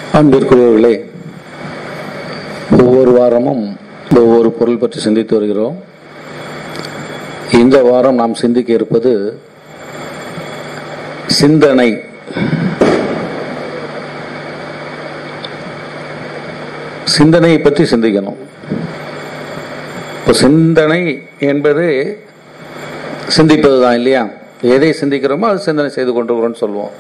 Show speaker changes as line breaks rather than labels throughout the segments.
அன்பிற்குரியவர்களே ஒவ்வொரு வாரமும் ஒவ்வொரு பொருள் பற்றி சிந்தித்து வருகிறோம் இந்த வாரம் நாம் சிந்திக்க இருப்பது சிந்தனை சிந்தனையை பற்றி சிந்திக்கணும் இப்போ சிந்தனை என்பது சிந்திப்பது தான் இல்லையா எதை சிந்திக்கிறோமோ அது சிந்தனை செய்து கொண்டிருக்கிறோம்னு சொல்லுவோம்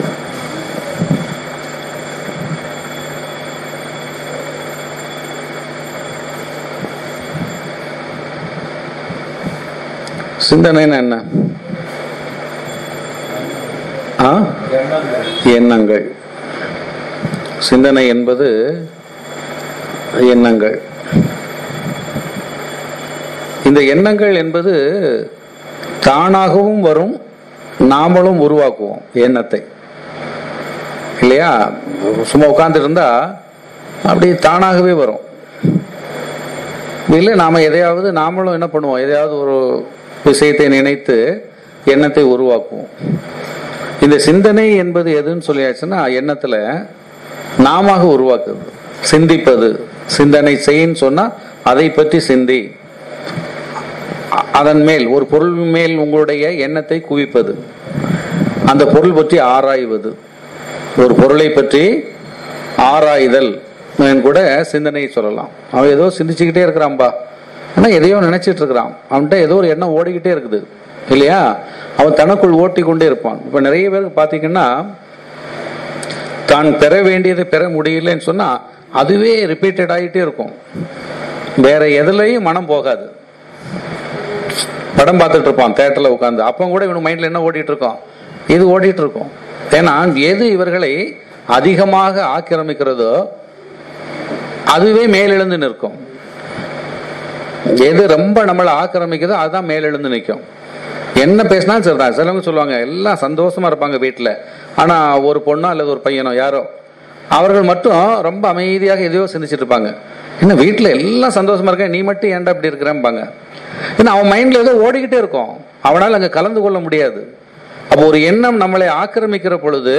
சிந்தனைன்னா என்ன ஆ எண்ணங்கள் சிந்தனை என்பது எண்ணங்கள் இந்த எண்ணங்கள் என்பது தானாகவும் வரும் நாமளும் உருவாக்குவோம் எண்ணத்தை இல்லையா சும்மா உட்கார்ந்து இருந்தா அப்படி தானாகவே வரும் இல்லை நாம எதையாவது நாமளும் என்ன பண்ணுவோம் எதையாவது ஒரு விஷயத்தை நினைத்து எண்ணத்தை உருவாக்குவோம் இந்த சிந்தனை என்பது எதுன்னு சொல்லியாச்சுன்னா எண்ணத்துல நாம உருவாக்குது சிந்திப்பது சிந்தனை செய்யின்னு சொன்னா அதை பற்றி சிந்தி அ- அதன் மேல் ஒரு பொருள் மேல் உங்களுடைய எண்ணத்தை குவிப்பது அந்த பொருள் பற்றி ஆராய்வது ஒரு பொருளை பற்றி ஆராய்தல் ன்னு கூட சிந்தனையை சொல்லலாம் அவன் ஏதோ சிந்திச்சுக்கிட்டே இருக்கிறான்பா ஆனா எதையோ நினைச்சிட்டு இருக்கிறான் அவன்கிட்ட ஏதோ ஒரு எண்ணம் ஓடிக்கிட்டே இருக்குது இல்லையா அவன் தனக்குள் ஓட்டி கொண்டே இருப்பான் இப்ப நிறைய பேருக்கு பாத்தீங்கன்னா தான் பெற வேண்டியதை பெற முடியலன்னு சொன்னா அதுவே ரிப்பீட்டட் ஆகிட்டே இருக்கும் வேற எதுலயும் மனம் போகாது படம் பார்த்துட்டு இருப்பான் தேட்டர்ல உட்காந்து அப்போ கூட இவனுக்கு மைண்ட்ல என்ன ஓடிட்டு இருக்கோம் இது ஓடிட்டு இருக்கும் ஏன்னா எது இவர்களை அதிகமாக ஆக்கிரமிக்கிறதோ அதுவே மேலெழுந்து நிற்கும் எது ரொம்ப நம்மளை ஆக்கிரமிக்குதோ அதுதான் மேலெழுந்து நிற்கும் என்ன பேசினாலும் சரிதான் சிலவங்க சொல்லுவாங்க எல்லாம் சந்தோஷமா இருப்பாங்க வீட்டில் ஆனா ஒரு பொண்ணோ அல்லது ஒரு பையனோ யாரோ அவர்கள் மட்டும் ரொம்ப அமைதியாக எதையோ சிந்திச்சிட்டு இருப்பாங்க என்ன வீட்டில் எல்லாம் சந்தோஷமா இருக்க நீ மட்டும் ஏன்டா இப்படி இருக்கிறேன்பாங்க ஏன்னா அவன் மைண்ட்ல ஏதோ ஓடிக்கிட்டே இருக்கும் அவனால் அங்கே கலந்து கொள்ள முடியாது அப்போ ஒரு எண்ணம் நம்மளை ஆக்கிரமிக்கிற பொழுது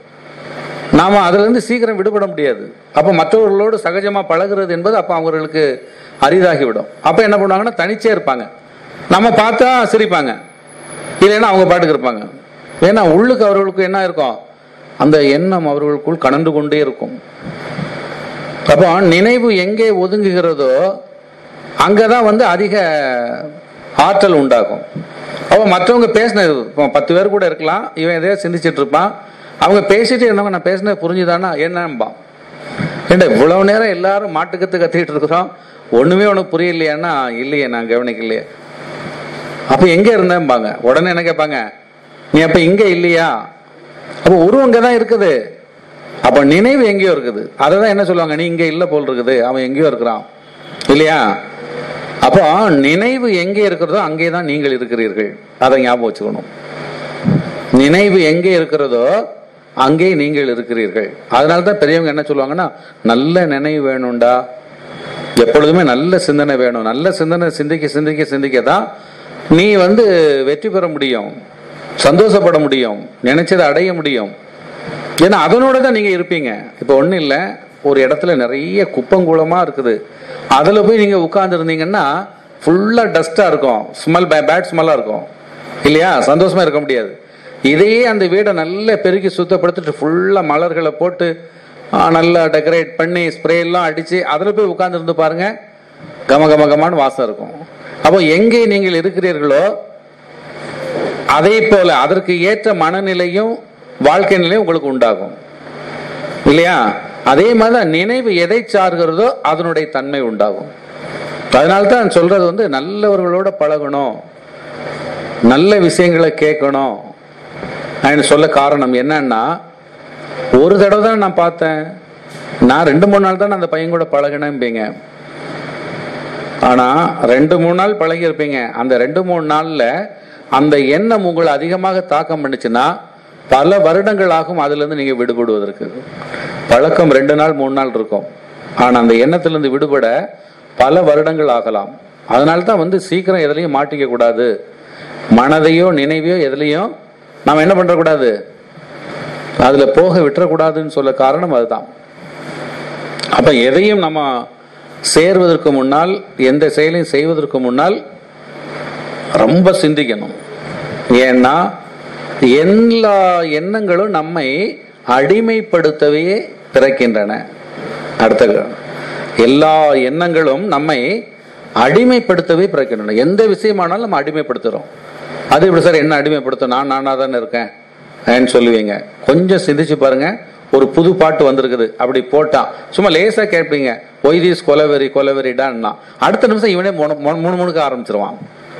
நாம அதுல இருந்து சீக்கிரம் விடுபட முடியாது அப்ப மற்றவர்களோடு சகஜமா பழகுறது என்பது அப்ப அவங்களுக்கு அரிதாகிவிடும் அப்ப என்ன பண்ணுவாங்கன்னா தனிச்சே இருப்பாங்க நம்ம பார்த்தா சிரிப்பாங்க இல்லைன்னா அவங்க பாட்டுக்கு இருப்பாங்க ஏன்னா உள்ளுக்கு அவர்களுக்கு என்ன இருக்கும் அந்த எண்ணம் அவர்களுக்குள் கனந்து கொண்டே இருக்கும் அப்போ நினைவு எங்கே ஒதுங்குகிறதோ அங்கதான் வந்து அதிக ஆற்றல் உண்டாகும் அப்போ மற்றவங்க பேசினது இப்போ பத்து பேர் கூட இருக்கலாம் இவன் எதையோ சிந்திச்சிட்டு இருப்பான் அவங்க பேசிட்டு இருந்தவங்க நான் பேசினது புரிஞ்சுதானா என்னம்பான் ஏண்டா இவ்வளவு நேரம் எல்லாரும் மாட்டுக்கத்து கத்திட்டு இருக்கிறோம் ஒண்ணுமே உனக்கு புரியலையான்னா இல்லையே நான் கவனிக்கலையே அப்ப எங்க இருந்தேன்பாங்க உடனே என்ன கேட்பாங்க நீ அப்ப இங்க இல்லையா அப்ப உருவம் தான் இருக்குது அப்ப நினைவு எங்கேயோ இருக்குது அதை தான் என்ன சொல்லுவாங்க நீ இங்க இல்ல போல் இருக்குது அவன் எங்கேயோ இருக்கிறான் இல்லையா அப்போ நினைவு எங்கே இருக்கிறதோ அங்கே தான் நீங்கள் இருக்கிறீர்கள் அதை ஞாபகம் வச்சுக்கணும் நினைவு எங்கே இருக்கிறதோ அங்கே நீங்கள் இருக்கிறீர்கள் அதனால தான் பெரியவங்க என்ன சொல்லுவாங்கன்னா நல்ல நினைவு வேணும்டா எப்பொழுதுமே நல்ல சிந்தனை வேணும் நல்ல சிந்தனை சிந்திக்க சிந்திக்க சிந்திக்க தான் நீ வந்து வெற்றி பெற முடியும் சந்தோஷப்பட முடியும் நினைச்சதை அடைய முடியும் ஏன்னா அதனோட தான் நீங்க இருப்பீங்க இப்போ ஒன்றும் இல்லை ஒரு இடத்துல நிறைய குப்பங்குளமா இருக்குது அதுல போய் நீங்க உட்கார்ந்து இருந்தீங்கன்னா ஃபுல்லா டஸ்டா இருக்கும் ஸ்மெல் பேட் ஸ்மெல்லா இருக்கும் இல்லையா சந்தோஷமா இருக்க முடியாது இதையே அந்த வீடை நல்லா பெருக்கி சுத்தப்படுத்திட்டு ஃபுல்லா மலர்களை போட்டு ஆ, நல்லா டெக்கரேட் பண்ணி ஸ்ப்ரே எல்லாம் அடிச்சு அதுல போய் உட்கார்ந்து இருந்து பாருங்க கம கம கமான்னு வாசம் இருக்கும் அப்போ எங்கே நீங்கள் இருக்கிறீர்களோ அதே போல அதற்கு ஏற்ற மனநிலையும் வாழ்க்கை நிலையும் உங்களுக்கு உண்டாகும் இல்லையா அதே மாதிரி தான் நினைவு எதை சார்கிறதோ அதனுடைய தன்மை உண்டாகும் அதனால தான் சொல்றது வந்து நல்லவர்களோட பழகணும் நல்ல விஷயங்களை கேட்கணும் நான் சொல்ல காரணம் என்னன்னா ஒரு தடவை தான் நான் பார்த்தேன் நான் ரெண்டு மூணு நாள் தான் அந்த பையன் கூட பழகினேன்பீங்க ஆனா ரெண்டு மூணு நாள் பழகி இருப்பீங்க அந்த ரெண்டு மூணு நாள்ல அந்த எண்ணம் உங்களை அதிகமாக தாக்கம் பண்ணுச்சுன்னா பல வருடங்கள் ஆகும் அதுல இருந்து நீங்க விடுபடுவதற்கு பழக்கம் ரெண்டு நாள் மூணு நாள் இருக்கும் ஆனா அந்த எண்ணத்திலிருந்து விடுபட பல வருடங்கள் ஆகலாம் அதனால தான் வந்து சீக்கிரம் எதுலையும் மாட்டிக்க கூடாது மனதையோ நினைவையோ எதுலையும் நாம் என்ன பண்ற கூடாது அதுல போக விட்டுறக்கூடாதுன்னு சொல்ல காரணம் அதுதான் அப்ப எதையும் நம்ம சேர்வதற்கு முன்னால் எந்த செயலையும் செய்வதற்கு முன்னால் ரொம்ப சிந்திக்கணும் ஏன்னா எல்லா எண்ணங்களும் நம்மை அடிமைப்படுத்தவே பிறக்கின்றன அடுத்த எல்லா எண்ணங்களும் நம்மை அடிமைப்படுத்தவே பிறக்கின்றன எந்த விஷயமானாலும் நம்ம அடிமைப்படுத்துறோம் அது எப்படி சார் என்ன அடிமைப்படுத்தும் நான் நானா தானே இருக்கேன் ஏன்னு சொல்லுவீங்க கொஞ்சம் சிந்திச்சு பாருங்க ஒரு புது பாட்டு வந்திருக்குது அப்படி போட்டா சும்மா லேசா கேட்பீங்க ஒய்தீஸ் கொலவெறி கொலவெறிடான்னா அடுத்த நிமிஷம் இவனே மூணு மூணு முணுக்க ஆரம்பிச்சிருவான்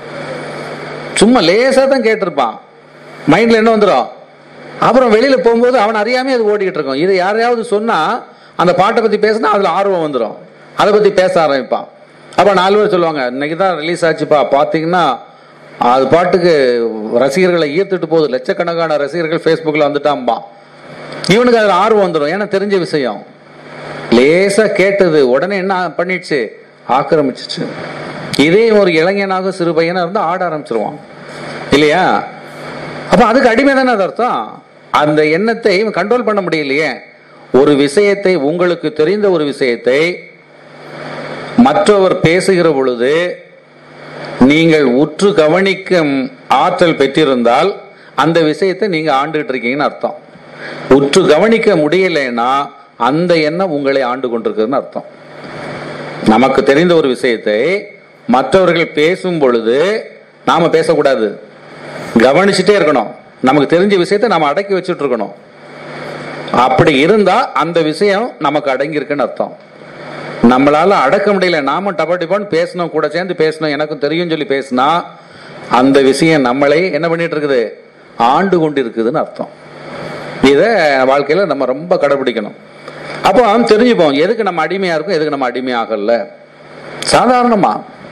சும்மா லேசா தான் கேட்டிருப்பான் மைண்ட்ல என்ன வந்துடும் அப்புறம் வெளியில போகும்போது அவன் அறியாமே அது ஓடிக்கிட்டு இருக்கும் இது யாரையாவது சொன்னா அந்த பாட்டை பத்தி பேசினா அதுல ஆர்வம் வந்துடும் அதை பத்தி பேச ஆரம்பிப்பான் அப்ப நாலு பேர் சொல்லுவாங்க இன்னைக்கு தான் ரிலீஸ் ஆச்சுப்பா பாத்தீங்கன்னா அது பாட்டுக்கு ரசிகர்களை ஈர்த்துட்டு போகுது லட்சக்கணக்கான ரசிகர்கள் ஃபேஸ்புக்கில் வந்துட்டாம்பா இவனுக்கு அதில் ஆர்வம் வந்துடும் ஏன்னா தெரிஞ்ச விஷயம் லேசா கேட்டது உடனே என்ன பண்ணிடுச்சு ஆக்கிரமிச்சிச்சு இதே ஒரு இளைஞனாக சிறு பையனா இருந்தா ஆட ஆரம்பிச்சிருவான் இல்லையா அப்ப அதுக்கு அடிமை தானே அது அர்த்தம் அந்த எண்ணத்தை இவன் கண்ட்ரோல் பண்ண முடியலையே ஒரு விஷயத்தை உங்களுக்கு தெரிந்த ஒரு விஷயத்தை மற்றவர் பேசுகிற பொழுது நீங்கள் உற்று கவனிக்கும் ஆற்றல் பெற்றிருந்தால் அந்த விஷயத்தை நீங்க ஆண்டுகிட்டு இருக்கீங்கன்னு அர்த்தம் உற்று கவனிக்க முடியலைன்னா அந்த எண்ணம் உங்களை ஆண்டு கொண்டிருக்குதுன்னு அர்த்தம் நமக்கு தெரிந்த ஒரு விஷயத்தை மற்றவர்கள் பேசும் பொழுது நாம பேசக்கூடாது கவனிச்சுட்டே இருக்கணும் நமக்கு தெரிஞ்ச விஷயத்தை நாம அடக்கி வச்சுட்டு இருக்கணும் அப்படி இருந்தா அந்த விஷயம் நமக்கு அடங்கி இருக்குன்னு அர்த்தம் நம்மளால அடக்க முடியல நாம டபா டிபான்னு பேசணும் கூட சேர்ந்து பேசணும் எனக்கும் தெரியும் சொல்லி பேசினா அந்த விஷயம் நம்மளை என்ன பண்ணிட்டு இருக்குது ஆண்டு கொண்டு இருக்குதுன்னு அர்த்தம் இத வாழ்க்கையில நம்ம ரொம்ப கடைபிடிக்கணும் அப்போ தெரிஞ்சுப்போம் எதுக்கு நம்ம அடிமையா இருக்கும் எதுக்கு நம்ம அடிமையாகல சாதாரணமா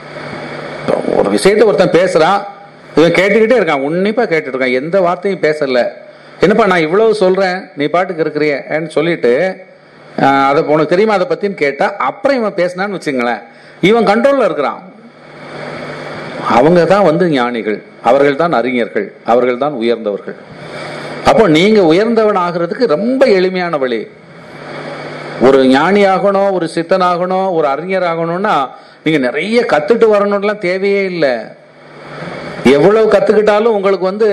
ஒரு விஷயத்தை ஒருத்தன் பேசுறான் இவன் கேட்டுக்கிட்டே இருக்கான் உன்னிப்பா கேட்டுட்டு இருக்கான் எந்த வார்த்தையும் பேசல என்னப்பா நான் இவ்வளவு சொல்றேன் நீ பாட்டுக்கு இருக்கிறியன்னு சொல்லிட்டு ஆஹ், அதை உனக்கு தெரியுமா அதை பத்தின்னு கேட்டா அப்புறம் இவன் பேசினான்னு வச்சுங்களேன் இவன் கண்ட்ரோல்ல இருக்கிறான் அவங்க தான் வந்து ஞானிகள் அவர்கள் தான் அறிஞர்கள் அவர்கள் தான் உயர்ந்தவர்கள் அப்போ நீங்க உயர்ந்தவன் ஆகிறதுக்கு ரொம்ப எளிமையான வழி ஒரு ஞானி ஆகணும் ஒரு சித்தன் ஆகணும் ஒரு அறிஞர் ஆகணும்னா நீங்க நிறைய கத்துட்டு வரணும்லாம் தேவையே இல்லை எவ்வளவு கத்துக்கிட்டாலும் உங்களுக்கு வந்து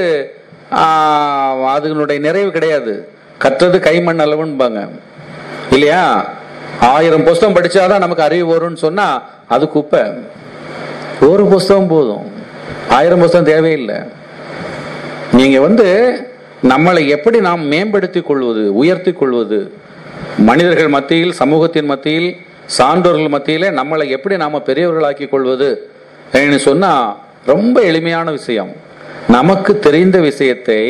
ஆஹ், அதனுடைய நிறைவு கிடையாது கற்றது கைமண் அளவுன்பாங்க இல்லையா ஆயிரம் புஸ்தகம் படிச்சாதான் நமக்கு அறிவு வரும்னு சொன்னா அது குப்பை ஒரு புஸ்தகம் போதும் ஆயிரம் புஸ்தகம் தேவையில்லை நீங்க வந்து நம்மளை எப்படி நாம் மேம்படுத்திக் கொள்வது உயர்த்தி கொள்வது மனிதர்கள் மத்தியில் சமூகத்தின் மத்தியில் சான்றோர்கள் மத்தியிலே நம்மளை எப்படி நாம பெரியவர்களாக்கி கொள்வது என்று சொன்னா ரொம்ப எளிமையான விஷயம் நமக்கு தெரிந்த விஷயத்தை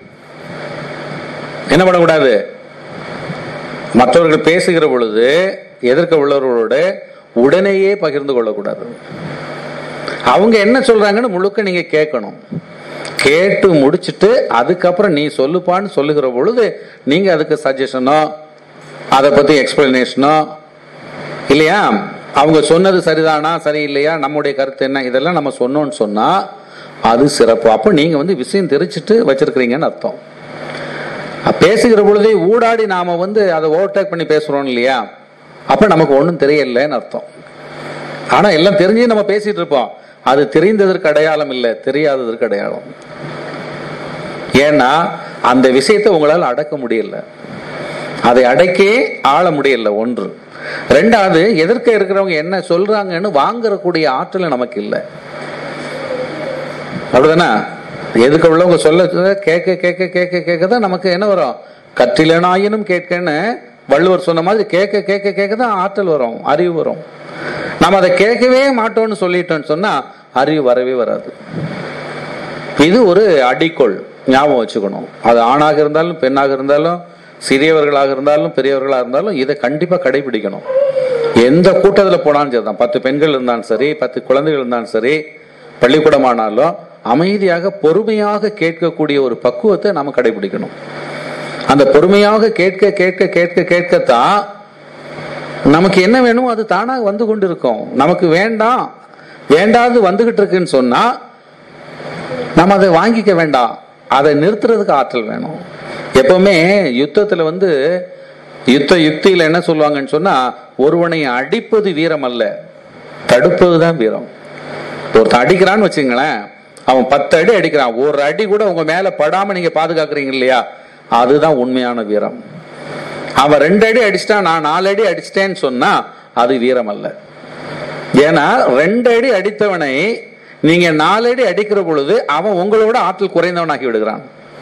என்ன பண்ணக்கூடாது மற்றவர்கள் பேசுகிற பொழுது எதிர்க்க உள்ளவர்களோடு உடனேயே பகிர்ந்து கொள்ளக்கூடாது அவங்க என்ன சொல்றாங்கன்னு முழுக்க நீங்க கேட்கணும் கேட்டு முடிச்சிட்டு அதுக்கப்புறம் நீ சொல்லுப்பான்னு சொல்லுகிற பொழுது நீங்க அதுக்கு சஜஷனோ அதை பத்தி எக்ஸ்பிளனேஷனோ இல்லையா அவங்க சொன்னது சரிதானா சரியில்லையா நம்முடைய கருத்து என்ன இதெல்லாம் நம்ம சொன்னோம்னு சொன்னா அது சிறப்பு அப்போ நீங்க வந்து விஷயம் தெரிச்சிட்டு வச்சிருக்கிறீங்கன்னு அர்த்தம் அஹ் பேசுகிற பொழுதே ஊடாடி நாம வந்து அதை ஓவர்டேக் பண்ணி பேசுறோம் இல்லையா அப்ப நமக்கு ஒன்றும் தெரியலன்னு அர்த்தம் ஆனா எல்லாம் தெரிஞ்சே நம்ம பேசிட்டு இருப்போம் அது தெரிந்ததற்கு அடையாளம் இல்லை தெரியாததற்கு அடையாளம் ஏன்னா அந்த விஷயத்தை உங்களால் அடக்க முடியல அதை அடக்கி ஆள முடியல ஒன்று ரெண்டாவது எதிர்க்க இருக்கிறவங்க என்ன சொல்றாங்கன்னு வாங்குறக்கூடிய ஆற்றல் நமக்கு இல்லை அப்படிதானே எதுக்கு உள்ளவங்க சொல்ல சொல்ல கேட்க கேட்க கேட்க கேட்க தான் நமக்கு என்ன வரும் கற்றிலனாயினும் கேட்கன்னு வள்ளுவர் சொன்ன மாதிரி கேட்க கேட்க கேட்க தான் ஆற்றல் வரும் அறிவு வரும் நம்ம அதை கேட்கவே மாட்டோம்னு சொல்லிட்டோம்னு சொன்னா அறிவு வரவே வராது இது ஒரு அடிக்கோள் ஞாபகம் வச்சுக்கணும் அது ஆணாக இருந்தாலும் பெண்ணாக இருந்தாலும் சிறியவர்களாக இருந்தாலும் பெரியவர்களாக இருந்தாலும் இதை கண்டிப்பா கடைபிடிக்கணும் எந்த கூட்டத்தில் போனாலும் சரிதான் பத்து பெண்கள் இருந்தாலும் சரி பத்து குழந்தைகள் இருந்தாலும் சரி பள்ளிக்கூடமானாலும் அமைதியாக பொறுமையாக கேட்கக்கூடிய ஒரு பக்குவத்தை நாம கடைபிடிக்கணும் அந்த பொறுமையாக கேட்க கேட்க கேட்க கேட்கத்தான் நமக்கு என்ன வேணுமோ அது தானாக வந்து கொண்டு இருக்கும் நமக்கு வேண்டாம் வேண்டாது வந்துகிட்டு இருக்குன்னு சொன்னா நம்ம அதை வாங்கிக்க வேண்டாம் அதை நிறுத்துறதுக்கு ஆற்றல் வேணும் எப்பவுமே யுத்தத்துல வந்து யுத்த யுக்தியில என்ன சொல்லுவாங்கன்னு சொன்னா ஒருவனை அடிப்பது வீரம் அல்ல தடுப்பது தான் வீரம் ஒருத்தன் அடிக்கிறான்னு வச்சுங்களேன் அவன் பத்து அடி அடிக்கிறான் ஒரு அடி கூட உங்க மேல படாம நீங்க பாதுகாக்கிறீங்க இல்லையா அதுதான் உண்மையான வீரம் அவன் ரெண்டு அடி அடிச்சிட்டான் நான் நாலு அடி அடிச்சிட்டேன்னு சொன்னா அது வீரம் அல்ல ஏன்னா ரெண்டு அடி அடித்தவனை நீங்க நாலு அடி அடிக்கிற பொழுது அவன் உங்களோட ஆற்றல் குறைந்தவனாக்கி விடுகிறான்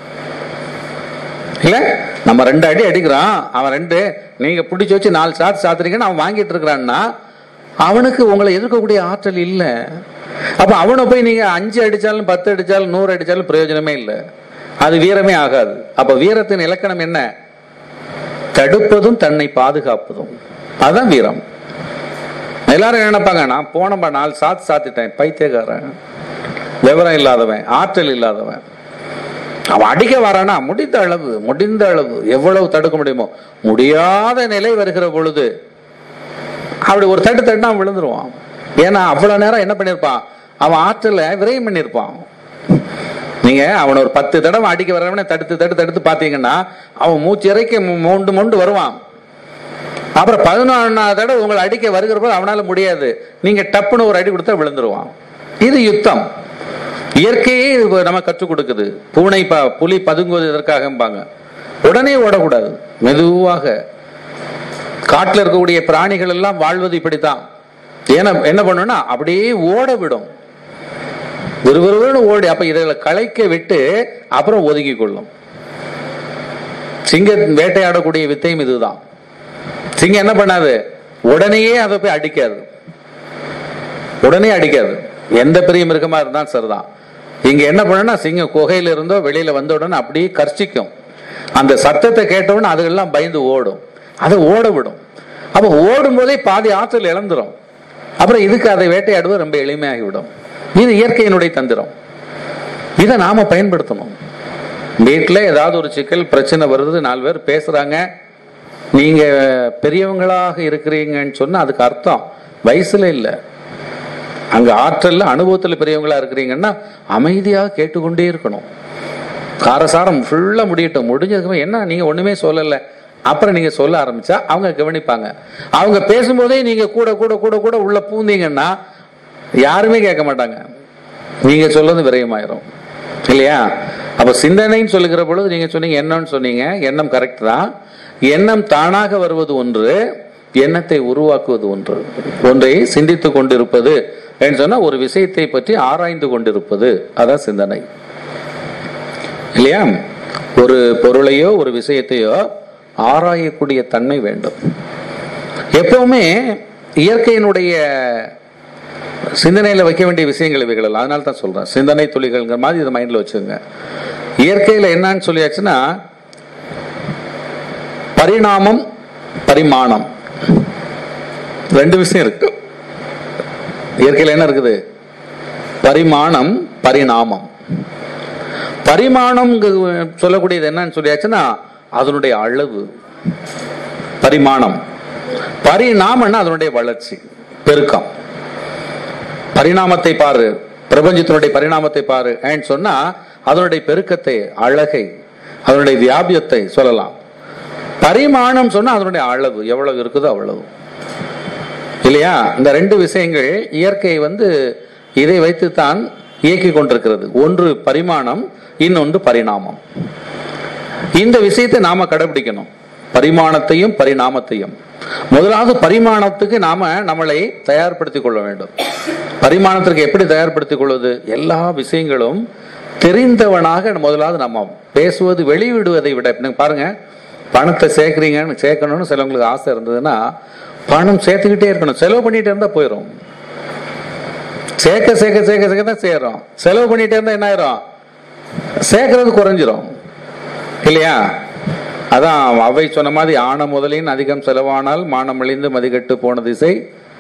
இல்ல நம்ம ரெண்டு அடி அடிக்கிறான் அவன் ரெண்டு நீங்க பிடிச்சு வச்சு நாலு சாத்து சாத்துறீங்கன்னு அவன் வாங்கிட்டு இருக்கிறான்னா அவனுக்கு உங்களை எதிர்க்கக்கூடிய ஆற்றல் இல்லை அப்ப அவனை போய் நீங்க அஞ்சு அடிச்சாலும் பத்து அடிச்சாலும் நூறு அடிச்சாலும் பிரயோஜனமே இல்லை அது வீரமே ஆகாது அப்ப வீரத்தின் இலக்கணம் என்ன தடுப்பதும் தன்னை பாதுகாப்பதும் அதுதான் வீரம் எல்லாரும் என்ன நினைப்பாங்க நான் போனப்பா நாலு சாத்து சாத்திட்டேன் பைத்தியக்காரன் விவரம் இல்லாதவன் ஆற்றல் இல்லாதவன் அவன் அடிக்க வரானா முடிந்த அளவு முடிந்த அளவு எவ்வளவு தடுக்க முடியுமோ முடியாத நிலை வருகிற பொழுது அப்படி ஒரு தட்டு தட்டுனா அவன் விழுந்துருவான் ஏன்னா அவ்வளவு நேரம் என்ன பண்ணிருப்பான் அவன் ஆற்றலை விரயம் பண்ணிருப்பான் நீங்க அவனை ஒரு பத்து தடவை அடிக்க வரவனை தடுத்து தடுத்து தடுத்து பாத்தீங்கன்னா அவன் மூச்சு இறைக்க மு- மொண்டு மொண்டு வருவான் அப்புறம் பதினொன்னாவது தடவை உங்களை அடிக்க வருகிற போது அவனால முடியாது நீங்க டப்புன்னு ஒரு அடி கொடுத்தா விழுந்துருவான் இது யுத்தம் இயற்கையே இது நம்ம கற்றுக் கொடுக்குது பூனை ப- புலி பதுங்குவது எதற்காகம்பாங்க உடனே ஓடக்கூடாது மெதுவாக காட்டுல இருக்கக்கூடிய பிராணிகள் எல்லாம் வாழ்வது இப்படித்தான் ஏன்னா என்ன பண்ணும்னா அப்படியே ஓட விடும் விறுவிறுன்னு ஓடி அப்ப இதுகளை களைக்க விட்டு அப்புறம் ஒதுங்கி கொள்ளும் சிங்க வேட்டையாடக்கூடிய வித்தையும் இதுதான் சிங்கம் என்ன பண்ணாது உடனேயே அதை போய் அடிக்காது உடனே அடிக்காது எந்த பெரிய மிருகமா இருந்தாலும் சரிதான் இங்க என்ன பண்ணுன்னா சிங்கம் குகையில இருந்தோ வெளியில வந்த உடனே அப்படியே கர்ச்சிக்கும் அந்த சத்தத்தை கேட்ட உடனே அதுகெல்லாம் பயந்து ஓடும் அதை ஓட விடும் அப்ப ஓடும் போதே பாதி ஆற்றல் இழந்துரும் அப்புறம் இதுக்கு அதை வேட்டையாடுவது ரொம்ப எளிமையாகி விடும் இது இயற்கையினுடைய தந்திரம் இதை நாம பயன்படுத்தணும் வீட்டுல ஏதாவது ஒரு சிக்கல் பிரச்சனை வருது நாலு பேர் பேசுறாங்க நீங்க பெரியவங்களாக இருக்கிறீங்கன்னு சொன்னா அதுக்கு அர்த்தம் வயசுல இல்ல அங்க ஆற்றல்ல அனுபவத்துல பெரியவங்களா இருக்கிறீங்கன்னா அமைதியாக கேட்டுக்கொண்டே இருக்கணும் காரசாரம் ஃபுல்லா முடியட்டும் முடிஞ்சதுக்கு என்ன நீங்க ஒண்ணுமே சொல்லல அப்புறம் நீங்க சொல்ல ஆரம்பிச்சா அவங்க கவனிப்பாங்க அவங்க பேசும்போதே நீங்க கூட கூட கூட கூட உள்ள பூந்தீங்கன்னா யாருமே கேட்க மாட்டாங்க நீங்க சொல்றது விரயமாயிரும் இல்லையா அப்ப சிந்தனைன்னு சொல்லுகிற பொழுது நீங்க சொன்னீங்க என்னன்னு சொன்னீங்க எண்ணம் கரெக்ட் தான் எண்ணம் தானாக வருவது ஒன்று எண்ணத்தை உருவாக்குவது ஒன்று ஒன்றை சிந்தித்துக் கொண்டிருப்பது என்று சொன்னா ஒரு விஷயத்தை பற்றி ஆராய்ந்து கொண்டிருப்பது அதான் சிந்தனை இல்லையா ஒரு பொருளையோ ஒரு விஷயத்தையோ ஆராயக்கூடிய தன்மை வேண்டும் எப்பவுமே இயற்கையினுடைய சிந்தனையில வைக்க வேண்டிய விஷயங்கள் இவைகள் அதனால தான் சொல்றேன் சிந்தனை துளிகள்ங்கிற மாதிரி இதை மைண்ட்ல வச்சுங்க இயற்கையில என்னன்னு சொல்லியாச்சுன்னா பரிணாமம் பரிமாணம் ரெண்டு விஷயம் இருக்கு இயற்கையில என்ன இருக்குது பரிமாணம் பரிணாமம் பரிமாணம் சொல்லக்கூடியது என்னன்னு சொல்லியாச்சுன்னா அதனுடைய அளவு பரிமாணம் பரிணாமம்னா அதனுடைய வளர்ச்சி பெருக்கம் பரிணாமத்தை பாரு பிரபஞ்சத்தினுடைய பரிணாமத்தை பாரு ஏன்னு சொன்னா அதனுடைய பெருக்கத்தை அழகை அதனுடைய வியாபியத்தை சொல்லலாம் பரிமாணம் சொன்னா அதனுடைய அளவு எவ்வளவு இருக்குதோ அவ்வளவு இல்லையா இந்த ரெண்டு விஷயங்கள் இயற்கை வந்து இதை வைத்துத்தான் இயக்கி கொண்டிருக்கிறது ஒன்று பரிமாணம் இன்னொன்று பரிணாமம் இந்த விஷயத்தை நாம கடைபிடிக்கணும் பரிமாணத்தையும் பரிணாமத்தையும் முதலாவது பரிமாணத்துக்கு நாம நம்மளை தயார்படுத்திக் கொள்ள வேண்டும் பரிமாணத்திற்கு எப்படி தயார்படுத்திக் கொள்வது எல்லா விஷயங்களும் தெரிந்தவனாக முதலாவது நம்ம பேசுவது வெளிவிடுவதை விட இப்ப நீங்க பாருங்க பணத்தை சேர்க்கறீங்கன்னு சேர்க்கணும்னு சிலவங்களுக்கு ஆசை இருந்ததுன்னா பணம் சேர்த்துக்கிட்டே இருக்கணும் செலவு பண்ணிட்டே இருந்தா போயிடும் சேர்க்க சேர்க்க சேர்க்க சேர்க்க தான் சேரும் செலவு பண்ணிட்டே இருந்தா என்ன ஆயிரும் சேர்க்கறது குறைஞ்சிரும் இல்லையா அதான் அவை சொன்ன மாதிரி ஆன முதலின் அதிகம் செலவானால் மானம் அழிந்து மதிகட்டு போன திசை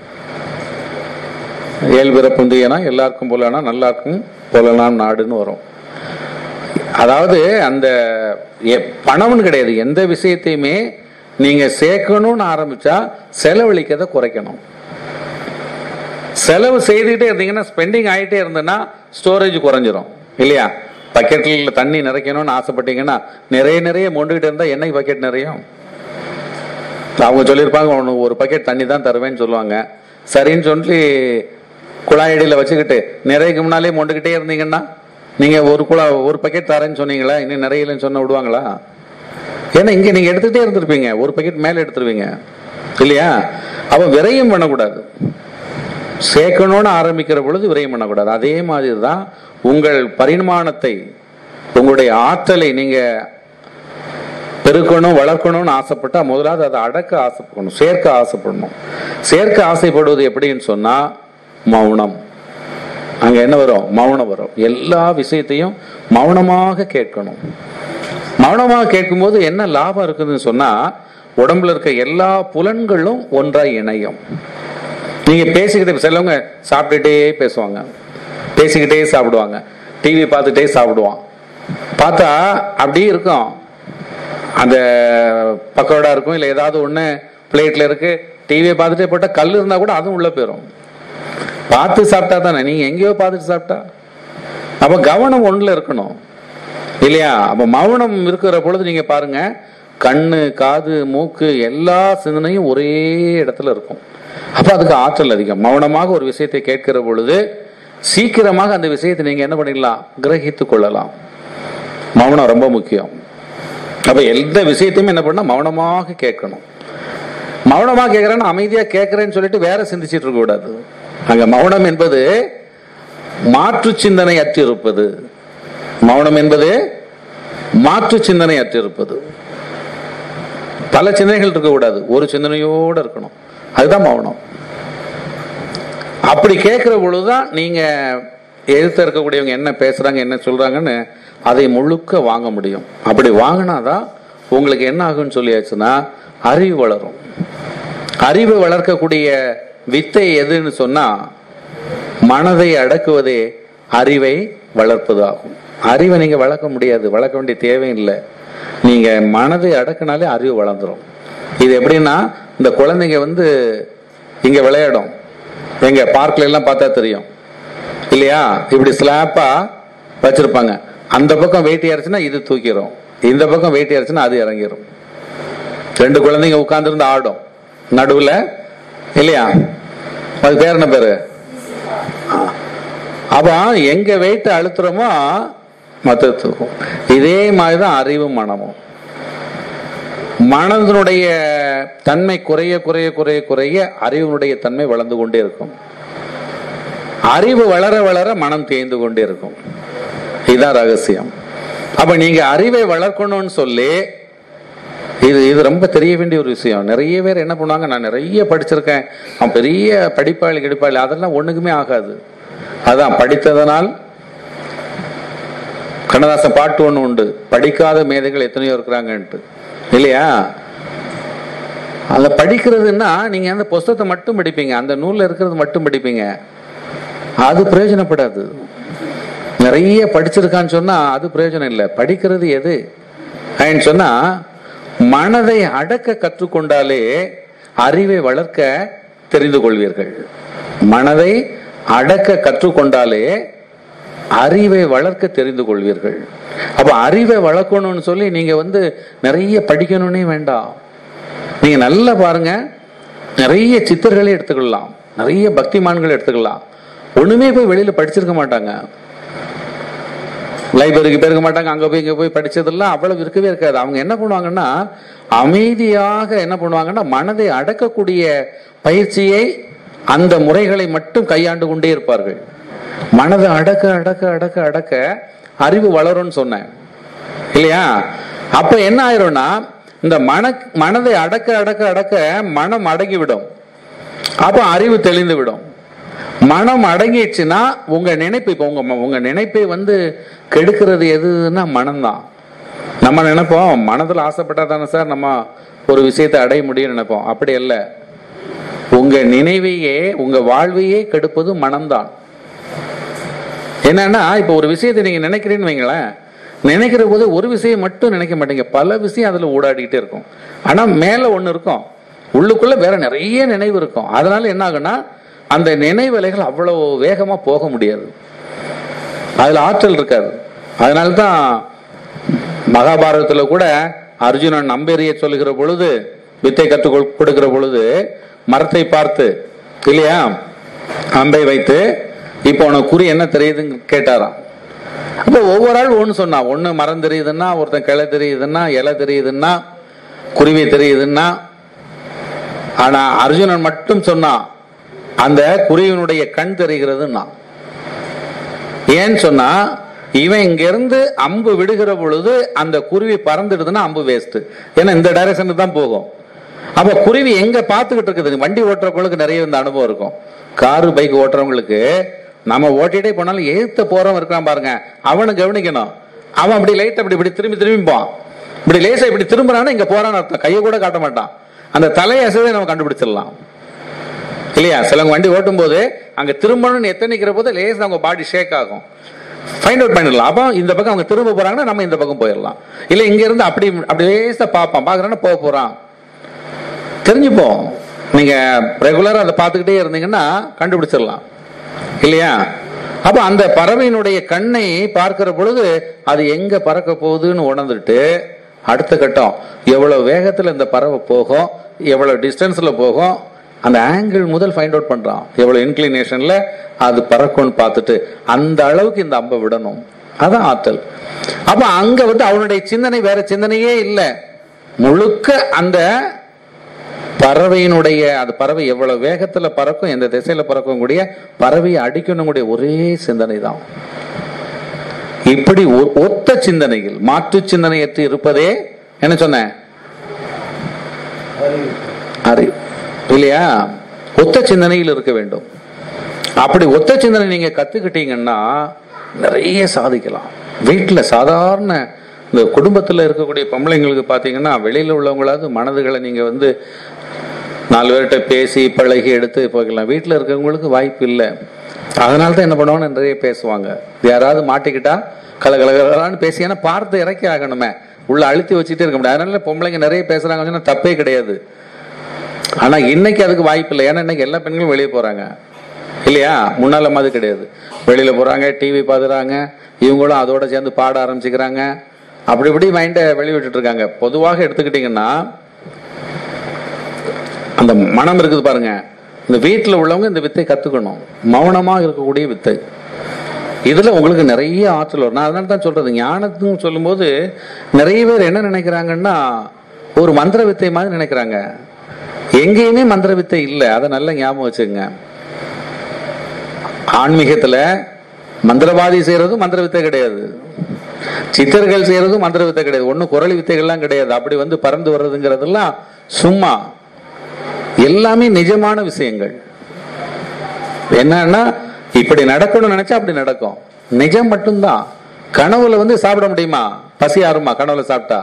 ஏழ்பிறப்புந்தியனா எல்லாருக்கும் போலனா நல்லாருக்கும் போலலாம் நாடுன்னு வரும் அதாவது அந்த எ- பணம்னு கிடையாது எந்த விஷயத்தையுமே நீங்க சேர்க்கணும்னு ஆரம்பிச்சா செலவழிக்கிறத குறைக்கணும் செலவு செய்துகிட்டே இருந்தீங்கன்னா ஸ்பெண்டிங் ஆகிட்டே இருந்ததுன்னா ஸ்டோரேஜ் குறைஞ்சிரும் இல்லையா பக்கெட்டில் தண்ணி நிறைக்கணும்னு ஆசைப்பட்டீங்கன்னா நிறைய நிறைய மொண்டுகிட்டு இருந்தா என்னைக்கு பக்கெட் நிறையும் அவங்க சொல்லியிருப்பாங்க உனக்கு ஒரு பக்கெட் தண்ணி தான் தருவேன்னு சொல்லுவாங்க சரின்னு சொல்லி குழாய் அடியில் வச்சுக்கிட்டு நிறையக்கு முன்னாலே மொண்டுக்கிட்டே இருந்தீங்கன்னா நீங்க ஒரு குழா ஒரு பக்கெட் தரேன்னு சொன்னீங்களா இன்னும் நிறையலன்னு சொன்ன விடுவாங்களா ஏன்னா இங்க நீங்க எடுத்துக்கிட்டே இருந்திருப்பீங்க ஒரு பக்கெட் மேல எடுத்துருவீங்க இல்லையா அப்ப விரயம் பண்ணக்கூடாது சேர்க்கணும்னு ஆரம்பிக்கிற பொழுது விரயம் பண்ணக்கூடாது அதே மாதிரி தான் உங்கள் பரிமாணத்தை உங்களுடைய ஆற்றலை நீங்க பெருக்கணும் வளர்க்கணும்னு ஆசைப்பட்டா முதலாவது அதை அடக்க ஆசைப்படணும் சேர்க்க ஆசைப்படணும் சேர்க்க ஆசைப்படுவது எப்படின்னு சொன்னா மௌனம் அங்க என்ன வரும் மௌனம் வரும் எல்லா விஷயத்தையும் மௌனமாக கேட்கணும் மௌனமாக கேட்கும்போது என்ன லாபம் இருக்குதுன்னு சொன்னா உடம்புல இருக்க எல்லா புலன்களும் ஒன்றாய் இணையும் நீங்க பேசிக்கிட்டே சிலவங்க சாப்பிட்டுட்டே பேசுவாங்க பேசிக்கிட்டே சாப்பிடுவாங்க டிவி பார்த்துட்டே சாப்பிடுவான் பார்த்தா அப்படியே இருக்கும் அந்த பக்கோடா இருக்கும் இல்லை ஏதாவது ஒன்று பிளேட்ல இருக்கு டிவியை பார்த்துட்டே போட்டால் கல் இருந்தா கூட அதுவும் உள்ள போயிடும் பார்த்து சாப்பிட்டா தானே நீங்க எங்கேயோ பார்த்துட்டு சாப்பிட்டா அப்ப கவனம் ஒண்ணுல இருக்கணும் இல்லையா அப்ப மௌனம் இருக்கிற பொழுது நீங்க பாருங்க கண்ணு காது மூக்கு எல்லா சிந்தனையும் ஒரே இடத்துல இருக்கும் அப்ப அதுக்கு ஆற்றல் அதிகம் மௌனமாக ஒரு விஷயத்தை கேட்கிற பொழுது சீக்கிரமாக அந்த விஷயத்தை நீங்க என்ன பண்ணிடலாம் கிரகித்து கொள்ளலாம் மௌனம் ரொம்ப முக்கியம் அப்ப எந்த விஷயத்தையும் என்ன பண்ணா மௌனமாக கேட்கணும் மௌனமா கேட்கிறேன்னு அமைதியா கேட்கிறேன்னு சொல்லிட்டு வேற சிந்திச்சிட்டு இருக்க கூடாது அங்க மௌனம் என்பது மாற்று சிந்தனை அற்றிருப்பது மௌனம் என்பது மாற்று சிந்தனை அற்றிருப்பது பல சிந்தனைகள் இருக்கக்கூடாது ஒரு சிந்தனையோடு இருக்கணும் அதுதான் மௌனம் அப்படி கேட்கிற பொழுதுதான் நீங்க எழுத்த இருக்கக்கூடியவங்க என்ன பேசுறாங்க என்ன சொல்றாங்கன்னு அதை முழுக்க வாங்க முடியும் அப்படி வாங்கினாதான் உங்களுக்கு என்ன ஆகும்னு சொல்லியாச்சுன்னா அறிவு வளரும் அறிவு வளர்க்கக்கூடிய வித்தை எதுன்னு சொன்னா மனதை அடக்குவதே அறிவை வளர்ப்பது ஆகும் அறிவை நீங்க வளர்க்க முடியாது வளர்க்க வேண்டிய தேவையில்லை நீங்க மனதை அடக்குனாலே அறிவு வளர்ந்துரும் இது எப்படின்னா இந்த குழந்தைங்க வந்து இங்க விளையாடும் எங்க பார்க்ல எல்லாம் பார்த்தா தெரியும் இல்லையா இப்படி ஸ்லாப்பா வச்சிருப்பாங்க அந்த பக்கம் வெயிட் ஏறிச்சுன்னா இது தூக்கிடும் இந்த பக்கம் வெயிட் ஏறிச்சுன்னா அது இறங்கிரும் ரெண்டு குழந்தைங்க உட்கார்ந்துருந்து ஆடும் நடுவுல இல்லையா அது பேர் என்ன பேரு அப்ப எங்க வெயிட் அழுத்துறோமோ மத்த தூக்கும் இதே மாதிரிதான் அறிவும் மனமும் மனதினுடைய தன்மை குறைய குறைய குறைய குறைய அறிவினுடைய தன்மை வளர்ந்து கொண்டே இருக்கும் அறிவு வளர வளர மனம் தேய்ந்து கொண்டே இருக்கும் இதுதான் ரகசியம் அப்ப நீங்க அறிவை வளர்க்கணும்னு சொல்லி இது இது ரொம்ப தெரிய வேண்டிய ஒரு விஷயம் நிறைய பேர் என்ன பண்ணுவாங்க நான் நிறைய படிச்சிருக்கேன் அவன் பெரிய படிப்பாளி கிடைப்பாளி அதெல்லாம் ஒண்ணுக்குமே ஆகாது அதான் படித்ததனால் கண்ணதாசன் பாட்டு ஒண்ணு உண்டு படிக்காத மேதைகள் எத்தனையோ இருக்கிறாங்கன்ட்டு இல்லையா அந்த படிக்கிறதுன்னா நீங்க அந்த புஸ்தகத்தை மட்டும் படிப்பீங்க அந்த நூல்ல இருக்கிறது மட்டும் படிப்பீங்க அது பிரயோஜனப்படாது நிறைய படிச்சிருக்கான்னு சொன்னா அது பிரயோஜனம் இல்லை படிக்கிறது எது ஏன்னு சொன்னா மனதை அடக்க கற்றுக்கொண்டாலே அறிவை வளர்க்க தெரிந்து கொள்வீர்கள் மனதை அடக்க கற்றுக்கொண்டாலே அறிவை வளர்க்க தெரிந்து கொள்வீர்கள் அப்ப அறிவை வளர்க்கணும்னு சொல்லி நீங்க வந்து நிறைய படிக்கணும்னே வேண்டாம் நீங்க நல்லா பாருங்க நிறைய சித்தர்களே எடுத்துக்கலாம் நிறைய பக்திமான்கள் எடுத்துக்கலாம் ஒண்ணுமே போய் வெளியில படிச்சிருக்க மாட்டாங்க லைப்ரரிக்கு போயிருக்க மாட்டாங்க அங்க போய் இங்க போய் படிச்சதெல்லாம் அவ்வளவு இருக்கவே இருக்காது அவங்க என்ன பண்ணுவாங்கன்னா அமைதியாக என்ன பண்ணுவாங்கன்னா மனதை அடக்கக்கூடிய பயிற்சியை அந்த முறைகளை மட்டும் கையாண்டு கொண்டே இருப்பார்கள் மனதை அடக்க அடக்க அடக்க அடக்க அறிவு வளரும்னு சொன்னேன் இல்லையா அப்ப என்ன ஆயிரும்னா இந்த மன மனதை அடக்க அடக்க அடக்க மனம் அடங்கிவிடும் அப்ப அறிவு தெளிந்து விடும் மனம் அடங்கிடுச்சுன்னா உங்க நினைப்பு இப்ப உங்க உங்க நினைப்பை வந்து கெடுக்கிறது எதுன்னா மனம்தான் நம்ம நினைப்போம் மனதில் ஆசைப்பட்டா தானே சார் நம்ம ஒரு விஷயத்தை அடைய முடியும் நினைப்போம் அப்படி அல்ல உங்க நினைவையே உங்க வாழ்வையே கெடுப்பது மனம்தான் என்னன்னா இப்ப ஒரு விஷயத்தை நீங்க நினைக்கிறீன்னு வைங்களேன் நினைக்கிற போது ஒரு விஷயம் மட்டும் நினைக்க மாட்டீங்க பல விஷயம் அதுல ஊடாடிக்கிட்டே இருக்கும் ஆனா மேல ஒண்ணு இருக்கும் உள்ளுக்குள்ள வேற நிறைய நினைவு இருக்கும் அதனால என்ன ஆகுன்னா அந்த நினைவலைகள் அவ்வளவு வேகமா போக முடியாது அதுல ஆற்றல் இருக்காது அதனால தான் மகாபாரதத்துல கூட அர்ஜுனன் நம்பெறிய சொல்லுகிற பொழுது வித்தை கற்றுக் கொடு- கொடுக்கிற பொழுது மரத்தை பார்த்து இல்லையா அம்பை வைத்து இப்போ உனக்கு குறி என்ன தெரியுதுன்னு கேட்டாராம் அப்போ ஒவ்வொரு ஆள் ஒன்று சொன்னா ஒன்று மரம் தெரியுதுன்னா ஒருத்தன் கிளை தெரியுதுன்னா இலை தெரியுதுன்னா குருவி தெரியுதுன்னா ஆனா அர்ஜுனன் மட்டும் சொன்னான் அந்த குருவினுடைய கண் தெரிகிறதுன்னா ஏன்னு சொன்னா இவன் இங்க இருந்து அம்பு விடுகிற பொழுது அந்த குருவி பறந்துடுதுன்னா அம்பு வேஸ்ட் ஏன்னா இந்த டைரக்ஷனுக்கு தான் போகும் அப்ப குருவி எங்க பாத்துக்கிட்டு இருக்குது வண்டி ஓட்டுறவங்களுக்கு நிறைய இந்த அனுபவம் இருக்கும் காரு பைக் ஓட்டுறவங்களுக்கு நம்ம ஓட்டிட்டே போனாலும் ஏத்த போறவன் இருக்கான் பாருங்க அவனை கவனிக்கணும் அவன் அப்படி லைட் அப்படி இப்படி திரும்பி திரும்பி போவான் இப்படி லேசா இப்படி திரும்புறான்னா இங்க போறான்னு அர்த்தம் கையை கூட காட்ட மாட்டான் அந்த தலையை அசைவே நம்ம கண்டுபிடிச்சிடலாம் இல்லையா சிலவங்க வண்டி ஓட்டும் போது அங்க திரும்பணும்னு எத்தனைக்கிற போது லேசா அவங்க பாடி ஷேக் ஆகும் ஃபைண்ட் அவுட் பண்ணிடலாம் அப்போ இந்த பக்கம் அவங்க திரும்ப போறாங்கன்னா நம்ம இந்த பக்கம் போயிடலாம் இல்ல இங்க இருந்து அப்படி அப்படி லேசா பார்ப்பான் பாக்குறான்னா போக போறான் தெரிஞ்சுப்போம் நீங்க ரெகுலரா அதை பார்த்துக்கிட்டே இருந்தீங்கன்னா கண்டுபிடிச்சிடலாம் இல்லையா அப்ப அந்த பறவையினுடைய கண்ணை பார்க்கிற பொழுது அது எங்க பறக்க போகுதுன்னு உணர்ந்துட்டு அடுத்த கட்டம் எவ்வளவு வேகத்துல இந்த பறவை போகும் எவ்வளவு டிஸ்டன்ஸ்ல போகும் அந்த ஆங்கிள் முதல் ஃபைண்ட் அவுட் பண்றான் எவ்வளவு இன்க்ளினேஷன்ல அது பறக்கும்னு பார்த்துட்டு அந்த அளவுக்கு இந்த அம்பை விடணும் அதான் ஆற்றல் அப்ப அங்க வந்து அவனுடைய சிந்தனை வேற சிந்தனையே இல்லை முழுக்க அந்த பறவையினுடைய அது பறவை எவ்வளவு வேகத்துல பறக்கும் எந்த திசையில பறக்கும் கூடிய பறவையை அடிக்கணும் கூடிய ஒரே சிந்தனை தான் இப்படி ஒ- ஒத்த சிந்தனையில் மாற்று சிந்தனையற்று இருப்பதே என்ன சொன்னேன் அறிவு இல்லையா ஒத்த சிந்தனையில் இருக்க வேண்டும் அப்படி ஒத்த சிந்தனை நீங்க கத்துக்கிட்டீங்கன்னா நிறைய சாதிக்கலாம் வீட்டுல சாதாரண இந்த குடும்பத்துல இருக்கக்கூடிய பொம்பளைங்களுக்கு பாத்தீங்கன்னா வெளியில உள்ளவங்களாவது மனதுகளை நீங்க வந்து நாலு பேர்கிட்ட பேசி பழகி எடுத்து போய்க்கலாம் வீட்டில் இருக்கவங்களுக்கு வாய்ப்பு இல்லை அதனால தான் என்ன பண்ணுவாங்க நிறைய பேசுவாங்க யாராவது மாட்டிக்கிட்டா கலகலகலான்னு பேசி ஏன்னா பார்த்து இறக்கி ஆகணுமே உள்ள அழுத்தி வச்சுட்டே இருக்க முடியாது அதனால பொம்பளைங்க நிறைய பேசுறாங்க சொன்னா தப்பே கிடையாது ஆனா இன்னைக்கு அதுக்கு வாய்ப்பு இல்லை ஏன்னா இன்னைக்கு எல்லா பெண்களும் வெளியே போறாங்க இல்லையா முன்னால மாதிரி கிடையாது வெளியில போறாங்க டிவி பாக்குறாங்க இவங்களும் அதோட சேர்ந்து பாட ஆரம்பிச்சுக்கிறாங்க அப்படி இப்படி மைண்டை வெளிவிட்டுட்டு இருக்காங்க பொதுவாக எடுத்துக்கிட்டீங்கன்னா அந்த மனம் இருக்குது பாருங்க இந்த வீட்டில் உள்ளவங்க இந்த வித்தை கத்துக்கணும் மௌனமா இருக்கக்கூடிய வித்தை இதுல உங்களுக்கு நிறைய ஆற்றல் வரும் நான் அதனால தான் சொல்றது ஞானத்துன்னு சொல்லும்போது நிறைய பேர் என்ன நினைக்கிறாங்கன்னா ஒரு மந்திர வித்தை மாதிரி நினைக்கிறாங்க எங்கேயுமே மந்திர வித்தை இல்லை அதை நல்லா ஞாபகம் வச்சுக்கோங்க ஆன்மீகத்துல மந்திரவாதி செய்யறது மந்திர வித்தை கிடையாது சித்தர்கள் செய்யறதும் மந்திர வித்தை கிடையாது ஒன்னும் குரல் வித்தைகள்லாம் கிடையாது அப்படி வந்து பறந்து வர்றதுங்கிறதெல்லாம் சும்மா எல்லாமே நிஜமான விஷயங்கள் என்னன்னா இப்படி நடக்கணும்னு நினைச்சா அப்படி நடக்கும் நிஜம் மட்டும்தான் கனவுல வந்து சாப்பிட முடியுமா பசி ஆறுமா கனவுல சாப்பிட்டா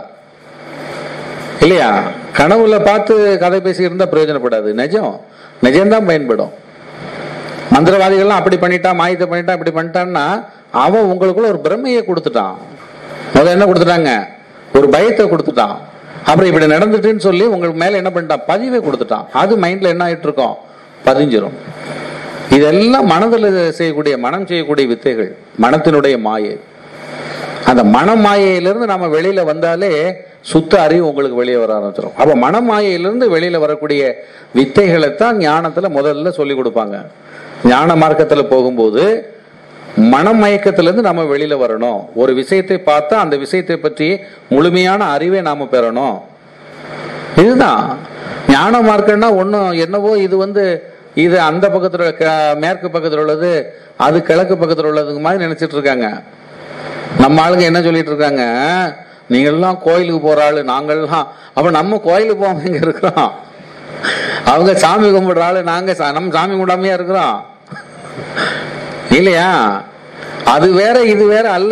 இல்லையா கனவுல பார்த்து கதை பேசி இருந்தா பிரயோஜனப்படாது நிஜம் நிஜம்தான் பயன்படும் மந்திரவாதிகள்லாம் அப்படி பண்ணிட்டான் மாயத்தை பண்ணிட்டான் இப்படி பண்ணிட்டான்னா அவன் உங்களுக்குள்ள ஒரு பிரமையை கொடுத்துட்டான் முதல்ல என்ன கொடுத்துட்டாங்க ஒரு பயத்தை கொடுத்துட்டான் அப்புறம் இப்படி நடந்துட்டுன்னு சொல்லி உங்களுக்கு மேல என்ன பண்ணிட்டான் பதிவை கொடுத்துட்டான் அது மைண்ட்ல என்ன ஆயிட்டு இருக்கும் பதிஞ்சிரும் இதெல்லாம் மனதில் செய்யக்கூடிய மனம் செய்யக்கூடிய வித்தைகள் மனத்தினுடைய மாயை அந்த மன மாயையிலிருந்து நாம வெளியில வந்தாலே சுத்த அறிவு உங்களுக்கு வெளியே வர ஆரம்பிச்சிடும் அப்ப மன மாயையிலிருந்து வெளியில வரக்கூடிய வித்தைகளை தான் ஞானத்துல முதல்ல சொல்லி கொடுப்பாங்க ஞான மார்க்கத்துல போகும்போது மனமயக்கத்திலிருந்து நம்ம வெளியில வரணும் ஒரு விஷயத்தை பார்த்தா அந்த விஷயத்தை பற்றி முழுமையான அறிவை நாம பெறணும் இதுதான் ஞான மார்க்கம்னா ஒன்றும் என்னவோ இது வந்து இது அந்த பக்கத்துல க- மேற்கு பக்கத்துல உள்ளது அது கிழக்கு பக்கத்துல உள்ளதுங்க மாதிரி நினைச்சிட்டு இருக்காங்க நம்ம ஆளுங்க என்ன சொல்லிட்டு இருக்காங்க நீங்கள்லாம் கோயிலுக்கு போற ஆளு நாங்கள்லாம் அப்ப நம்ம கோயிலுக்கு போகாம இங்க இருக்கிறோம் அவங்க சாமி கும்பிடுற ஆளு நாங்க சா- நம்ம சாமி கும்பிடாமையா இருக்கிறோம் இல்லையா அது வேற இது வேற அல்ல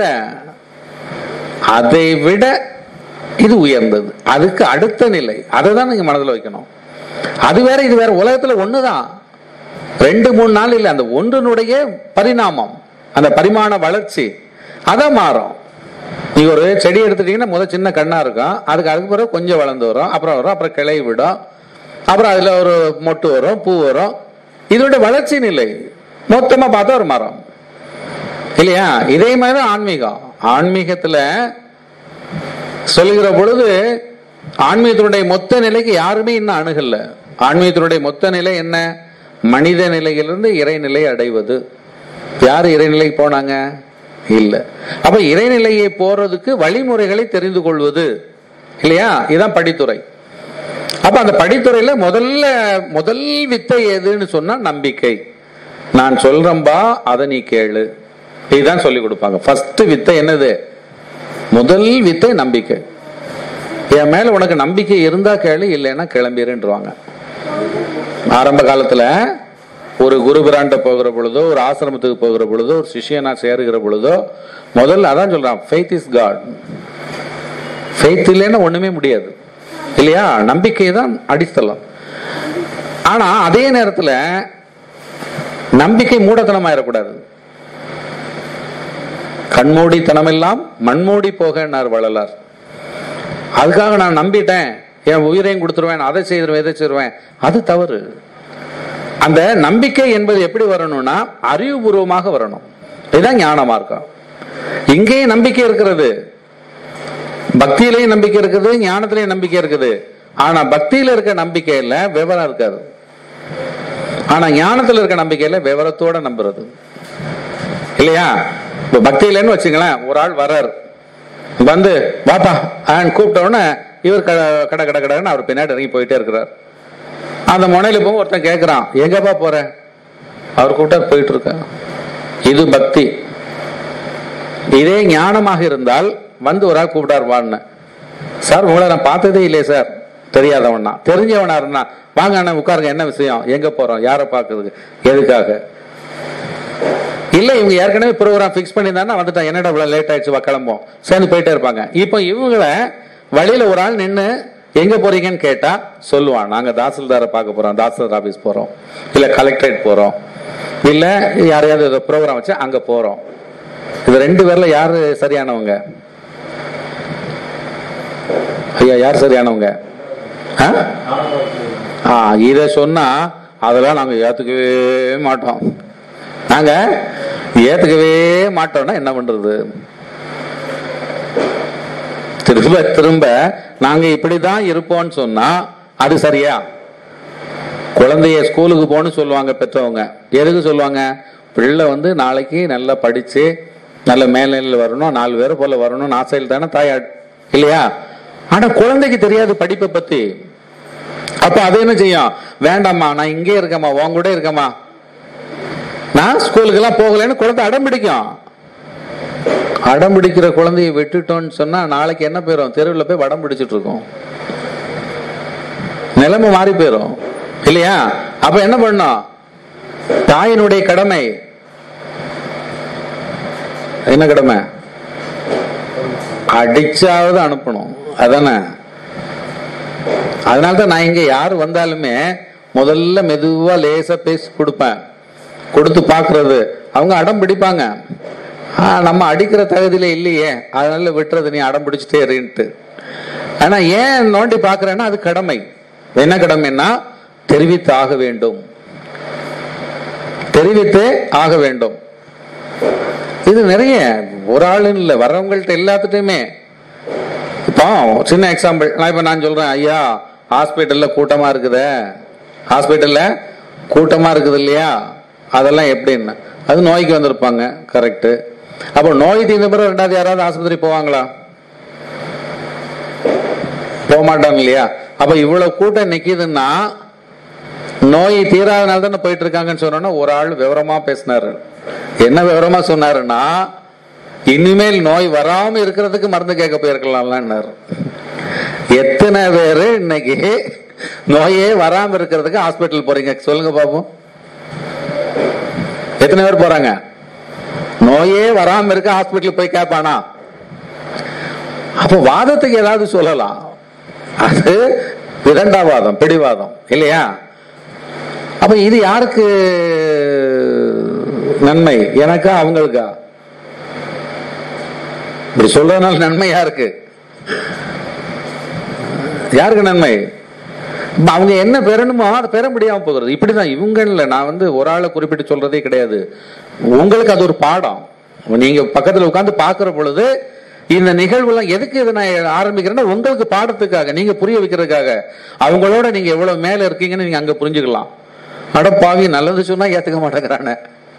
அதை விட இது உயர்ந்தது அதுக்கு அடுத்த நிலை அதை தான் நீங்க மனதில் வைக்கணும் அது வேற இது வேற உலகத்துல ஒண்ணுதான் ரெண்டு மூணு நாள் இல்லை அந்த ஒன்றினுடைய பரிணாமம் அந்த பரிமாண வளர்ச்சி அதான் மாறும் நீங்க ஒரு செடி எடுத்துட்டீங்கன்னா முதல் சின்ன கண்ணா இருக்கும் அதுக்கு அதுக்கு பிறகு கொஞ்சம் வளர்ந்து வரும் அப்புறம் வரும் அப்புறம் கிளை விடும் அப்புறம் அதுல ஒரு மொட்டு வரும் பூ வரும் இதோட வளர்ச்சி நிலை மொத்தமா பார்த்தா ஒரு மரம் இல்லையா இதே மாதிரி தான் ஆன்மீகம் ஆன்மீகத்துல சொல்லுகிற பொழுது ஆன்மீகத்தினுடைய மொத்த நிலைக்கு யாருமே இன்னும் அணுகல ஆன்மீகத்தினுடைய மொத்த நிலை என்ன மனித நிலையிலிருந்து இறைநிலை அடைவது யார் இறைநிலை போனாங்க இல்ல அப்ப இறைநிலையை போறதுக்கு வழிமுறைகளை தெரிந்து கொள்வது இல்லையா இதுதான் படித்துறை அப்ப அந்த படித்துறையில முதல்ல முதல் வித்தை எதுன்னு சொன்னா நம்பிக்கை நான் சொல்றேன்பா அதை நீ கேளு இதுதான் சொல்லி கொடுப்பாங்க ஃபர்ஸ்ட் வித்தை என்னது முதல் வித்தை நம்பிக்கை என் மேல உனக்கு நம்பிக்கை இருந்தா கேளு இல்லைன்னா கிளம்பிடுன்றாங்க ஆரம்ப காலத்துல ஒரு குரு பிராண்ட போகிற பொழுதோ ஒரு ஆசிரமத்துக்கு போகிற பொழுதோ ஒரு சிஷியனா சேருகிற பொழுதோ முதல்ல அதான் சொல்றான் ஃபெய்த் இஸ் காட் ஃபெய்த் இல்லைன்னா ஒண்ணுமே முடியாது இல்லையா நம்பிக்கை தான் அடித்தளம் ஆனா அதே நேரத்துல நம்பிக்கை மூடத்தனமாயிடக்கூடாது கண்மூடித்தனமெல்லாம் மண்மூடி போகன்னார் வள்ளலார் அதுக்காக நான் நம்பிட்டேன் என் உயிரையும் கொடுத்துருவேன் அதை செய்திருவேன் இதை செய்திருவேன் அது தவறு அந்த நம்பிக்கை என்பது எப்படி வரணும்னா அறிவுபூர்வமாக வரணும் இதுதான் ஞான மார்க்கம் இங்கேயும் நம்பிக்கை இருக்கிறது பக்தியிலையும் நம்பிக்கை இருக்குது ஞானத்திலையும் நம்பிக்கை இருக்குது ஆனா பக்தியில இருக்க நம்பிக்கையில விவரம் இருக்காது ஆனா ஞானத்துல இருக்க நம்பிக்கையில விவரத்தோட நம்புறது இல்லையா இப்ப பக்தியிலன்னு வச்சுங்களேன் ஒரு ஆள் வர்றார் வந்து வாப்பா ஆன் கூப்பிட்ட உடனே இவர் க- கட கட கடன்னு அவர் பின்னாடி இறங்கி போயிட்டே இருக்கிறார் அந்த முனையில போக ஒருத்தன் கேட்கிறான் எங்கப்பா போற அவர் கூப்பிட்டா போயிட்டு இருக்கேன் இது பக்தி இதே ஞானமாக இருந்தால் வந்து ஒரு ஆள் கூப்பிட்டார் வான்னு சார் உங்களை நான் பார்த்ததே இல்லையே சார் தெரியாதவனா தெரிஞ்சவனா இருந்தா வாங்க அண்ணா உட்காருங்க என்ன விஷயம் எங்க போறோம் யாரை பார்க்கறதுக்கு எதுக்காக இல்ல இவங்க ஏற்கனவே ப்ரோக்ராம் ஃபிக்ஸ் பண்ணியிருந்தாங்கன்னா வந்துட்டான் என்னடா இவ்வளவு லேட் ஆயிடுச்சு வா கிளம்போம் சேர்ந்து போயிட்டே இருப்பாங்க இப்போ இவங்களை வழியில ஒரு ஆள் நின்னு எங்க போறீங்கன்னு கேட்டா சொல்லுவான் நாங்க தாசில்தாரை பார்க்க போறோம் தாசில்தார் ஆபீஸ் போறோம் இல்ல கலெக்டரேட் போறோம் இல்ல யாரையாவது ப்ரோக்ராம் வச்சு அங்க போறோம் இது ரெண்டு பேர்ல யாரு சரியானவங்க ஐயா யார் சரியானவங்க ஆ? ஆ இத சொன்னா அதெல்லாம் நாங்க ஏத்துக்கவே மாட்டோம் நாங்க ஏத்துக்கவே மாட்டோம்னா என்ன பண்றது திரும்ப திரும்ப நாங்க இப்படிதான் இருப்போம்னு சொன்னா அது சரியா குழந்தைய ஸ்கூலுக்கு போகணும்னு சொல்லுவாங்க பெற்றவங்க எதுக்கு சொல்லுவாங்க பிள்ளை வந்து நாளைக்கு நல்லா படிச்சு நல்ல மேல்நிலையில் வரணும் நாலு பேர் போல வரணும்னு ஆசையில் தானே தாயாடு இல்லையா ஆனா குழந்தைக்கு தெரியாது படிப்பை பத்தி அப்ப அது என்ன செய்யும் வேண்டாம்மா நான் இங்கே இருக்கேம்மா உன் கூட இருக்கேம்மா நான் ஸ்கூலுக்கு எல்லாம் போகலைன்னு குழந்தை அடம் பிடிக்கும் அடம் பிடிக்கிற குழந்தைய விட்டுட்டோம்னு சொன்னா நாளைக்கு என்ன போயிடும் தெருவில் போய் வடம் பிடிச்சிட்டு இருக்கோம் நிலைமை மாறி போயிடும் இல்லையா அப்ப என்ன பண்ணும் தாயினுடைய கடமை என்ன கடமை அடிச்சாவது அனுப்பணும் அதானே அதனாலதான் நான் இங்க யார் வந்தாலுமே முதல்ல மெதுவா லேசா பேசி கொடுப்பேன் கொடுத்து பாக்குறது அவங்க அடம் பிடிப்பாங்க ஆ, நம்ம அடிக்கிற தகுதியில இல்லையே அதனால விட்டுறது நீ அடம் பிடிச்சிட்டே இருன்ட்டு ஆனா ஏன் நோண்டி பாக்குறேன்னா அது கடமை என்ன கடமைன்னா தெரிவித்து ஆக வேண்டும் தெரிவித்து ஆக வேண்டும் இது நிறைய ஒரு ஆளுன்னு இல்லை வர்றவங்கள்ட்ட எல்லாத்துட்டையுமே இப்போ சின்ன எக்ஸாம்பிள் நான் இப்போ நான் சொல்றேன் ஐயா ஹாஸ்பிட்டல்ல கூட்டமா இருக்குதே ஹாஸ்பிட்டல்ல கூட்டமா இருக்குது இல்லையா அதெல்லாம் எப்படின்னு அது நோய்க்கு வந்திருப்பாங்க கரெக்ட் அப்போ நோய் தீர்ந்த பிறகு ரெண்டாவது யாராவது ஆஸ்பத்திரி போவாங்களா போக மாட்டாங்க இல்லையா அப்ப இவ்வளவு கூட்டம் நிக்குதுன்னா நோய் தீராதனால தானே போயிட்டு இருக்காங்கன்னு சொன்னோன்னா ஒரு ஆள் விவரமா பேசினாரு என்ன விவரமா சொன்னாருன்னா இனிமேல் நோய் வராம இருக்கிறதுக்கு மருந்து கேட்க போயிருக்கலாம்லான்னாரு எத்தனை பேரு இன்னைக்கு நோயே வராம இருக்கிறதுக்கு ஹாஸ்பிட்டல் போறீங்க சொல்லுங்க பாப்போம் எத்தனை பேர் போறாங்க நோயே வராம இருக்க ஹாஸ்பிட்டல் போய் கேட்பானா அப்ப வாதத்துக்கு ஏதாவது சொல்லலாம் அது இரண்டாவாதம் பிடிவாதம் இல்லையா அப்ப இது யாருக்கு நன்மை எனக்கா அவங்களுக்கா இப்படி சொல்றதுனால நன்மை யாருக்கு யாருக்கு நன்மை இப்ப அவங்க என்ன பெறணுமோ அதை பெற முடியாம போகிறது இப்படிதான் இவங்கள்ல நான் வந்து ஒரு ஆளை குறிப்பிட்டு சொல்றதே கிடையாது உங்களுக்கு அது ஒரு பாடம் நீங்க பக்கத்துல உட்கார்ந்து பாக்குற பொழுது இந்த நிகழ்வுலாம் எதுக்கு இதை நான் ஆரம்பிக்கிறேன்னா உங்களுக்கு பாடத்துக்காக நீங்க புரிய வைக்கிறதுக்காக அவங்களோட நீங்க எவ்வளவு மேல இருக்கீங்கன்னு நீங்க அங்க புரிஞ்சுக்கலாம் அட பாவி நல்லது சொன்னா ஏத்துக்க மாட்டேங்கிறானே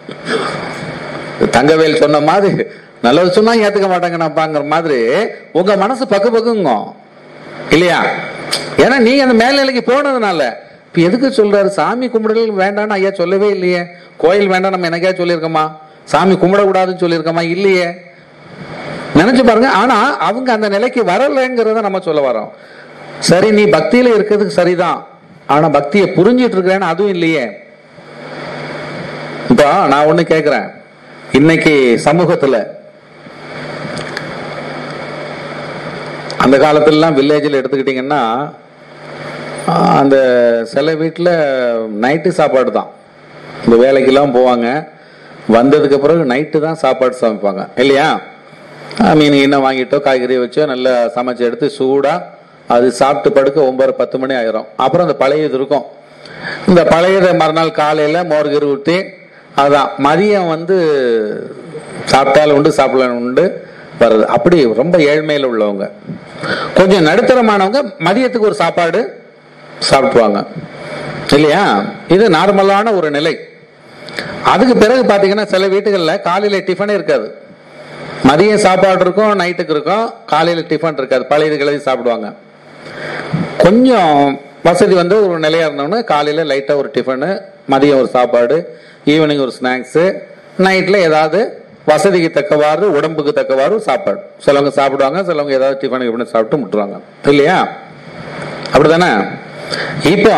தங்கவேல் சொன்ன மாதிரி நல்லது சொன்னா ஏத்துக்க மாட்டாங்கன்னாப்பாங்கிற மாதிரி உங்க மனசு பக்கு பக்குங்க இல்லையா ஏன்னா நீங்க அந்த மேல்நிலைக்கு போனதுனால இப்ப எதுக்கு சொல்றாரு சாமி கும்பிடல் வேண்டாம்னு ஐயா சொல்லவே இல்லையே கோயில் வேண்டாம் நம்ம எனக்கே சொல்லியிருக்கோமா சாமி கும்பிடக்கூடாதுன்னு சொல்லியிருக்கோமா இல்லையே நினைச்சு பாருங்க ஆனா அவங்க அந்த நிலைக்கு வரலைங்கிறத நம்ம சொல்ல வரோம் சரி நீ பக்தியில இருக்கிறதுக்கு சரிதான் ஆனா பக்தியை புரிஞ்சிட்டு இருக்கிறேன்னு அதுவும் இல்லையே இப்போ நான் ஒண்ணு கேக்குறேன் இன்னைக்கு சமூகத்துல அந்த காலத்துலலாம் வில்லேஜில் எடுத்துக்கிட்டிங்கன்னா ஆஹ், அந்த சில வீட்டில் நைட்டு சாப்பாடு தான் இந்த வேலைக்கெல்லாம் போவாங்க வந்ததுக்கு பிறகு நைட்டு தான் சாப்பாடு சமைப்பாங்க இல்லையா ஆஹ், மீன் இன்னும் வாங்கிட்டோ காய்கறி வச்சோ நல்லா சமைச்சு எடுத்து சூடாக அது சாப்பிட்டு படுக்க ஒன்பது பத்து மணி ஆயிரும் அப்புறம் அந்த பழையது இருக்கும் இந்த பழையதை மறுநாள் காலையில் மோர்கரு ஊற்றி அதான் மதியம் வந்து சாப்பிட்டாலும் உண்டு சாப்பிடலாம் உண்டு வருது அப்படி ரொம்ப ஏழ்மையில் உள்ளவங்க கொஞ்சம் நடுத்தரமானவங்க மதியத்துக்கு ஒரு சாப்பாடு சாப்பிடுவாங்க இல்லையா இது நார்மலான ஒரு நிலை அதுக்கு பிறகு பாத்தீங்கன்னா சில வீட்டுகளில் காலையில டிஃபனே இருக்காது மதியம் சாப்பாடு இருக்கும் நைட்டுக்கு இருக்கும் காலையில டிஃபன் இருக்காது பழையது கிளறி சாப்பிடுவாங்க கொஞ்சம் வசதி வந்து ஒரு நிலையா இருந்தோம்னா காலையில லைட்டா ஒரு டிஃபனு மதியம் ஒரு சாப்பாடு ஈவினிங் ஒரு ஸ்நாக்ஸ் நைட்ல ஏதாவது வசதிக்கு தக்கவாறு உடம்புக்கு தக்கவாறு சாப்பாடு சிலவங்க சாப்பிடுவாங்க சிலவங்க ஏதாவது டிஃபன் கிஃபன் சாப்பிட்டு முட்டுருவாங்க இல்லையா அப்படிதானே இப்போ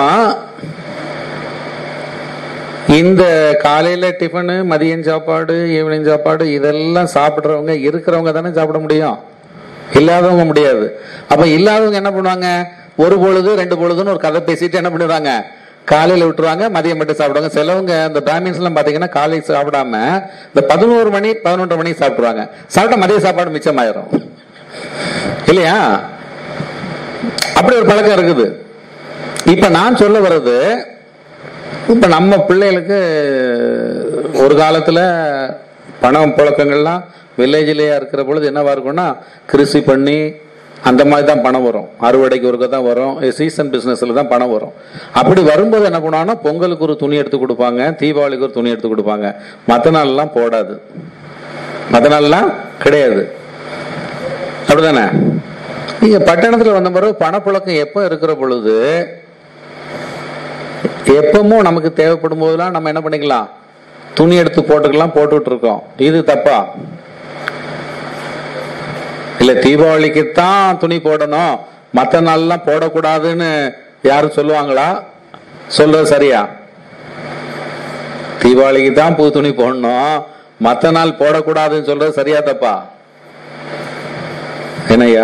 இந்த காலையில டிஃபனு மதியம் சாப்பாடு ஈவினிங் சாப்பாடு இதெல்லாம் சாப்பிடுறவங்க இருக்கிறவங்க தானே சாப்பிட முடியும் இல்லாதவங்க முடியாது அப்ப இல்லாதவங்க என்ன பண்ணுவாங்க ஒரு பொழுது ரெண்டு பொழுதுன்னு ஒரு கதை பேசிட்டு என்ன பண்ணுவாங்க காலையில விட்டுருவாங்க மதியம் மட்டும் சாப்பிடுவாங்க சிலவங்க இந்த பிராமின்ஸ் எல்லாம் பாத்தீங்கன்னா காலையில் சாப்பிடாம இந்த பதினோரு மணி பதினொன்றரை மணிக்கு சாப்பிடுவாங்க சாப்பிட்டா மதிய சாப்பாடு மிச்சமாயிரும் இல்லையா அப்படி ஒரு பழக்கம் இருக்குது இப்ப நான் சொல்ல வர்றது இப்ப நம்ம பிள்ளைகளுக்கு ஒரு காலத்துல பணம் புழக்கங்கள்லாம் வில்லேஜ்லயா இருக்கிற பொழுது என்னவா இருக்கும்னா கிருஷி பண்ணி அந்த மாதிரி தான் பணம் வரும் அறுவடைக்கு ஒருக்க தான் வரும் சீசன் பிசினஸ்ல தான் பணம் வரும் அப்படி வரும்போது என்ன பண்ணுவாங்கன்னா பொங்கலுக்கு ஒரு துணி எடுத்து கொடுப்பாங்க தீபாவளிக்கு ஒரு துணி எடுத்து கொடுப்பாங்க மற்ற நாள்லாம் போடாது மற்ற நாள்லாம் கிடையாது அப்படிதானே நீங்க பட்டணத்துல வந்த பிறகு பணப்புழக்கம் எப்போ இருக்கிற பொழுது எப்பவும் நமக்கு தேவைப்படும் போதெல்லாம் நம்ம என்ன பண்ணிக்கலாம் துணி எடுத்து போட்டுக்கலாம் போட்டுட்டு இருக்கோம் இது தப்பா இல்ல தீபாவளிக்கு தான் துணி போடணும் மற்ற நாள்லாம் போடக்கூடாதுன்னு யாரும் சொல்லுவாங்களா சொல்றது சரியா தீபாவளிக்கு தான் புது துணி போடணும் மற்ற நாள் போடக்கூடாதுன்னு சொல்றது சரியா தப்பா என்னய்யா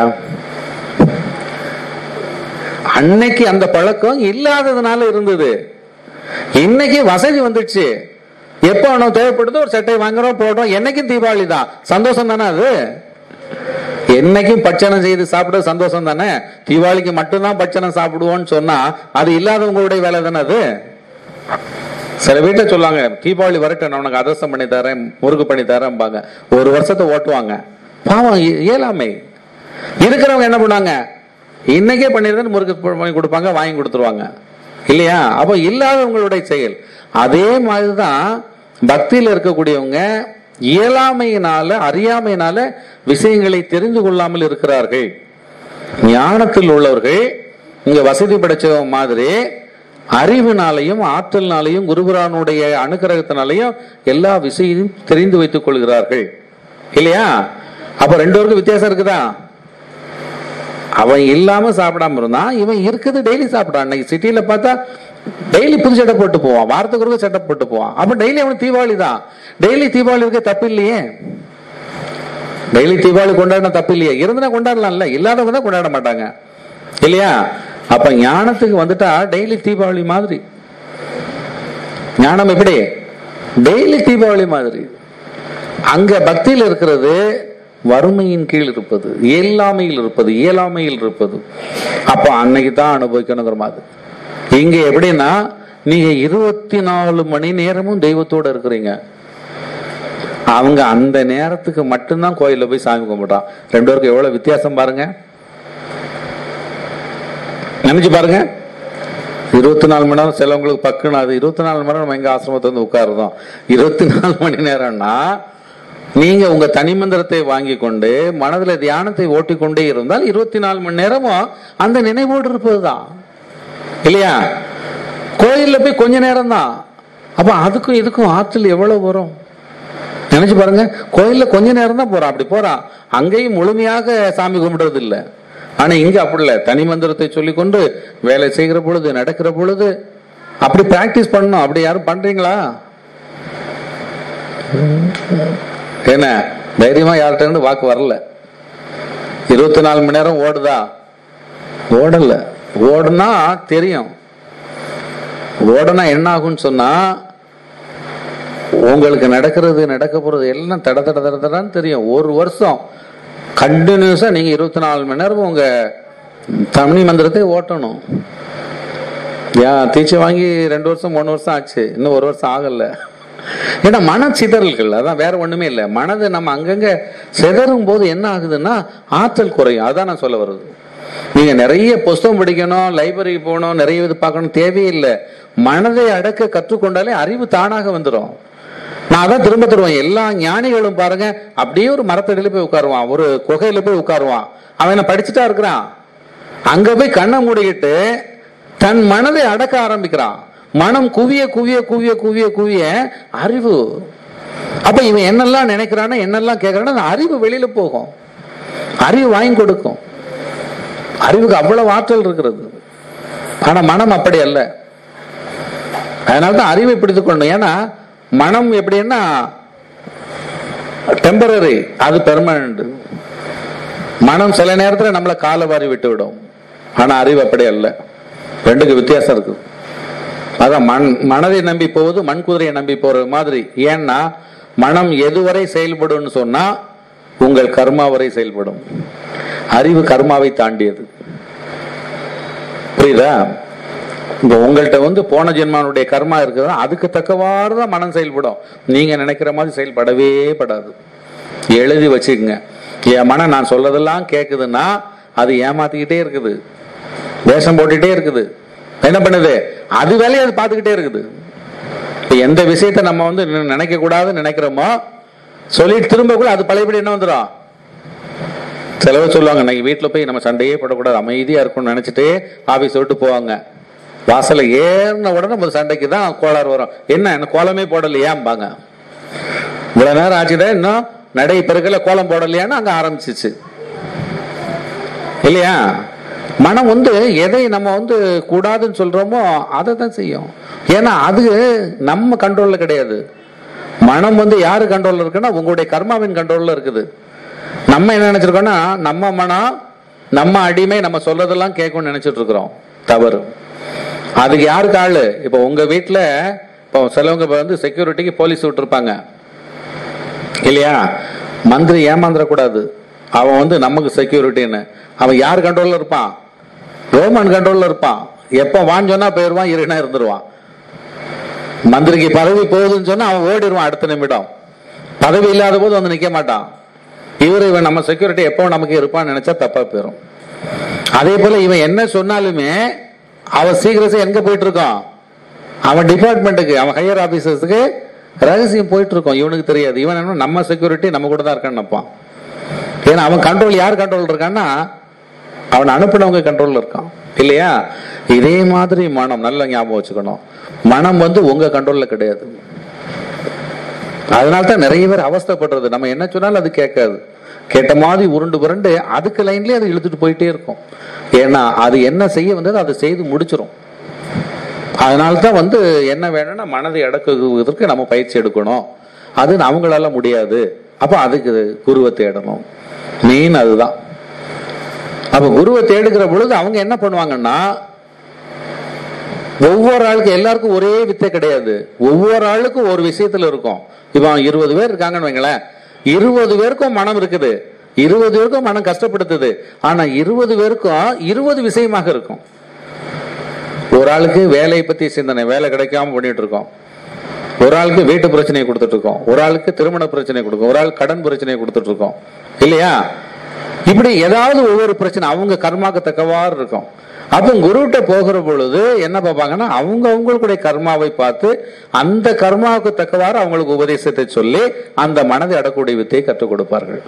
அன்னைக்கு அந்த பழக்கம் இல்லாததுனால இருந்தது இன்னைக்கு வசதி வந்துடுச்சு எப்போ நம்ம தேவைப்படுதோ ஒரு சட்டை வாங்குறோம் போடுறோம் என்னைக்கும் தீபாவளி தான் சந்தோஷம் தானே அது என்னைக்கும் பட்சணம் செய்து சாப்பிட சந்தோஷம் தானே தீபாவளிக்கு மட்டும்தான் பட்சணம் சாப்பிடுவோம்னு சொன்னா அது இல்லாதவங்களுடைய வேலை தானே அது சில வீட்டில் சொல்லுவாங்க தீபாவளி வரட்டும் நான் உனக்கு அதர்சம் பண்ணி தரேன் முறுக்கு பண்ணி தரேன்பாங்க ஒரு வருஷத்தை ஓட்டுவாங்க பாவம் இ- இயலாமை இருக்கிறவங்க என்ன பண்ணுவாங்க இன்னைக்கே பண்ணிருந்தா முறுக்கு பண்ணி கொடுப்பாங்க வாங்கி கொடுத்துருவாங்க இல்லையா அப்போ இல்லாதவங்களுடைய செயல் அதே மாதிரிதான் பக்தியில் இருக்கக்கூடியவங்க இயலாமையினால அறியாமையினால விஷயங்களை தெரிந்து கொள்ளாமல் இருக்கிறார்கள் ஞானத்தில் உள்ளவர்கள் இங்க வசதி படைச்ச மாதிரி அறிவினாலையும் ஆற்றலினாலையும் குருபுரானுடைய அனுகிரகத்தினாலையும் எல்லா விஷயத்தையும் தெரிந்து வைத்துக் கொள்கிறார்கள் இல்லையா அப்ப ரெண்டு பேருக்கும் வித்தியாசம் இருக்குதா அவன் இல்லாம சாப்பிடாம இருந்தான் இவன் இருக்குது டெய்லி சாப்பிடான் அன்னைக்கு சிட்டில பார்த்தா டெய்லி புது சட்டை போட்டு போவான் வாரத்துக்கு ஒரு சட்டை போட்டு போவான் அப்ப டெய்லி அவனுக்கு தீபாவளி தான் டெய்லி தீபாவளி இருக்க தப்பு இல்லையே டெய்லி தீபாவளி கொண்டாடின தப்பு இல்லையே இருந்தா கொண்டாடலாம்ல இல்லாதவங்க தான் கொண்டாட மாட்டாங்க இல்லையா அப்ப ஞானத்துக்கு வந்துட்டா டெய்லி தீபாவளி மாதிரி ஞானம் எப்படி டெய்லி தீபாவளி மாதிரி அங்க பக்தியில் இருக்கிறது வறுமையின் கீழ் இருப்பது இயலாமையில் இருப்பது இயலாமையில் இருப்பது அப்ப அன்னைக்கு தான் அனுபவிக்கணுங்கிற மாதிரி இங்க எப்படின்னா நீங்க இருபத்தி நாலு மணி நேரமும் தெய்வத்தோட இருக்கிறீங்க அவங்க அந்த நேரத்துக்கு மட்டும்தான் கோயில்ல போய் சாமி கும்பிடுறான் ரெண்டு பேருக்கும் எவ்வளவு வித்தியாசம் பாருங்க நினைச்சு பாருங்க இருபத்தி நாலு மணி நேரம் சிலவங்களுக்கு பக்குன்னு அது இருபத்தி நாலு மணி நேரம் நம்ம எங்க ஆசிரமத்தை வந்து உட்காருதோம் இருபத்தி நாலு மணி நேரம்னா நீங்க உங்க தனிமந்திரத்தை வாங்கி கொண்டு மனதில் தியானத்தை ஓட்டிக்கொண்டே இருந்தால் இருபத்தி நாலு மணி நேரமும் அந்த நினைவோடு இருப்பதுதான் இல்லையா கோயில்ல போய் கொஞ்ச நேரம் தான் அப்ப அதுக்கும் இதுக்கும் ஆற்றல் எவ்வளவு வரும் நினைச்சு பாருங்க கோயில்ல கொஞ்ச நேரம் தான் போறான் அப்படி போறான் அங்கேயும் முழுமையாக சாமி கும்பிடுறது இல்ல ஆனா இங்க அப்படி இல்ல தனி மந்திரத்தை சொல்லிக்கொண்டு வேலை செய்கிற பொழுது நடக்கிற பொழுது அப்படி பிராக்டிஸ் பண்ணணும் அப்படி யாரும் பண்றீங்களா என்ன தைரியமா யார்கிட்ட இருந்து வாக்கு வரல இருபத்தி நாலு மணி நேரம் ஓடுதா ஓடல ஓடுனா தெரியும் ஓடனா என்ன ஆகும்னு சொன்னா உங்களுக்கு நடக்கிறது நடக்க போறது எல்லாம் தட தட தட தடன்னு தெரியும் ஒரு வருஷம் கண்டினியூஸா நீங்க இருபத்தி நாலு மணி நேரம் உங்க தமிழ் மந்திரத்தை ஓட்டணும் ஏன் தீட்சை வாங்கி ரெண்டு வருஷம் மூணு வருஷம் ஆச்சு இன்னும் ஒரு வருஷம் ஆகல ஏன்னா மன சிதறல்கள் அதான் வேற ஒண்ணுமே இல்லை மனது நம்ம அங்கங்க சிதறும் போது என்ன ஆகுதுன்னா ஆற்றல் குறையும் அதான் நான் சொல்ல வருது நீங்க நிறைய புஸ்தகம் படிக்கணும் லைப்ரரி போகணும் நிறைய இது பார்க்கணும் தேவையில்லை மனதை அடக்க கற்றுக்கொண்டாலே அறிவு தானாக வந்துடும் நான் அதான் திரும்ப தருவேன் எல்லா ஞானிகளும் பாருங்க அப்படியே ஒரு மரத்தடியில போய் உட்காருவான் ஒரு குகையில போய் உட்காருவான் அவன் என்ன படிச்சுட்டா இருக்கிறான் அங்க போய் கண்ணை மூடிக்கிட்டு தன் மனதை அடக்க ஆரம்பிக்கிறான் மனம் குவிய குவிய குவிய குவிய குவிய அறிவு அப்ப இவன் என்னெல்லாம் நினைக்கிறானோ என்னெல்லாம் கேட்கறானோ அந்த அறிவு வெளியில போகும் அறிவு வாங்கி கொடுக்கும் அறிவுக்கு அவ்வளவு ஆற்றல் இருக்கிறது ஆனா மனம் அப்படி அல்ல அதனாலதான் அறிவை பிடித்துக் கொள்ளணும் ஏன்னா மனம் எப்படின்னா டெம்பரரி அது பெர்மனண்ட் மனம் சில நேரத்துல நம்மளை கால வாரி விட்டு விடும் ஆனா அறிவு அப்படி அல்ல ரெண்டுக்கு வித்தியாசம் இருக்கு அதான் மண் மனதை நம்பி போவது மண் குதிரையை நம்பி போற மாதிரி ஏன்னா மனம் எதுவரை செயல்படும்னு சொன்னா உங்கள் கர்மா வரை செயல்படும் அறிவு கர்மாவை தாண்டியது புரியுதா இப்போ உங்கள்கிட்ட வந்து போன ஜென்மானுடைய கர்மா இருக்குதா அதுக்கு தக்கவாறு தான் மனம் செயல்படும் நீங்க நினைக்கிற மாதிரி செயல்படவே படாது எழுதி வச்சுக்கோங்க என் மனம் நான் சொல்லதெல்லாம் கேட்குதுன்னா அது ஏமாத்திக்கிட்டே இருக்குது வேஷம் போட்டுட்டே இருக்குது என்ன பண்ணுது அது வேலையை அது பார்த்துக்கிட்டே இருக்குது இப்ப எந்த விஷயத்த நம்ம வந்து நினைக்க கூடாதுன்னு நினைக்கிறோமோ சொல்லிட்டு திரும்ப கூட அது பழையபடி என்ன வந்துடும் சில பேர் சொல்லுவாங்க இன்னைக்கு வீட்டில் போய் நம்ம சண்டையே போடக்கூடாது அமைதியா இருக்கும்னு நினைச்சிட்டு ஆபீஸ் விட்டு போவாங்க வாசல்ல ஏறின உடனே நம்ம சண்டைக்கு தான் கோளாறு வரும் என்ன என்ன கோலமே போடலையாம்பாங்க இவ்வளவு நேரம் ஆச்சுதான் இன்னும் நடை பெருக்கல கோலம் போடலையான்னு அங்க ஆரம்பிச்சிச்சு இல்லையா மனம் வந்து எதை நம்ம வந்து கூடாதுன்னு சொல்றோமோ அதை தான் செய்யும் ஏன்னா அது நம்ம கண்ட்ரோல்ல கிடையாது மனம் வந்து யாரு கண்ட்ரோல்ல இருக்குன்னா உங்களுடைய கர்மாவின் கண்ட்ரோல்ல இருக்குது நம்ம என்ன நினைச்சிருக்கோம்னா நம்ம மனம் நம்ம அடிமை நம்ம சொல்றதெல்லாம் கேட்கும்னு நினைச்சிட்டு இருக்கிறோம் தவறு அதுக்கு யாருக்கு ஆளு இப்போ உங்க வீட்டுல இப்போ சிலவங்க இப்ப வந்து செக்யூரிட்டிக்கு போலீஸ் விட்டுருப்பாங்க இல்லையா மந்திரி ஏமாந்துடக்கூடாது அவன் வந்து நமக்கு செக்யூரிட்டின்னு அவன் யார் கண்ட்ரோல்ல இருப்பான் ரோமன் கண்ட்ரோல்ல இருப்பான் எப்ப வான்னு சொன்னா போயிருவான் இருனா இருந்துருவான் மந்திரிக்கு பதவி போகுதுன்னு சொன்னா அவன் ஓடிடுவான் அடுத்த நிமிடம் பதவி இல்லாத போது வந்து நிக்க மாட்டான் இவர் இவன் நம்ம செக்யூரிட்டி எப்போ நமக்கு இருப்பான்னு நினைச்சா தப்பா போயிடும் அதே போல இவன் என்ன சொன்னாலுமே அவன் சீக்கிரசா எங்க போயிட்டு இருக்கான் அவன் டிபார்ட்மெண்ட்டுக்கு அவன் ஹையர் ஆபீசர்ஸுக்கு ரகசியம் போயிட்டு இருக்கோம் இவனுக்கு தெரியாது இவன் என்ன நம்ம செக்யூரிட்டி நம்ம கூட தான் இருக்கான்னு நினைப்பான் ஏன்னா அவன் கண்ட்ரோல் யார் கண்ட்ரோல் இருக்கான்னா அவன் அனுப்பினவங்க கண்ட்ரோல்ல இருக்கான் இல்லையா இதே மாதிரி மனம் நல்ல ஞாபகம் வச்சுக்கணும் மனம் வந்து உங்க கண்ட்ரோல்ல கிடையாது அதனால தான் நிறைய பேர் அவஸ்தைப்படுறது நம்ம என்ன சொன்னாலும் அது கேட்காது கேட்ட மாதிரி உருண்டு புரண்டு அதுக்கு லைன்லயே அது இழுத்துட்டு போயிட்டே இருக்கும் ஏன்னா அது என்ன செய்ய வந்தது அதை செய்து முடிச்சிரும் அதனால தான் வந்து என்ன வேணும்னா மனதை அடக்குவதற்கு நம்ம பயிற்சி எடுக்கணும் அது அவங்களால முடியாது அப்ப அதுக்கு குருவை தேடணும் மெயின் அதுதான் அப்ப குருவை தேடுகிற பொழுது அவங்க என்ன பண்ணுவாங்கன்னா ஒவ்வொரு ஆளுக்கு எல்லாருக்கும் ஒரே வித்தை கிடையாது ஒவ்வொரு ஆளுக்கும் ஒரு விஷயத்துல இருக்கும் இப்போ இருபது பேர் இருக்காங்கன்னு வைங்களேன் இருபது பேருக்கும் மனம் இருக்குது இருபது பேருக்கும் மனம் கஷ்டப்படுத்துது ஆனா இருபது பேருக்கும் இருபது விஷயமாக இருக்கும் ஒரு ஆளுக்கு வேலையை பத்தி சிந்தனை வேலை கிடைக்காம பண்ணிட்டு இருக்கோம் ஒரு ஆளுக்கு வீட்டு பிரச்சனையை கொடுத்துட்டு இருக்கோம் ஒரு ஆளுக்கு திருமண பிரச்சனை கொடுக்கும் ஒரு ஆள் கடன் பிரச்சனையை கொடுத்துட்டு இருக்கோம் இல்லையா இப்படி ஏதாவது ஒவ்வொரு பிரச்சனை அவங்க கர்மாக்கு தக்கவாறு இருக்கும் அப்போ குருகிட்ட போகிற பொழுது என்ன பார்ப்பாங்கன்னா அவங்க அவங்களுடைய கர்மாவை பார்த்து அந்த கர்மாவுக்கு தக்கவாறு அவங்களுக்கு உபதேசத்தை சொல்லி அந்த மனதை அடக்கூடிய வித்தையை கற்றுக் கொடுப்பார்கள்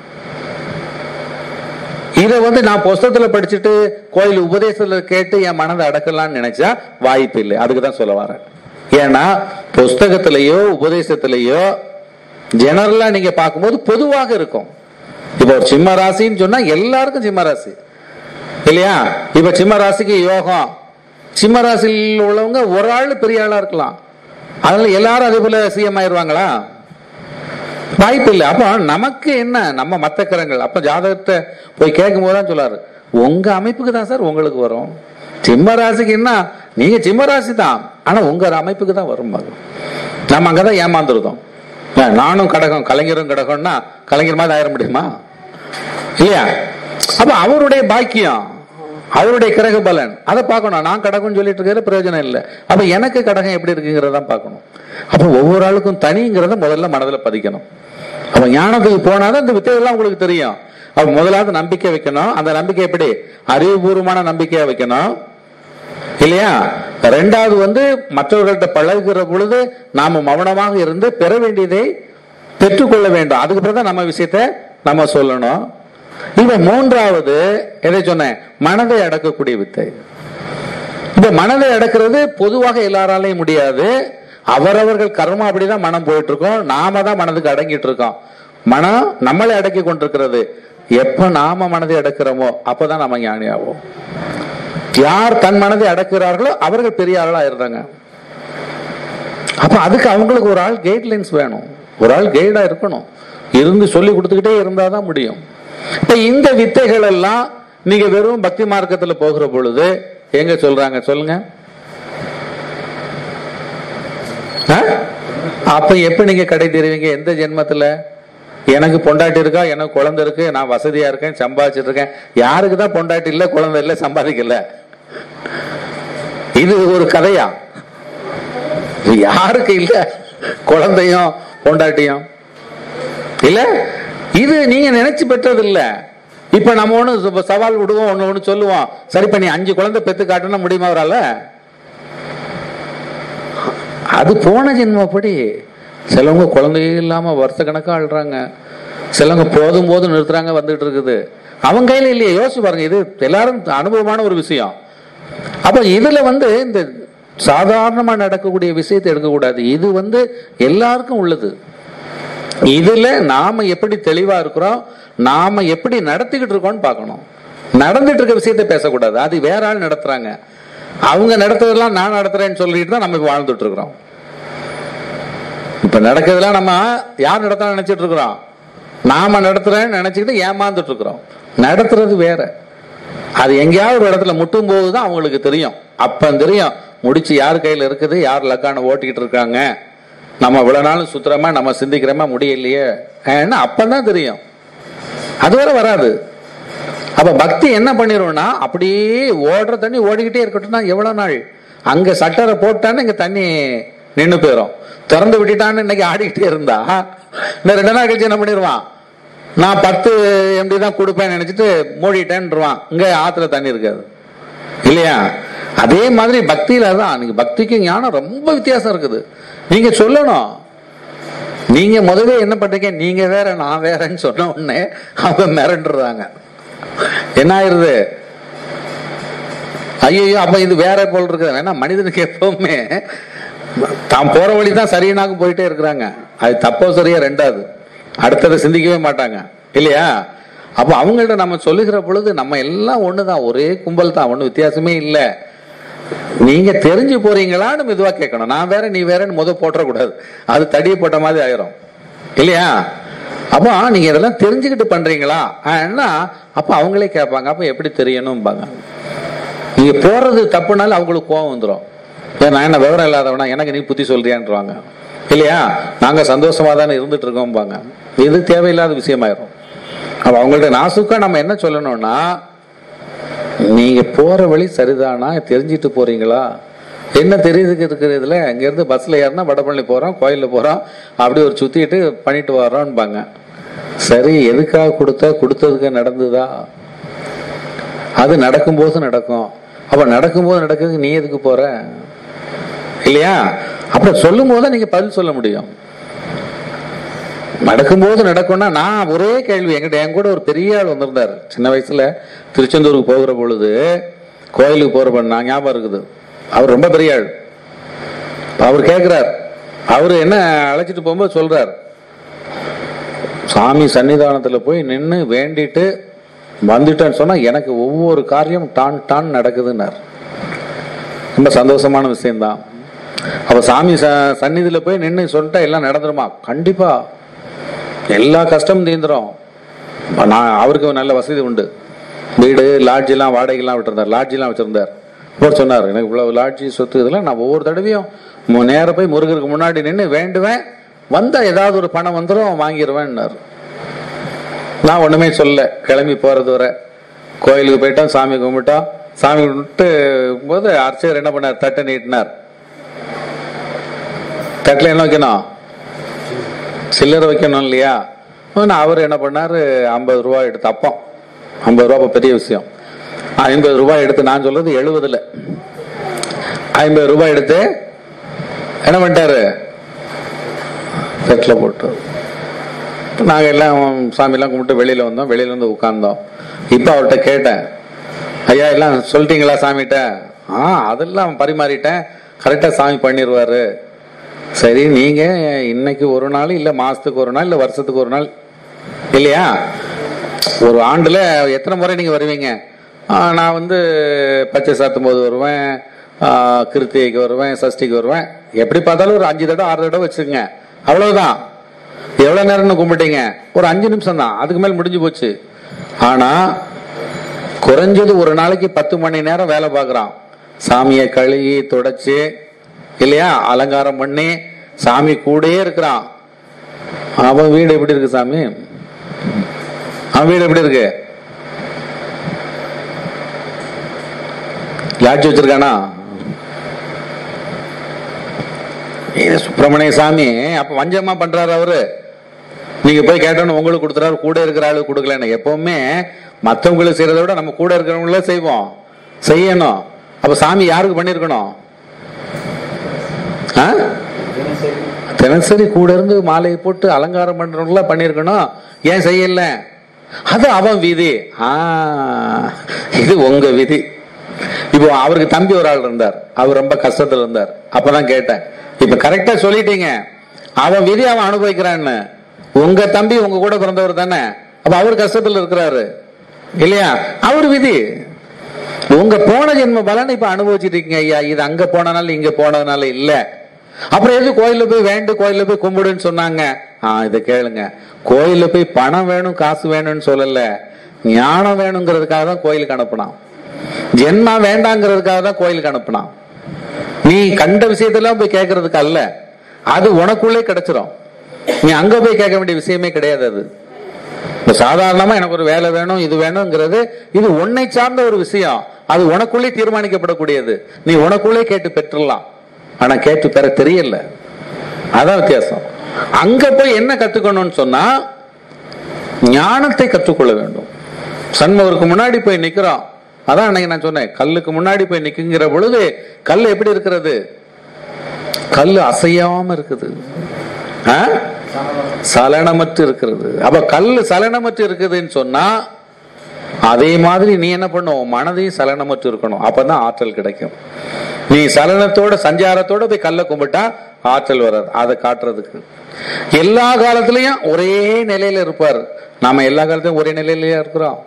இதை வந்து நான் புஸ்தகத்துல படிச்சுட்டு கோயில் உபதேசத்துல கேட்டு என் மனதை அடக்கலாம்னு நினைச்சா வாய்ப்பு இல்லை அதுக்கு தான் சொல்ல வரேன் ஏன்னா புஸ்தகத்திலேயோ உபதேசத்திலேயோ ஜெனரலா நீங்க பார்க்கும்போது பொதுவாக இருக்கும் இப்போ ஒரு சிம்ம ராசின்னு சொன்னா எல்லாருக்கும் சிம்ம ராசி இல்லையா இப்ப சிம்ம ராசிக்கு யோகம் சிம்ம ராசியில் உள்ளவங்க ஒரு ஆள் பெரிய ஆளா இருக்கலாம் அதனால எல்லாரும் அதே போல சிஎம் ஆயிருவாங்களா வாய்ப்பு இல்லை அப்போ நமக்கு என்ன நம்ம மத்த கிரகங்கள் அப்ப ஜாதகத்தை போய் கேட்கும் போது தான் சொல்லாரு உங்க அமைப்புக்கு தான் சார் உங்களுக்கு வரும் சிம்ம ராசிக்கு என்ன நீங்க சிம்ம ராசி தான் ஆனா உங்க அமைப்புக்கு தான் வரும் பாருங்க. நம்ம அங்கதான் ஏமாந்துருதோம் ஏன், நானும் கடகம் கலைஞரும் கடகம்னா கலைஞர் மாதிரி ஆயிட முடியுமா இல்லையா அப்ப அவருடைய பாக்கியம் அவருடைய கிரக பலன் அதை பார்க்கணும் நான் கடகம்னு சொல்லிட்டு இருக்கிற பிரயோஜனம் இல்லை அப்ப எனக்கு கடகம் எப்படி இருக்குங்கிறத பார்க்கணும் அப்ப ஒவ்வொரு ஆளுக்கும் தனிங்கிறத முதல்ல மனதில் பதிக்கணும் அப்ப ஞானத்துக்கு போனாதான் இந்த வித்தைகள்லாம் உங்களுக்கு தெரியும் அப்ப முதலாவது நம்பிக்கை வைக்கணும் அந்த நம்பிக்கை எப்படி அறிவுபூர்வமான நம்பிக்கையா வைக்கணும் இல்லையா ரெண்டாவது வந்து மற்றவர்கள்ட்ட பழகுகிற பொழுது நாம மௌனமாக இருந்து பெற வேண்டியதை பெற்றுக்கொள்ள வேண்டும் அதுக்கு பிறகு தான் நம்ம விஷயத்த நம்ம சொல்லணும் இப்ப மூன்றாவது எதை சொன்னேன் மனதை அடக்கக்கூடிய வித்தை இப்ப மனதை அடக்கிறது பொதுவாக எல்லாராலையும் முடியாது அவரவர்கள் கர்மம் அப்படிதான் மனம் போயிட்டு இருக்கோம் நாம தான் மனதுக்கு அடங்கிட்டு இருக்கோம் மனம் நம்மளை அடக்கி கொண்டிருக்கிறது எப்ப நாம மனதை அடக்கிறோமோ அப்பதான் நம்ம ஞானி ஆவோம் யார் தன் மனதை அடக்குகிறார்களோ அவர்கள் பெரிய ஆளா இருந்தாங்க அப்ப அதுக்கு அவங்களுக்கு ஒரு ஆள் கைட்லைன்ஸ் வேணும் ஒரு ஆள் கைடா இருக்கணும் இருந்து சொல்லி கொடுத்துக்கிட்டே இருந்தாதான் முடியும் இப்ப இந்த வித்தைகள் எல்லாம் நீங்க வெறும் பக்தி மார்க்கத்துல போகிற பொழுது எங்க சொல்றாங்க சொல்லுங்க ஆ? அப்ப எப்ப நீங்க கடை தெரிவிங்க எந்த ஜென்மத்துல எனக்கு பொண்டாட்டி இருக்கா எனக்கு குழந்தை இருக்கு நான் வசதியா இருக்கேன் சம்பாதிச்சிட்டு இருக்கேன் யாருக்கு தான் பொண்டாட்டி இல்ல குழந்தை இல்ல சம்பாதிக்கல இது ஒரு கதையா யாருக்கு இல்ல குழந்தையும் பொண்டாட்டியும் இல்ல இது நீங்க நினைச்சு பெற்றது இல்ல இப்ப நம்ம ஒண்ணு ச- சவால் விடுவோம் ஒண்ணு ஒண்ணு சொல்லுவோம் சரி பண்ணி அஞ்சு குழந்தை பெத்து காட்டுனா முடியுமா அவரால அது போன ஜென்மப்படி சிலவங்க குழந்தையே இல்லாம வருஷ கணக்கா அழுறாங்க சிலவங்க போதும் போதும் நிறுத்துறாங்க வந்துட்டு இருக்குது அவங்க கையில இல்லையே யோசிச்சு பாருங்க இது எல்லாரும் அனுபவமான ஒரு விஷயம் அப்ப இதுல வந்து இந்த சாதாரணமா நடக்கக்கூடிய விஷயத்தை எடுக்கக்கூடாது இது வந்து எல்லாருக்கும் உள்ளது இதுல நாம எப்படி தெளிவா இருக்கிறோம் நாம எப்படி நடத்திக்கிட்டு இருக்கோம்னு பார்க்கணும் நடந்துட்டு இருக்க விஷயத்த பேசக்கூடாது அது வேற ஆள் நடத்துறாங்க அவங்க நடத்துறதெல்லாம் நான் நடத்துறேன்னு சொல்லிட்டு தான் நம்ம இப்ப வாழ்ந்துட்டு இருக்கிறோம் இப்ப நடக்கிறதெல்லாம் நம்ம யார் நடத்த நினைச்சிட்டு இருக்கிறோம் நாம நடத்துறேன்னு நினைச்சுக்கிட்டு ஏமாந்துட்டு இருக்கிறோம் நடத்துறது வேற அது எங்கேயாவது ஒரு இடத்துல முட்டும் போது தான் அவங்களுக்கு தெரியும் அப்ப தெரியும் முடிச்சு யார் கையில இருக்குது யார் லக்கான ஓட்டிக்கிட்டு இருக்காங்க நம்ம இவ்வளவு நாளும் சுத்துறோமா நம்ம சிந்திக்கிறோமா முடியலையே ஏன்னா அப்பதான் தெரியும் அது வரை வராது அப்ப பக்தி என்ன பண்ணிரும்னா அப்படியே ஓடுற தண்ணி ஓடிக்கிட்டே இருக்கட்டும்னா எவ்வளவு நாள் அங்க சட்டரை போட்டான்னு இங்க தண்ணி நின்னு போயிடும் திறந்து விட்டுட்டான்னு இன்னைக்கு ஆடிக்கிட்டே இருந்தா இந்த ரெண்டு நாள் கழிச்சு என்ன பண்ணிடுவான் நான் பத்து எம்டி தான் கொடுப்பேன்னு நினைச்சிட்டு மூடிட்டேன்ருவான் இங்க ஆத்துல தண்ணி இருக்காது இல்லையா அதே மாதிரி பக்தியில தான் நீங்க பக்திக்கு ஞானம் ரொம்ப வித்தியாசம் இருக்குது நீங்க சொல்லணும் நீங்க முதல்ல என்ன பண்றீங்க நீங்க வேற நான் வேறன்னு சொன்ன உடனே அவங்க மிரண்டுறாங்க என்ன ஆயிருது ஐயோ அப்ப இது வேற போல் இருக்குது வேணா மனிதனுக்கு எப்பவுமே தான் போற வழி தான் சரியினாக போயிட்டே இருக்கிறாங்க அது தப்போ சரியா ரெண்டாவது அடுத்ததை சிந்திக்கவே மாட்டாங்க இல்லையா அப்போ அவங்கள்ட்ட நம்ம சொல்லுகிற பொழுது நம்ம எல்லாம் ஒண்ணுதான் ஒரே கும்பல் தான் ஒன்றும் வித்தியாசமே இல்லை நீங்க தெரிஞ்சு போறீங்களான்னு மெதுவா கேட்கணும் நான் வேற நீ வேறன்னு முத போட்டுறக்கூடாது அது தடிய போட்ட மாதிரி ஆயிரும் இல்லையா அப்போ நீங்க இதெல்லாம் தெரிஞ்சுக்கிட்டு பண்றீங்களா என்ன அப்ப அவங்களே கேட்பாங்க அப்ப எப்படி தெரியணும்பாங்க நீங்க போறது தப்புனாலும் அவங்களுக்கு கோவம் வந்துடும் ஏன் நான் என்ன விவரம் இல்லாதவனா எனக்கு நீ புத்தி சொல்றியான்றாங்க இல்லையா நாங்க சந்தோஷமா தானே இருந்துட்டு இருக்கோம்பாங்க இது தேவையில்லாத விஷயமாயிரும் அப்ப அவங்கள்ட்ட நாசுக்கா நம்ம என்ன சொல்லணும்னா நீங்க போற வழி சரிதானா தெரிஞ்சிட்டு போறீங்களா என்ன தெரியுதுக்கு இருக்கிறதுல அங்கேருந்து பஸ்ஸில் ஏறினா வடபழனி போகிறோம் கோயிலில் போகிறோம் அப்படி ஒரு சுற்றிட்டு பண்ணிட்டு வரோம்பாங்க சரி எதுக்காக கொடுத்தா கொடுத்ததுக்கு நடந்ததா அது நடக்கும்போது நடக்கும் அப்ப நடக்கும்போது நடக்குது நீ எதுக்கு போற இல்லையா அப்புறம் சொல்லும் போது நீங்க பதில் சொல்ல முடியும் நடக்கும்போது நடக்கும்னா நான் ஒரே கேள்வி என்கிட்ட என் கூட ஒரு பெரிய ஆள் வந்திருந்தார் சின்ன வயசுல திருச்செந்தூருக்கு போகிற பொழுது கோயிலுக்கு போற நான் ஞாபகம் இருக்குது அவர் ரொம்ப பெரிய ஆள் அவர் கேட்கிறார் அவர் என்ன அழைச்சிட்டு போகும்போது சொல்றார் சாமி சன்னிதானத்துல போய் நின்று வேண்டிட்டு வந்துட்டேன்னு சொன்னா எனக்கு ஒவ்வொரு காரியம் டான் டான் நடக்குதுன்னார் ரொம்ப சந்தோஷமான விஷயம்தான் அப்ப சாமி ச சந்நிதியில போய் நின்று சொல்லிட்டா எல்லாம் நடந்துருமா கண்டிப்பா எல்லா கஷ்டமும் தீந்துரும் நான் அவருக்கு நல்ல வசதி உண்டு வீடு லாட்ஜ் எல்லாம் வாடகைலாம் விட்டுருந்தார் லாட்ஜ் எல்லாம் வச்சிருந்தார் இப்போ சொன்னார் எனக்கு இவ்வளவு லாட்ஜி சொத்து இதெல்லாம் நான் ஒவ்வொரு தடவையும் மு- நேரா போய் முருகருக்கு முன்னாடி நின்று வேண்டுவேன் வந்தா ஏதாவது ஒரு பணம் வந்துடும் வாங்கிடுவேன்னாரு நான் ஒண்ணுமே சொல்ல கிளம்பி போறது வரை கோயிலுக்கு போயிட்டோம் சாமி கும்பிட்டோம் சாமி கும்பிட்டு போது அர்ச்சகர் என்ன பண்ணார் தட்டை நீட்டினார் தட்டில் என்ன வைக்கணும் சில்லறை வைக்கணும் இல்லையா ஆனா அவர் என்ன பண்ணாரு ஐம்பது ரூபாய் எடுத்து அப்பம் ஐம்பது ரூபா அப்ப பெரிய விஷயம் ஐம்பது ரூபாய் எடுத்து நான் சொல்றது எழுபதுல ஐம்பது ரூபாய் எடுத்து என்ன பண்ணிட்டாரு தட்டில் போட்டு நாங்கள் எல்லாம் சாமியெல்லாம் கும்பிட்டு வெளியில் வந்தோம் வெளியில வந்து உட்கார்ந்தோம் இப்போ அவர்கிட்ட கேட்டேன் ஐயா எல்லாம் சொல்லிட்டீங்களா சாமிகிட்ட ஆ அதெல்லாம் பரிமாறிட்டேன் கரெக்டாக சாமி பண்ணிடுவாரு சரி நீங்க இன்னைக்கு ஒரு நாள் இல்லை மாசத்துக்கு ஒரு நாள் இல்லை வருஷத்துக்கு ஒரு நாள் இல்லையா ஒரு ஆண்டுல எத்தனை முறை நீங்க வருவீங்க ஆ, நான் வந்து பச்சை சாத்தும் போது வருவேன் ஆ, கிருத்திகைக்கு வருவேன் சஷ்டிக்கு வருவேன் எப்படி பார்த்தாலும் ஒரு அஞ்சு தடவை ஆறு தடவை வச்சுக்கோங்க அவ்வளவுதான் எவ்வளவு நேரம்னு கும்பிட்டீங்க ஒரு அஞ்சு நிமிஷம் தான் அதுக்கு மேல் முடிஞ்சு போச்சு ஆனா குறைஞ்சது ஒரு நாளைக்கு பத்து மணி நேரம் வேலை பார்க்கறான் சாமியை கழுவி தொடச்சு இல்லையா அலங்காரம் பண்ணி சாமி கூடயே இருக்கிறான் அவன் வீடு எப்படி இருக்கு சாமி அவன் வீடு எப்படி இருக்கு லாட்ஜ் வச்சிருக்கானா இது சுப்பிரமணிய சாமி அப்ப வஞ்சமா பண்றாரு அவரு நீங்க போய் கேட்டோன்னு உங்களுக்கு கொடுத்துறாரு கூட இருக்கிற ஆளு கொடுக்கலன்னு எப்பவுமே மத்தவங்களுக்கு செய்யறதை விட நம்ம கூட இருக்கிறவங்கள செய்வோம் செய்யணும் அப்ப சாமி யாருக்கு பண்ணிருக்கணும் ஆ? தினசரி கூட இருந்து மாலையை போட்டு அலங்காரம் பண்றவங்கள பண்ணிருக்கணும் ஏன் செய்யல அது அவன் விதி ஆ இது உங்க விதி இப்போ அவருக்கு தம்பி ஒரு ஆள் இருந்தார் அவர் ரொம்ப கஷ்டத்துல இருந்தார் அப்பதான் கேட்டேன் இப்ப கரெக்டா சொல்லிட்டீங்க அவன் விதி அவன் அனுபவிக்கிறான்னு உங்க தம்பி உங்க கூட பிறந்தவர் தானே அப்ப அவர் கஷ்டத்துல இருக்கிறாரு இல்லையா அவர் விதி உங்க போன ஜென்ம பலனை இப்ப அனுபவிச்சுட்டு இருக்கீங்க ஐயா இது அங்க போனனால இங்க போனதுனால இல்ல அப்புறம் எது கோயில்ல போய் வேண்டு கோயில்ல போய் கும்பிடுன்னு சொன்னாங்க ஆ இதை கேளுங்க கோயில்ல போய் பணம் வேணும் காசு வேணும்னு சொல்லல ஞானம் வேணுங்கிறதுக்காக தான் கோயிலுக்கு அனுப்புனான் ஜென்மா வேண்டாங்கிறதுக்காக தான் கோயிலுக்கு அனுப்புனான் நீ கண்ட விஷயத்தெல்லாம் போய் கேட்கறதுக்கு அல்ல அது உனக்குள்ளே கிடைச்சிரும் நீ அங்க போய் கேட்க வேண்டிய விஷயமே கிடையாது அது இப்ப சாதாரணமா எனக்கு ஒரு வேலை வேணும் இது வேணுங்கிறது இது உன்னை சார்ந்த ஒரு விஷயம் அது உனக்குள்ளே தீர்மானிக்கப்படக்கூடியது நீ உனக்குள்ளே கேட்டு பெற்றுடலாம் ஆனா கேட்டு பெற தெரியல அதான் வித்தியாசம் அங்க போய் என்ன கத்துக்கணும்னு சொன்னா ஞானத்தை கற்றுக்கொள்ள வேண்டும் சண்முகருக்கு முன்னாடி போய் நிக்கிறோம் அதான் அன்னைக்கு நான் சொன்னேன் கல்லுக்கு முன்னாடி போய் நிக்குங்கிற பொழுது கல் எப்படி இருக்கிறது கல் அசையாம இருக்குது ஆ? சலனமற்று இருக்கிறது அப்ப கல் சலனமற்று இருக்குதுன்னு சொன்னா அதே மாதிரி நீ என்ன பண்ணும் மனதையும் சலனமற்று இருக்கணும் அப்பதான் ஆற்றல் கிடைக்கும் நீ சலனத்தோட சஞ்சாரத்தோட போய் கல்லை கும்பிட்டா ஆற்றல் வராது அதை காட்டுறதுக்கு எல்லா காலத்திலயும் ஒரே நிலையில இருப்பார் நாம எல்லா காலத்திலும் ஒரே நிலையிலயா இருக்கிறோம்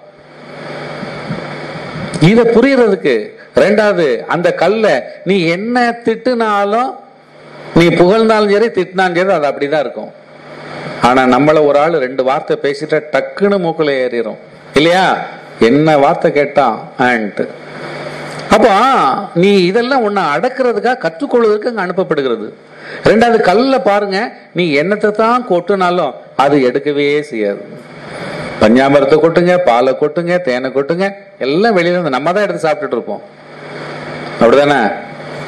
இத புரியறதுக்கு ரெண்டாவது அந்த கல்ல நீ என்ன திட்டுனாலும் நீ புகழ்ந்தாலும் சரி திட்டினாலும் சரி அது அப்படிதான் இருக்கும் ஆனா நம்மள ஒரு ஆள் ரெண்டு வார்த்தை பேசிட்டா டக்குன்னு மூக்குல ஏறிடும் இல்லையா என்ன வார்த்தை கேட்டான் ஆன்ட்டு அப்போ நீ இதெல்லாம் உன்னை அடக்கிறதுக்காக கற்றுக்கொள்வதற்கு அங்க அனுப்பப்படுகிறது ரெண்டாவது கல்ல பாருங்க நீ என்னத்தை தான் கொட்டுனாலும் அது எடுக்கவே செய்யாது பஞ்சாமரத்தை கொட்டுங்க பாலை கொட்டுங்க தேனை கொட்டுங்க எல்லாம் வெளியில இருந்து நம்ம தான் எடுத்து சாப்பிட்டுட்டு இருப்போம் அப்படிதானே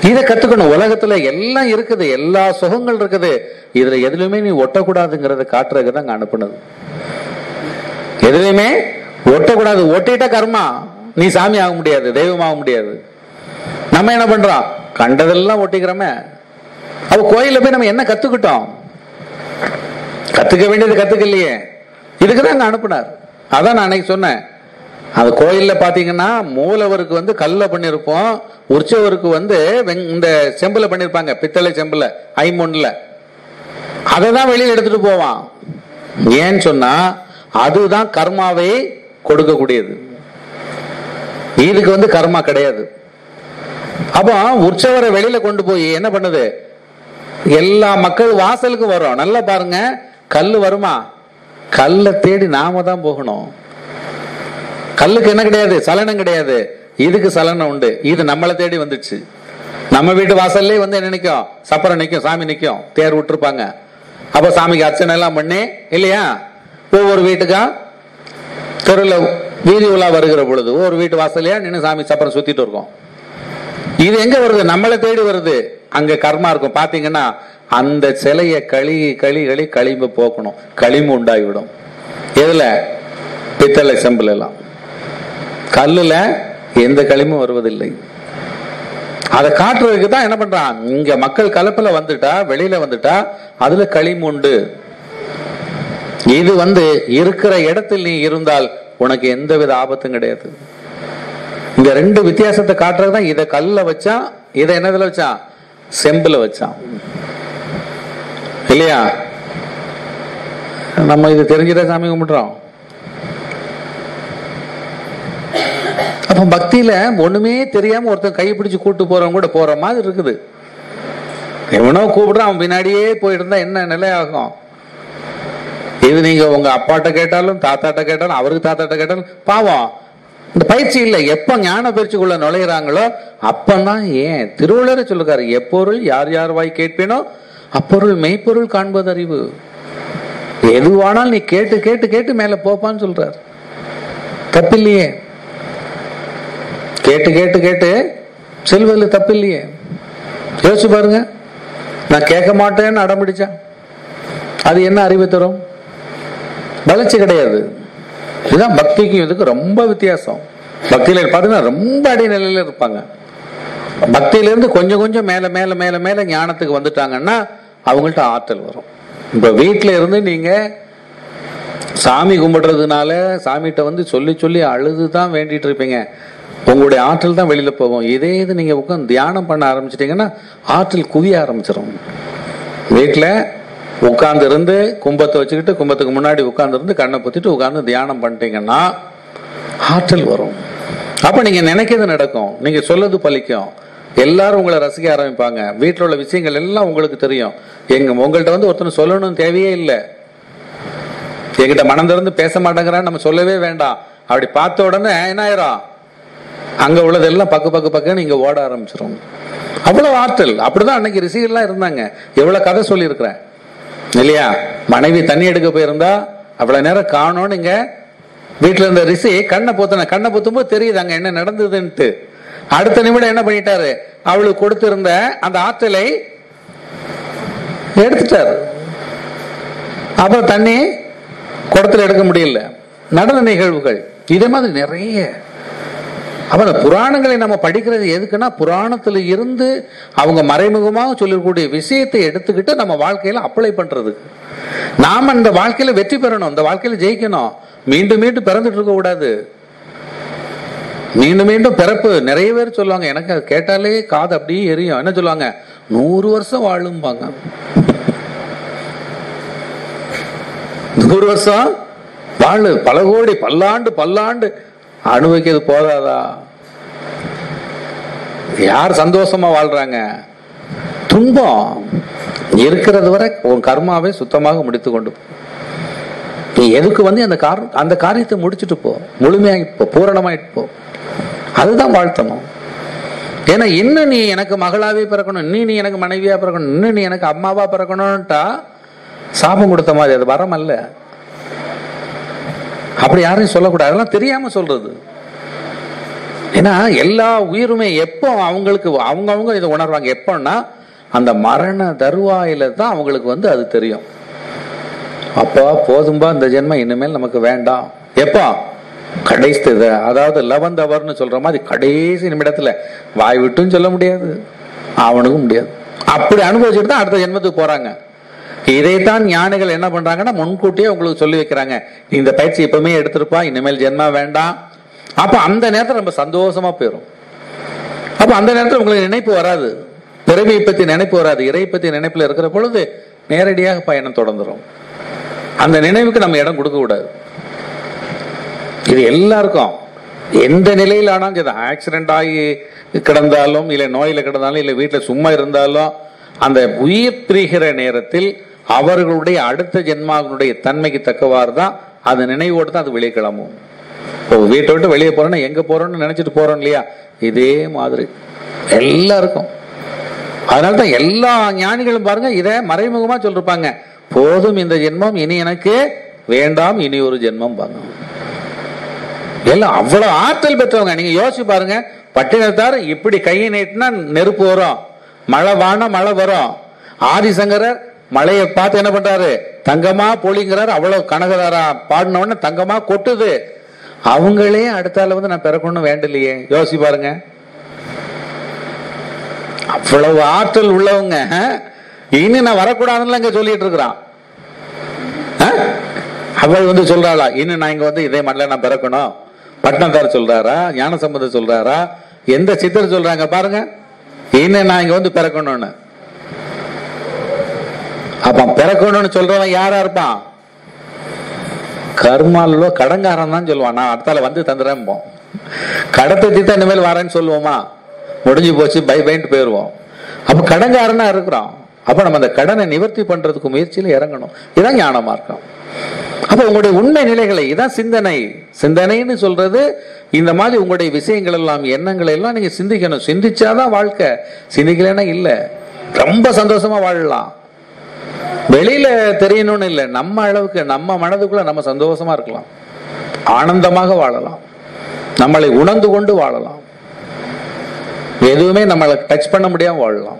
இதை கத்துக்கணும் உலகத்துல எல்லாம் இருக்குது எல்லா சுகங்கள் இருக்குது இதுல எதுலயுமே நீ ஒட்டக்கூடாதுங்கிறத காட்டுறதுக்கு தான் அனுப்புனது எதுலையுமே ஒட்டக்கூடாது ஒட்டிட்ட கர்மா நீ சாமி ஆக முடியாது தெய்வம் ஆக முடியாது நம்ம என்ன பண்றோம் கண்டதெல்லாம் ஒட்டிக்கிறோமே அப்ப கோயில்ல போய் நம்ம என்ன கத்துக்கிட்டோம் கத்துக்க வேண்டியது கத்துக்கலையே இதுக்கு தான் அங்க அனுப்புனார் அதான் நான் அன்னைக்கு சொன்னேன் அந்த கோயில்ல பாத்தீங்கன்னா மூலவருக்கு வந்து கல்ல பண்ணிருப்போம் உற்சவருக்கு வந்து வெங்- இந்த செம்புல பண்ணிருப்பாங்க பித்தளை செம்புல ஐம்பொன்ல அதை தான் வெளியில எடுத்துட்டு போவான் ஏன்னு சொன்னா அதுதான் கர்மாவை கொடுக்கக்கூடியது இதுக்கு வந்து கர்மா கிடையாது அப்போ உற்சவரை வெளியில கொண்டு போய் என்ன பண்ணுது எல்லா மக்கள் வாசலுக்கு வரும் நல்லா பாருங்க கல்லு வருமா கல்லை தேடி நாம தான் போகணும் கல்லுக்கு என்ன கிடையாது சலனம் கிடையாது இதுக்கு சலனம் உண்டு இது நம்மளை தேடி வந்துடுச்சு நம்ம வீட்டு வாசல்லே வந்து என்ன நிக்கும் சப்பரம் நிக்கும் சாமி நிக்கும் தேர் விட்டுருப்பாங்க அப்ப சாமிக்கு அர்ச்சனை எல்லாம் பண்ணி இல்லையா ஒவ்வொரு வீட்டுக்கா தெருவில் வீதி உலா வருகிற பொழுது ஒவ்வொரு வீட்டு வாசலையா நின்று சாமி சப்பரம் சுத்திட்டு இருக்கோம் இது எங்க வருது நம்மளை தேடி வருது அங்க கர்மா இருக்கும் பாத்தீங்கன்னா அந்த சிலையை களி களி களி களிம்பு போக்கணும் களிம்பு உண்டாகிவிடும் எதுல பித்தளை செம்புல எல்லாம் கல்லுல எந்த களிமும் வருவதில்லை அதை காட்டுறதுக்கு தான் என்ன பண்றான் இங்க மக்கள் கலப்புல வந்துட்டா வெளியில வந்துட்டா அதுல களிம்பு உண்டு இது வந்து இருக்கிற இடத்தில் நீ இருந்தால் உனக்கு எந்தவித ஆபத்தும் கிடையாது இந்த ரெண்டு வித்தியாசத்தை காட்டுறது தான் இதை கல்ல வச்சான் இதை என்னதுல வச்சான் செம்புல வச்சான் இல்லையா நம்ம இது தெரிஞ்சுட்டா சாமி கும்பிடுறோம் அப்ப பக்தியில ஒண்ணுமே தெரியாம ஒருத்தன் கை பிடிச்சு கூட்டு போறவங்க கூட போற மாதிரி இருக்குது எவனோ கூப்பிடுறான் அவன் பின்னாடியே போயிட்டு இருந்தா என்ன நிலை ஆகும் இது நீங்க உங்க அப்பாட்ட கேட்டாலும் தாத்தாட்ட கேட்டாலும் அவருக்கு தாத்தாட்ட கேட்டாலும் பாவம் இந்த பயிற்சி இல்லை எப்ப ஞான பயிற்சிக்குள்ள நுழையிறாங்களோ அப்பதான் ஏன் திருவள்ளுவரே சொல்லுக்காரு எப்பொருள் யார் யார் வாய் கேட்பேனோ அப்பொருள் மெய்ப்பொருள் காண்பது அறிவு எதுவானால் நீ கேட்டு கேட்டு கேட்டு மேல போப்பான்னு சொல்றார் தப்பில்லையே கேட்டு கேட்டு கேட்டு செல்வதில் தப்பில்லையே யோசிச்சு பாருங்க நான் கேட்க மாட்டேன்னு அடம் பிடிச்சேன் அது என்ன அறிவு தரும் வளர்ச்சி கிடையாது இதுதான் பக்திக்கும் இதுக்கு ரொம்ப வித்தியாசம் பக்தியில பார்த்தீங்கன்னா ரொம்ப அடிநிலையில இருப்பாங்க பக்தியில இருந்து கொஞ்சம் கொஞ்சம் மேல மேல மேல மேல ஞானத்துக்கு வந்துட்டாங்கன்னா அவங்கள்ட்ட ஆற்றல் வரும் இப்ப வீட்டுல இருந்து நீங்க சாமி கும்பிடுறதுனால சாமிகிட்ட வந்து சொல்லி சொல்லி அழுது தான் வேண்டிட்டு இருப்பீங்க உங்களுடைய ஆற்றல் தான் வெளியில போகும் இதே இது நீங்க உட்காந்து தியானம் பண்ண ஆரம்பிச்சிட்டீங்கன்னா ஆற்றல் குவிய ஆரம்பிச்சிடும் வீட்டில் உட்கார்ந்து இருந்து கும்பத்தை வச்சுக்கிட்டு கும்பத்துக்கு முன்னாடி உட்கார்ந்து இருந்து கண்ணை பொத்திட்டு உட்கார்ந்து தியானம் பண்ணிட்டீங்கன்னா ஆற்றல் வரும் அப்ப நீங்க நினைக்கிறது நடக்கும் நீங்க சொல்லது பலிக்கும் எல்லாரும் உங்களை ரசிக்க ஆரம்பிப்பாங்க வீட்டில் உள்ள விஷயங்கள் எல்லாம் உங்களுக்கு தெரியும் எங்க உங்கள்ட்ட வந்து ஒருத்தர் சொல்லணும்னு தேவையே இல்லை என்கிட்ட மனம் திறந்து பேச மாட்டேங்கிறான்னு நம்ம சொல்லவே வேண்டாம் அப்படி பார்த்த உடனே என்ன ஆயிரும் அங்க உள்ளதெல்லாம் பக்கு பக்கு பக்குன்னு இங்க ஓட ஆரம்பிச்சிரும் அவ்வளவு ஆற்றல் அப்படிதான் அன்னைக்கு ரிஷிகள்லாம் இருந்தாங்க எவ்வளவு கதை சொல்லியிருக்கிறேன் இல்லையா மனைவி தண்ணி எடுக்க போயிருந்தா அவ்வளவு நேரம் காணோன்னு இங்க வீட்டுல இருந்த ரிஷி கண்ணை பொத்தன கண்ணை பொத்தும் போது தெரியுது அங்க என்ன நடந்ததுன்ட்டு அடுத்த நிமிடம் என்ன பண்ணிட்டாரு அவளுக்கு கொடுத்திருந்த அந்த ஆற்றலை எடுத்துட்டாரு அப்புறம் தண்ணி குடத்துல எடுக்க முடியல நடந்த நிகழ்வுகள் இதே மாதிரி நிறைய அப்ப அந்த புராணங்களை நம்ம படிக்கிறது எதுக்குன்னா புராணத்துல இருந்து அவங்க மறைமுகமாக சொல்லக்கூடிய விஷயத்தை எடுத்துக்கிட்டு நம்ம வாழ்க்கையில அப்ளை பண்றதுக்கு நாம இந்த வாழ்க்கையில வெற்றி பெறணும் இந்த வாழ்க்கையில ஜெயிக்கணும் மீண்டும் மீண்டும் பிறந்துட்டு இருக்க கூடாது மீண்டும் மீண்டும் பிறப்பு நிறைய பேர் சொல்லுவாங்க எனக்கு அது கேட்டாலே காது அப்படியே எரியும் என்ன சொல்லுவாங்க நூறு வருஷம் வாழும்பாங்க நூறு வருஷம் வாழு பல கோடி பல்லாண்டு பல்லாண்டு அனுபவிக்கிறது போதாதா யார் சந்தோஷமா வாழ்றாங்க துன்பம் இருக்கிறது வரை உன் கர்மாவை சுத்தமாக முடித்து கொண்டு போ. நீ எதுக்கு வந்து அந்த கார் அந்த காரியத்தை முடிச்சுட்டு போ முழுமையாகிட்டு போ பூரணமாயிட்டு போ அதுதான் வாழ்த்தணும் ஏன்னா இன்னும் நீ எனக்கு மகளாவே பிறக்கணும் இன்னும் நீ எனக்கு மனைவியா பிறக்கணும் இன்னும் நீ எனக்கு அம்மாவா பிறக்கணும்ட்டா சாபம் கொடுத்த மாதிரி அது வரம் அல்ல அப்படி யாரையும் சொல்லக்கூடாது அதெல்லாம் தெரியாம சொல்றது ஏன்னா எல்லா உயிருமே எப்போ அவங்களுக்கு அவங்க அவங்க இதை உணர்வாங்க எப்போன்னா அந்த மரண தருவாயில தான் அவங்களுக்கு வந்து அது தெரியும் அப்பா போதும்பா இந்த ஜென்மம் இனிமேல் நமக்கு வேண்டாம் எப்போ கடைசி இது, அதாவது லெவன்த் அவர்னு சொல்ற மாதிரி கடைசி நிமிடத்துல வாய் விட்டும் சொல்ல முடியாது அவனுக்கும் முடியாது அப்படி அனுபவிச்சுட்டு தான் அடுத்த ஜென்மத்துக்கு போறாங்க இதைத்தான் ஞானிகள் என்ன பண்றாங்கன்னா முன்கூட்டியே உங்களுக்கு சொல்லி வைக்கிறாங்க நீ இந்த பயிற்சி இப்பவுமே எடுத்திருப்பா இனிமேல் ஜென்மா வேண்டாம் அப்ப அந்த நேரத்துல நம்ம சந்தோஷமா போயிடும் அப்ப அந்த நேரத்துல உங்களுக்கு நினைப்பு வராது பிறவியை பத்தி நினைப்பு வராது இறை பத்தி நினைப்புல இருக்கிற பொழுது நேரடியாக பயணம் தொடர்ந்துரும் அந்த நினைவுக்கு நம்ம இடம் கொடுக்க கூடாது இது எல்லாருக்கும் எந்த நிலையில் ஆனாலும் சரி ஆக்சிடென்ட் ஆகி கிடந்தாலும் இல்லை நோயில கிடந்தாலும் இல்லை வீட்டில் சும்மா இருந்தாலும் அந்த உயிர் பிரிகிற நேரத்தில் அவர்களுடைய அடுத்த ஜென்மாவினுடைய தன்மைக்கு தக்கவாறு தான் அந்த நினைவோடு தான் அது வெளியே கிளம்பும் இப்போ வீட்டை விட்டு வெளியே போறோம்னா எங்க போறோம்னு நினைச்சிட்டு போறோம் இல்லையா இதே மாதிரி எல்லாருக்கும் அதனால தான் எல்லா ஞானிகளும் பாருங்க இதை மறைமுகமா சொல்லிருப்பாங்க போதும் இந்த ஜென்மம் இனி எனக்கு வேண்டாம் இனி ஒரு ஜென்மம் பாங்க எல்லாம் அவ்வளவு ஆற்றல் பெற்றவங்க நீங்க யோசிச்சு பாருங்க பட்டினத்தார் இப்படி கையை நீட்டினா நெருப்பு வரும் மழை வான மழை வரும் ஆதிசங்கரர் மழையை பார்த்து என்ன பண்றாரு தங்கமா பொழிங்கிறார் அவ்வளவு கனகதாரா பாடின உடனே தங்கமா கொட்டுது அவங்களே அடுத்தால வந்து நான் பிறக்கணும்னு வேண்டலையே யோசிச்சு பாருங்க அவ்வளவு ஆற்றல் உள்ளவங்க இனி நான் வரக்கூடாதுன்னு இங்க சொல்லிட்டு இருக்கிறான் ஆ? அவள் வந்து சொல்றாளா இன்னும் நான் இங்க வந்து இதே மாதிரிலாம் நான் பிறக்கணும் பட்னத்தார் சொல்றாரா ஞானசம்பந்தர் சொல்றாரா எந்த சித்தர் சொல்றாங்க பாருங்க இன்னும் நான் இங்க வந்து பிறக்கணும்னு அப்ப பிறக்கணும்னு சொல்றவன் யாரா இருப்பான் கர்மாலோ கடங்காரன் தான் சொல்லுவான் நான் அடுத்தால வந்து தந்துறேன் கடத்தை தீத்தா இனிமேல் வரேன்னு சொல்லுவோமா முடிஞ்சு போச்சு பை பைன்ட்டு போயிடுவோம் அப்ப கடங்காரனா இருக்கிறோம் அப்ப நம்ம அந்த கடனை நிவர்த்தி பண்றதுக்கு முயற்சியில இறங்கணும் இதான் ஞான மார்க்கம் அப்ப உங்களுடைய உண்மை நிலைகளை இதான் சிந்தனை சிந்தனைன்னு சொல்றது இந்த மாதிரி உங்களுடைய விஷயங்கள் எல்லாம் எண்ணங்களை எல்லாம் நீங்க சிந்திக்கணும் சிந்திச்சாதான் வாழ்க்கை சிந்திக்கலைன்னா இல்ல ரொம்ப சந்தோஷமா வாழலாம் வெளியில தெரியணும்னு இல்லை நம்ம அளவுக்கு நம்ம மனதுக்குள்ள நம்ம சந்தோஷமா இருக்கலாம் ஆனந்தமாக வாழலாம் நம்மளை உணர்ந்து கொண்டு வாழலாம் எதுவுமே நம்மளை டச் பண்ண முடியாம வாழலாம்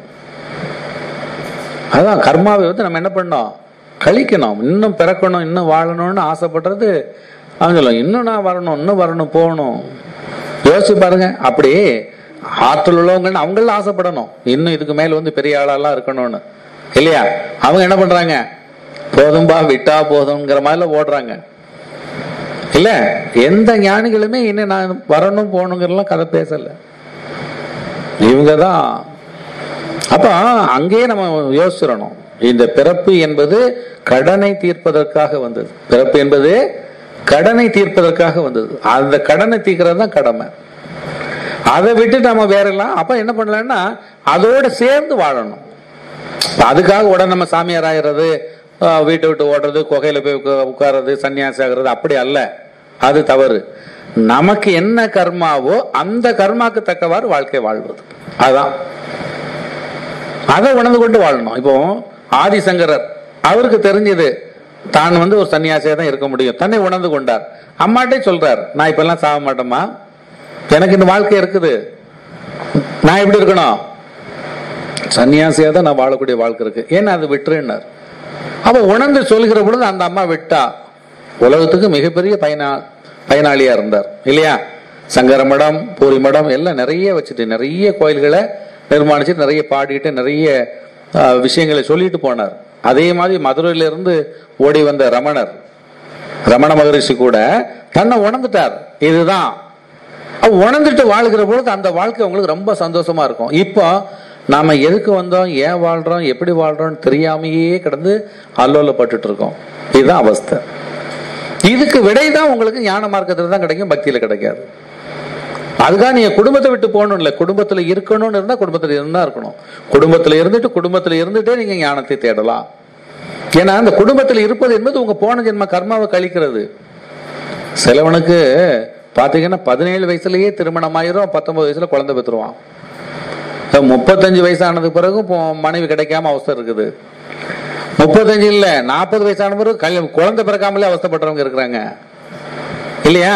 அதான் கர்மாவை வந்து நம்ம என்ன பண்ணோம் கழிக்கணும் இன்னும் பிறக்கணும் இன்னும் வாழணும்னு ஆசைப்படுறது அவன் சொல்லுவான் இன்னும் நான் வரணும் இன்னும் வரணும் போகணும் யோசிச்சு பாருங்க அப்படி ஆற்றல் உள்ளவங்கன்னு அவங்களும் ஆசைப்படணும் இன்னும் இதுக்கு மேல வந்து பெரிய ஆளாலாம் இருக்கணும்னு இல்லையா அவங்க என்ன பண்றாங்க போதும்பா விட்டா போதுங்கிற மாதிரில ஓடுறாங்க இல்ல எந்த ஞானிகளுமே இன்னும் நான் வரணும் போகணுங்கிறலாம் கதை பேசல இவங்க தான் அப்ப அங்கேயே நம்ம யோசிச்சிடணும் இந்த பிறப்பு என்பது கடனை தீர்ப்பதற்காக வந்தது பிறப்பு என்பது கடனை தீர்ப்பதற்காக வந்தது அந்த கடனை தீர்க்கிறது தான் கடமை அதை விட்டு நம்ம வேற எல்லாம் அப்ப என்ன பண்ணலாம்னா அதோட சேர்ந்து வாழணும் அதுக்காக உடனே நம்ம சாமியார் ஆகிறது ஆஹ் வீட்டை விட்டு ஓடுறது குகையில போய் உட்கா- உட்கார்றது சன்னியாசி ஆகிறது அப்படி அல்ல அது தவறு நமக்கு என்ன கர்மாவோ அந்த கர்மாக்கு தக்கவாறு வாழ்க்கை வாழ்வது அதான் அதை உணர்ந்து கொண்டு வாழணும் இப்போ ஆதிசங்கரர் அவருக்கு தெரிஞ்சது தான் வந்து ஒரு சன்னியாசியா தான் இருக்க முடியும் தன்னை உணர்ந்து கொண்டார் அம்மாட்டே சொல்றார் நான் இப்பெல்லாம் சாக மாட்டேம்மா எனக்கு இந்த வாழ்க்கை இருக்குது நான் எப்படி இருக்கணும் சன்னியாசியா தான் நான் வாழக்கூடிய வாழ்க்கை இருக்கு ஏன்னா அது விட்டுருன்னார் அவ உணர்ந்து சொல்கிற பொழுது அந்த அம்மா விட்டா உலகத்துக்கு மிகப்பெரிய பயனா பயனாளியா இருந்தார் இல்லையா சங்கர மடம் பூரி மடம் எல்லாம் நிறைய வச்சுட்டு நிறைய கோயில்களை நிர்மாணிச்சு நிறைய பாடிட்டு நிறைய ஆஹ், விஷயங்களை சொல்லிட்டு போனார் அதே மாதிரி மதுரையில இருந்து ஓடி வந்த ரமணர் ரமண மகரிஷி கூட தன்னை உணர்ந்துட்டார் இதுதான் அவ உணர்ந்துட்டு வாழ்கிற பொழுது அந்த வாழ்க்கை உங்களுக்கு ரொம்ப சந்தோஷமா இருக்கும் இப்போ நாம எதுக்கு வந்தோம் ஏன் வாழ்றோம் எப்படி வாழ்றோம்னு தெரியாமையே கிடந்து அல்லோலப்பட்டுட்டு இருக்கோம் இதுதான் அவஸ்தை இதுக்கு விடை தான் உங்களுக்கு ஞான மார்க்கத்துல தான் கிடைக்கும் பக்தியில கிடைக்காது அதுக்காக நீங்க குடும்பத்தை விட்டு போகணும் இல்ல குடும்பத்துல இருக்கணும்னு இருந்தா குடும்பத்துல இருந்தா இருக்கணும் குடும்பத்துல இருந்துட்டு குடும்பத்துல இருந்துட்டே நீங்க ஞானத்தை தேடலாம் ஏன்னா அந்த குடும்பத்துல இருப்பது என்பது உங்க போன ஜென்ம கர்மாவை கழிக்கிறது சிலவனுக்கு பாத்தீங்கன்னா பதினேழு வயசுலயே திருமணம் ஆயிரும் பத்தொன்பது வயசுல குழந்தை பெற்றுருவான் முப்பத்தஞ்சு வயசானதுக்கு பிறகு பொ- மனைவி கிடைக்காம அவஸ்தை இருக்குது முப்பத்தஞ்சு இல்ல நாற்பது வயசான பிறகு கல்யாணம் குழந்தை பிறக்காமலே அவஸ்தைப்பட்டவங்க இருக்கிறாங்க இல்லையா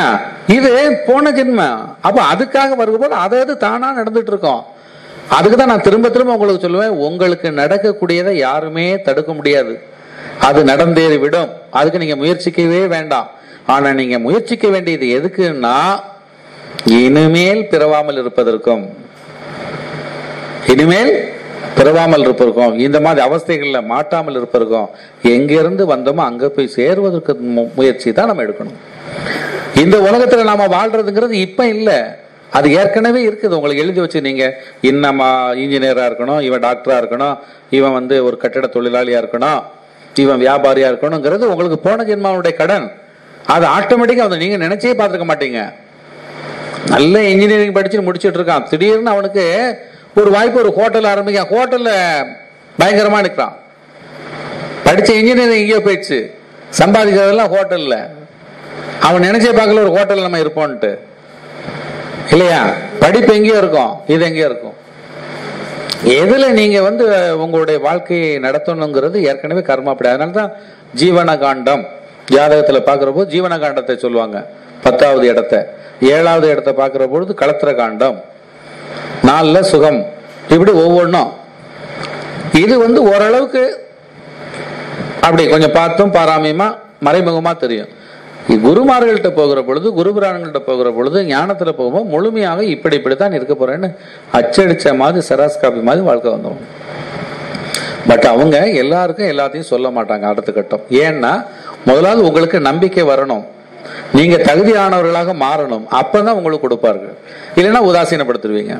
இது போன ஜென்மம் அப்ப அதுக்காக வரும்போது அதை அது தானா நடந்துட்டு இருக்கோம் அதுக்கு தான் நான் திரும்ப திரும்ப உங்களுக்கு சொல்லுவேன் உங்களுக்கு நடக்கக்கூடியதை யாருமே தடுக்க முடியாது அது நடந்தேறி விடும் அதுக்கு நீங்க முயற்சிக்கவே வேண்டாம் ஆனா நீங்க முயற்சிக்க வேண்டியது எதுக்குன்னா இனிமேல் பிறவாமல் இருப்பதற்கும் இனிமேல் பிறவாமல் இருப்பதற்கும் இந்த மாதிரி அவஸ்தைகள்ல மாட்டாமல் இருப்பதற்கும் எங்கிருந்து வந்தோமோ அங்க போய் சேருவதற்கு மு- முயற்சி தான் நம்ம எடுக்கணும் இந்த உலகத்துல நாம வாழ்றதுங்கிறது இப்ப இல்ல அது ஏற்கனவே இருக்குது உங்களுக்கு எழுதி வச்சு நீங்க இன்னமா இன்ஜினியரா இருக்கணும் இவன் டாக்டரா இருக்கணும் இவன் வந்து ஒரு கட்டிட தொழிலாளியா இருக்கணும் இவன் வியாபாரியா இருக்கணுங்கிறது உங்களுக்கு போன ஜென்மாவுடைய கடன் அது ஆட்டோமேட்டிக்கா வந்து நீங்க நினைச்சே பார்த்துக்க மாட்டீங்க நல்ல இன்ஜினியரிங் படிச்சு முடிச்சிட்டு இருக்கான் திடீர்னு அவனுக்கு ஒரு வாய்ப்பு ஒரு ஹோட்டல் ஆரம்பிக்க ஹோட்டல்ல பயங்கரமா நிற்கிறான் படிச்ச இன்ஜினியரிங் எங்கேயோ போயிடுச்சு சம்பாதிக்கிறதெல்லாம் ஹோட்டல்ல அவன் நினைச்சே பார்க்கல ஒரு ஹோட்டல் நம்ம இருப்போம்ட்டு இல்லையா படிப்பு எங்கேயோ இருக்கும் இது எங்கேயோ இருக்கும் எதுல நீங்க வந்து உங்களுடைய வாழ்க்கையை நடத்தணுங்கிறது ஏற்கனவே கர்மா அப்படி அதனால தான் ஜீவன காண்டம் ஜாதகத்துல பாக்குறப்போ ஜீவன காண்டத்தை சொல்லுவாங்க பத்தாவது இடத்த ஏழாவது இடத்த பார்க்கிற பொழுது களத்திர காண்டம் நாலுல சுகம் இப்படி ஒவ்வொன்றும் இது வந்து ஓரளவுக்கு அப்படி கொஞ்சம் பார்த்தும் பாராமியமா மறைமுகமா தெரியும் குருமார்கள்ட்ட போகிற பொழுது குருபுராணங்கள்ட்ட போகிற பொழுது ஞானத்துல போகும்போது முழுமையாக இப்படி இப்படித்தான் இருக்க போறேன்னு அச்சடிச்ச மாதிரி செராஸ் காப்பி மாதிரி வாழ்க்கை வந்துடும் பட் அவங்க எல்லாருக்கும் எல்லாத்தையும் சொல்ல மாட்டாங்க அடுத்த கட்டம் ஏன்னா முதலாவது உங்களுக்கு நம்பிக்கை வரணும் நீங்க தகுதியானவர்களாக மாறணும் அப்பதான் உங்களுக்கு கொடுப்பார்கள் இல்லைன்னா உதாசீனப்படுத்துருவீங்க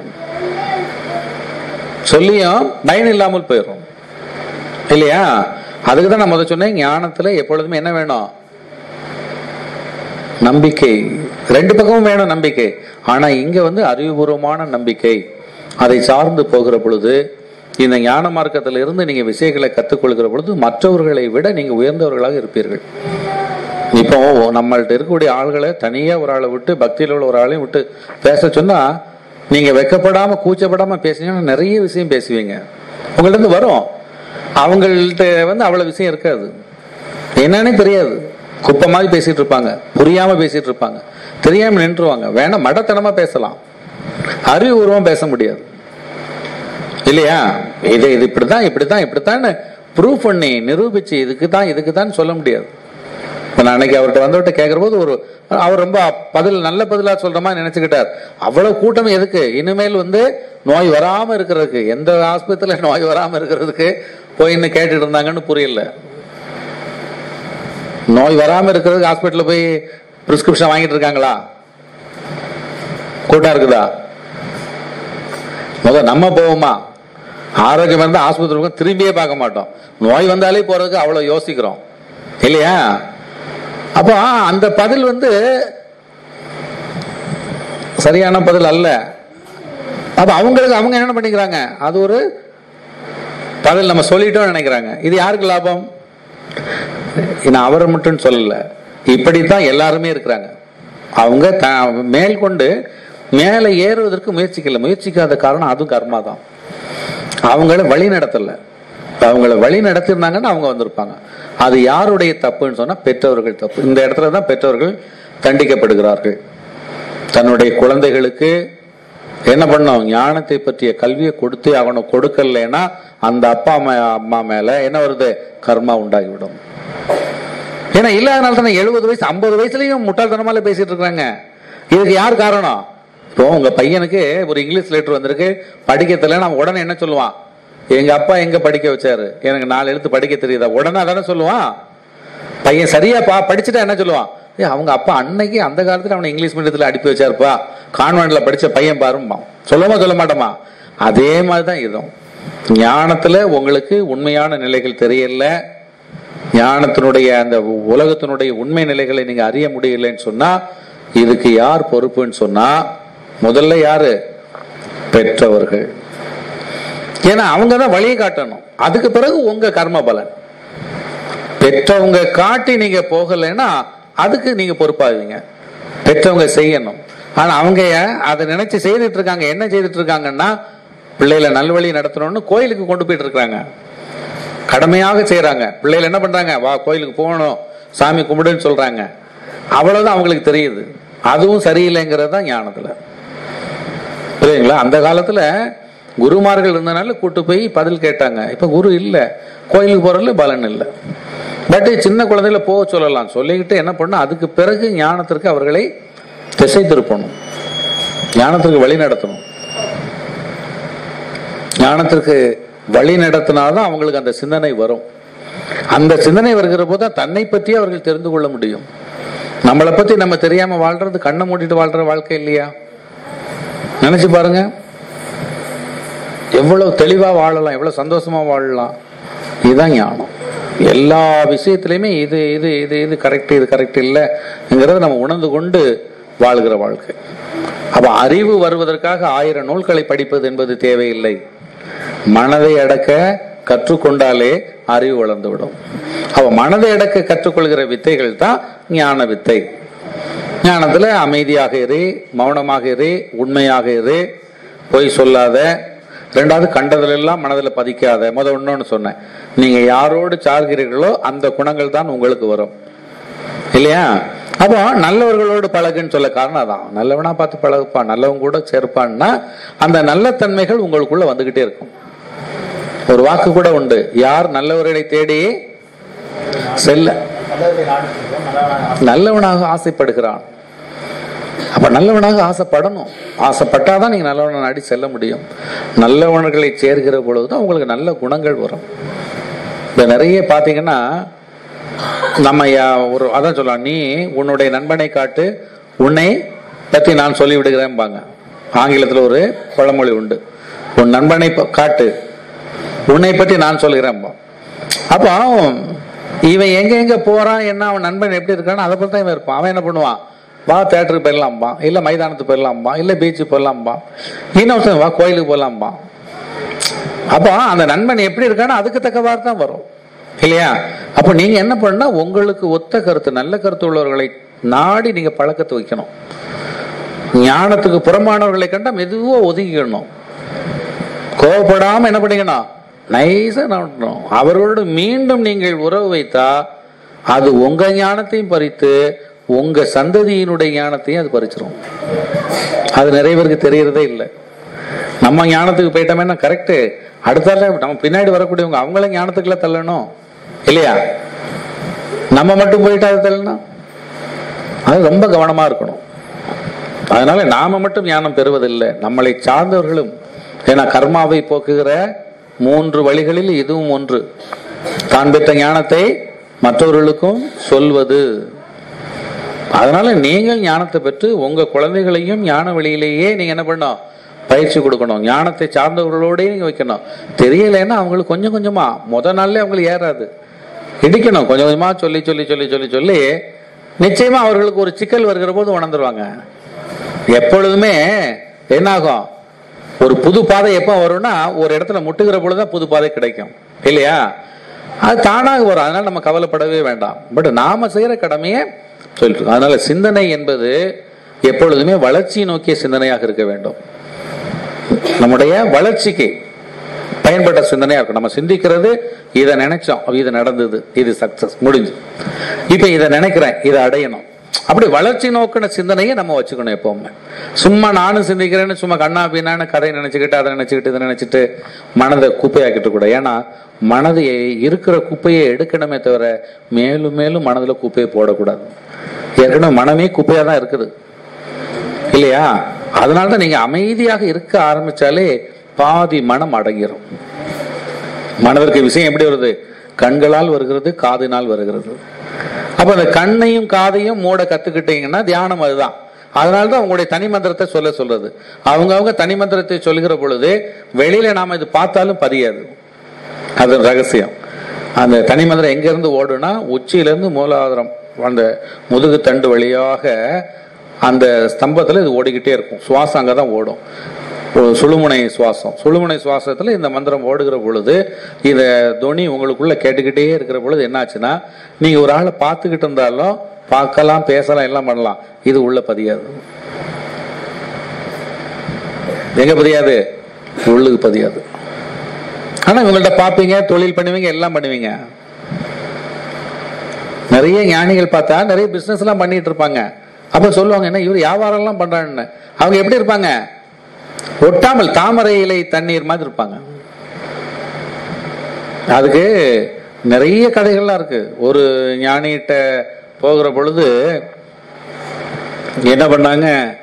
சொல்லியும் பயன் இல்லாமல் போயிடும் இல்லையா அதுக்கு தான் நான் முதல் சொன்னேன் ஞானத்துல எப்பொழுதுமே என்ன வேணும் நம்பிக்கை ரெண்டு பக்கமும் வேணும் நம்பிக்கை ஆனா இங்க வந்து அறிவுபூர்வமான நம்பிக்கை அதை சார்ந்து போகிற பொழுது இந்த ஞான மார்க்கத்தில் இருந்து நீங்க விஷயங்களை கற்றுக்கொள்கிற பொழுது மற்றவர்களை விட நீங்க உயர்ந்தவர்களாக இருப்பீர்கள் இப்போ நம்மள்ட்ட இருக்கக்கூடிய ஆள்களை தனியா ஒரு ஆளை விட்டு பக்தியில் உள்ள ஒரு ஆளையும் விட்டு பேச சொன்னா நீங்க வெக்கப்படாம கூச்சப்படாம பேசினீங்கன்னா நிறைய விஷயம் பேசுவீங்க உங்கள்ட்ட இருந்து வரும் அவங்கள்ட்ட வந்து அவ்வளவு விஷயம் இருக்காது என்னன்னே தெரியாது குப்பை மாதிரி பேசிட்டு இருப்பாங்க புரியாம பேசிட்டு இருப்பாங்க தெரியாம நின்றுவாங்க வேணா மடத்தனமா பேசலாம் அறிவுபூர்வமா பேச முடியாது இல்லையா இது இது இப்படிதான் இப்படிதான் இப்படித்தான் ப்ரூவ் பண்ணி நிரூபிச்சு இதுக்கு தான் இதுக்கு தான் சொல்ல முடியாது இப்ப நான் அன்னைக்கு அவர்கிட்ட வந்தவர்கிட்ட கேட்கிற போது ஒரு அவர் ரொம்ப பதில் நல்ல பதிலா சொல்ற மாதிரி நினைச்சுக்கிட்டார் அவ்வளவு கூட்டம் எதுக்கு இனிமேல் வந்து நோய் வராம இருக்கிறதுக்கு எந்த ஆஸ்பத்திரியில நோய் வராம இருக்கிறதுக்கு போய் இன்னும் கேட்டுட்டு இருந்தாங்கன்னு புரியல நோய் வராம இருக்கிறதுக்கு ஹாஸ்பிட்டல்ல போய் பிரிஸ்கிரிப்ஷன் வாங்கிட்டு இருக்காங்களா கூட்டம் இருக்குதா முத நம்ம போவோமா ஆரோக்கியம் இருந்தா ஆஸ்பத்திரி பக்கம் திரும்பியே பார்க்க மாட்டோம் நோய் வந்தாலே போறதுக்கு அவ்வளவு யோசிக்கிறோம் இல்லையா அப்போ அந்த பதில் வந்து சரியான பதில் அல்ல அப்ப அவங்களுக்கு அவங்க என்ன பண்ணிக்கிறாங்க அது ஒரு பதில் நம்ம சொல்லிட்டோம் நினைக்கிறாங்க இது யாருக்கு லாபம் நான் அவரை மட்டும் சொல்லல இப்படித்தான் எல்லாருமே இருக்கிறாங்க அவங்க த- மேல் கொண்டு மேலே ஏறுவதற்கு முயற்சிக்கல முயற்சிக்காத காரணம் அதுவும் கர்மா தான் அவங்கள வழி நடத்தல அவங்கள வழி நடத்திருந்தாங்கன்னா அவங்க வந்திருப்பாங்க அது யாருடைய தப்புன்னு சொன்னா பெற்றோர்கள் தப்பு இந்த இடத்துல தான் பெற்றோர்கள் தண்டிக்கப்படுகிறார்கள் தன்னுடைய குழந்தைகளுக்கு என்ன பண்ணோம் ஞானத்தை பற்றிய கல்வியை கொடுத்தே ஆகணும் கொடுக்கலைன்னா அந்த அப்பா அம்மா அம்மா மேல என்ன வருது கர்மா உண்டாகிவிடும் ஏன்னா இல்லாதனால தானே எழுபது வயசு ஐம்பது வயசுலயும் முட்டாள்தனமால பேசிட்டு இருக்காங்க இதுக்கு யார் காரணம் இப்போ உங்க பையனுக்கு ஒரு இங்கிலீஷ் லெட்டர் வந்திருக்கு படிக்க தெரியல நம்ம உடனே என்ன சொல்லுவான் எங்க அப்பா எங்க படிக்க வச்சாரு எனக்கு நாலு எழுத்து படிக்க தெரியுதா உடனே அதானே சொல்லுவான் பையன் சரியா பா படிச்சுட்டா என்ன சொல்லுவான் ஏ அவங்க அப்பா அன்னைக்கு அந்த காலத்துல அவனை இங்கிலீஷ் மீடியத்துல அனுப்பி வச்சாருப்பா கான்வென்ட்ல படிச்ச பையன் பாருமா சொல்லமா சொல்ல மாட்டோமா அதே மாதிரிதான் இதுவும் ஞானத்துல உங்களுக்கு உண்மையான நிலைகள் தெரியல ஞானத்தினுடைய அந்த உலகத்தினுடைய உண்மை நிலைகளை நீங்க அறிய முடியலன்னு சொன்னா இதுக்கு யார் பொறுப்புன்னு சொன்னா முதல்ல யாரு பெற்றவர்கள் ஏன்னா அவங்க தான் வழியை காட்டணும் அதுக்கு பிறகு உங்க கர்ம பலன் பெற்றவங்க காட்டி நீங்க போகலைன்னா அதுக்கு நீங்க பொறுப்பாவீங்க பெற்றவங்க செய்யணும் ஆனா அவங்க அதை நினைச்சு செய்துட்டு இருக்காங்க என்ன செய்துட்டு இருக்காங்கன்னா பிள்ளைகளை நல்வழி நடத்தணும்னு கோயிலுக்கு கொண்டு போயிட்டு இருக்காங்க கடமையாக செய்யறாங்க பிள்ளைகள் என்ன பண்றாங்க வா கோயிலுக்கு போகணும் சாமி கும்பிடுன்னு சொல்றாங்க அவ்வளவுதான் அவங்களுக்கு தெரியுது அதுவும் சரியில்லைங்கிறது தான் ஞானத்துல புரியுங்களா அந்த காலத்துல குருமார்கள் இருந்தனால கூட்டு போய் பதில் கேட்டாங்க இப்ப குரு இல்ல கோயிலுக்கு போறதுல பலன் இல்லை பட் சின்ன குழந்தையில போக சொல்லலாம் சொல்லிக்கிட்டு என்ன பண்ணணும் அதுக்கு பிறகு ஞானத்திற்கு அவர்களை திசை திருப்பணும் ஞானத்திற்கு வழி நடத்தணும் ஞானத்திற்கு வழி நடத்தினாதான் அவங்களுக்கு அந்த சிந்தனை வரும் அந்த சிந்தனை வருகிற போது தான் தன்னை பற்றி அவர்கள் தெரிந்து கொள்ள முடியும் நம்மளை பத்தி நம்ம தெரியாம வாழ்றது கண்ணை மூடிட்டு வாழ்ற வாழ்க்கை இல்லையா நினைச்சு பாருங்க எவ்வளவு தெளிவா வாழலாம் எவ்வளவு சந்தோஷமா வாழலாம் இதுதான் ஞானம் எல்லா விஷயத்திலையுமே இது இது இது இது கரெக்ட் இது கரெக்ட் இல்லைங்கிறத நம்ம உணர்ந்து கொண்டு வாழ்கிற வாழ்க்கை அப்ப அறிவு வருவதற்காக ஆயிரம் நூல்களை படிப்பது என்பது தேவையில்லை மனதை அடக்க கற்றுக்கொண்டாலே அறிவு வளர்ந்துவிடும் அவ மனதை அடக்க கற்றுக்கொள்கிற வித்தைகள் தான் ஞான வித்தை ஞானத்துல அமைதியாக இரு மௌனமாக இரு உண்மையாக இரு பொய் சொல்லாத ரெண்டாவது கண்டதுல எல்லாம் மனதில் பதிக்காத முத ஒன்னொன்னு சொன்னேன் நீங்க யாரோடு சார்கிறீர்களோ அந்த குணங்கள் தான் உங்களுக்கு வரும் இல்லையா அப்போ நல்லவர்களோடு பழகுன்னு சொல்ல காரணம் அதான் நல்லவனா பார்த்து பழகுப்பா நல்லவங்க கூட சேர்ப்பான்னா அந்த நல்ல தன்மைகள் உங்களுக்குள்ள வந்துகிட்டே இருக்கும் ஒரு வாக்கு கூட உண்டு யார் நல்லவர்களை தேடி செல்ல நல்லவனாக ஆசைப்படுகிறான் அப்ப நல்லவனாக ஆசைப்படணும் ஆசைப்பட்டாதான் நீங்க நல்லவனை நாடி செல்ல முடியும் நல்லவன்களை சேர்கிற பொழுதுதான் உங்களுக்கு நல்ல குணங்கள் வரும் இப்ப நிறைய பாத்தீங்கன்னா நம்ம யா- ஒரு அதான் சொல்லலாம் நீ உன்னுடைய நண்பனை காட்டு உன்னை பத்தி நான் சொல்லி விடுகிறேன்பாங்க ஆங்கிலத்துல ஒரு பழமொழி உண்டு உன் நண்பனை ப- காட்டு உன்னை பற்றி நான் சொல்கிறேன் அப்போ இவன் எங்க எங்க போறான் என்ன அவன் நண்பன் எப்படி இருக்கான்னு அதை பத்தி தான் இவன் இருப்பான் அவன் என்ன பண்ணுவான் வா தேட்டருக்கு போயிடலாம்பா இல்ல மைதானத்துக்கு போயிடலாம்பா இல்ல பீச்சுக்கு போயிடலாம்பா இன்னொருத்தன் வா கோயிலுக்கு போயிடலாம்பா அப்போ அந்த நண்பன் எப்படி இருக்கானோ அதுக்கு தக்கவாறு தான் வரும் இல்லையா அப்போ நீங்க என்ன பண்ணா உங்களுக்கு ஒத்த கருத்து நல்ல கருத்து உள்ளவர்களை நாடி நீங்க பழக்கத்தை வைக்கணும் ஞானத்துக்கு புறமானவர்களை கண்டா மெதுவா ஒதுங்கிக்கணும் கோவப்படாம என்ன பண்ணீங்கன்னா நைஸா நடக்கணும் அவர்களோடு மீண்டும் நீங்கள் உறவு வைத்தா அது உங்க ஞானத்தையும் பறித்து உங்க சந்ததியினுடைய ஞானத்தையும் அது பறிச்சிரும் அது நிறைய பேருக்கு தெரியறதே இல்லை நம்ம ஞானத்துக்கு போயிட்டோமேனா கரெக்ட் அடுத்தால நம்ம பின்னாடி வரக்கூடியவங்க அவங்கள ஞானத்துக்குள்ள தள்ளணும் இல்லையா நம்ம மட்டும் போயிட்டா அது தள்ளணும் அது ரொம்ப கவனமா இருக்கணும் அதனால நாம மட்டும் ஞானம் பெறுவதில்லை நம்மளை சார்ந்தவர்களும் ஏன்னா கர்மாவை போக்குகிற மூன்று வழிகளில் இதுவும் ஒன்று தான் பெற்ற ஞானத்தை மற்றவர்களுக்கும் சொல்வது அதனால நீங்கள் ஞானத்தை பெற்று உங்க குழந்தைகளையும் ஞான வழியிலேயே நீங்க என்ன பண்ணணும் பயிற்சி கொடுக்கணும் ஞானத்தை சார்ந்தவர்களோடய நீங்க வைக்கணும் தெரியலைன்னா அவங்களுக்கு கொஞ்சம் கொஞ்சமா முத நாள்ல அவங்களுக்கு ஏறாது இடிக்கணும் கொஞ்சம் கொஞ்சமா சொல்லி சொல்லி சொல்லி சொல்லி சொல்லி நிச்சயமா அவர்களுக்கு ஒரு சிக்கல் வருகிற போது உணர்ந்துருவாங்க எப்பொழுதுமே என்னாகும் ஒரு புது பாதை எப்போ வரும்னா ஒரு இடத்துல முட்டுகிற பொழுதுதான் புது பாதை கிடைக்கும் இல்லையா அது தானாக வரும் அதனால நம்ம கவலைப்படவே வேண்டாம் பட் நாம செய்யற கடமையை சொல்லிட்டு இருக்கோம். அதனால சிந்தனை என்பது எப்பொழுதுமே வளர்ச்சியை நோக்கிய சிந்தனையாக இருக்க வேண்டும் நம்முடைய வளர்ச்சிக்கு பயன்பட்ட சிந்தனையா இருக்கும் நம்ம சிந்திக்கிறது இதை நினைச்சோம் இது நடந்தது இது சக்சஸ் முடிஞ்சு இப்ப இதை நினைக்கிறேன் இதை அடையணும் அப்படி வளர்ச்சி நோக்கின சிந்தனையை நம்ம வச்சுக்கணும் எப்பவுமே சும்மா நானும் சிந்திக்கிறேன்னு சும்மா கண்ணா பின்னான்னு கதை நினைச்சுக்கிட்டு அதை நினைச்சுக்கிட்டு இதை நினைச்சிட்டு மனதை குப்பையாக்கிட்டு கூட ஏன்னா மனதை இருக்கிற குப்பையை எடுக்கணுமே தவிர மேலும் மேலும் மனதுல குப்பையை போடக்கூடாது ஏற்கனவே மனமே குப்பையா தான் இருக்குது இல்லையா அதனாலதான் நீங்க அமைதியாக இருக்க ஆரம்பிச்சாலே பாதி மனம் அடங்கிரும் மனதிற்கு விஷயம் எப்படி வருது கண்களால் வருகிறது காதினால் வருகிறது அப்ப அந்த கண்ணையும் காதையும் மூட கத்துக்கிட்டீங்கன்னா தியானம் அதுதான் அதனாலதான் உங்களுடைய தனி மந்திரத்தை சொல்ல சொல்றது அவங்க அவங்க தனி மந்திரத்தை சொல்லுகிற பொழுது வெளியில நாம இது பார்த்தாலும் பதியாது அது ரகசியம் அந்த தனி மந்திரம் எங்க இருந்து ஓடுனா உச்சியில இருந்து மூலாதாரம் அந்த முதுகு தண்டு வழியாக அந்த ஸ்தம்பத்துல இது ஓடிக்கிட்டே இருக்கும் சுவாசம் அங்கதான் ஓடும் ஒரு சுழுமுனை சுவாசம் சுழுமுனை சுவாசத்துல இந்த மந்திரம் ஓடுகிற பொழுது இந்த துணி உங்களுக்குள்ள கேட்டுக்கிட்டே இருக்கிற பொழுது என்னாச்சுன்னா நீங்க ஒரு ஆளை பார்த்துக்கிட்டு இருந்தாலும் பார்க்கலாம் பேசலாம் எல்லாம் பண்ணலாம் இது உள்ள பதியாது எங்க பதியாது உள்ளுக்கு பதியாது ஆனா இவங்கள்ட்ட பார்ப்பீங்க தொழில் பண்ணுவீங்க எல்லாம் பண்ணுவீங்க நிறைய ஞானிகள் பார்த்தா நிறைய பிசினஸ் எல்லாம் பண்ணிட்டு இருப்பாங்க அப்ப சொல்லுவாங்க என்ன இவர் வியாபாரம் எல்லாம் பண்றான்னு அவங்க எப்படி இருப்பாங்க ஒட்டாமல் தாமரை இலை தண்ணீர் மாதிரி இருப்பாங்க அதுக்கு நிறைய கதைகள்லாம் இருக்கு ஒரு ஞானிகிட்ட போகிற பொழுது என்ன பண்ணாங்க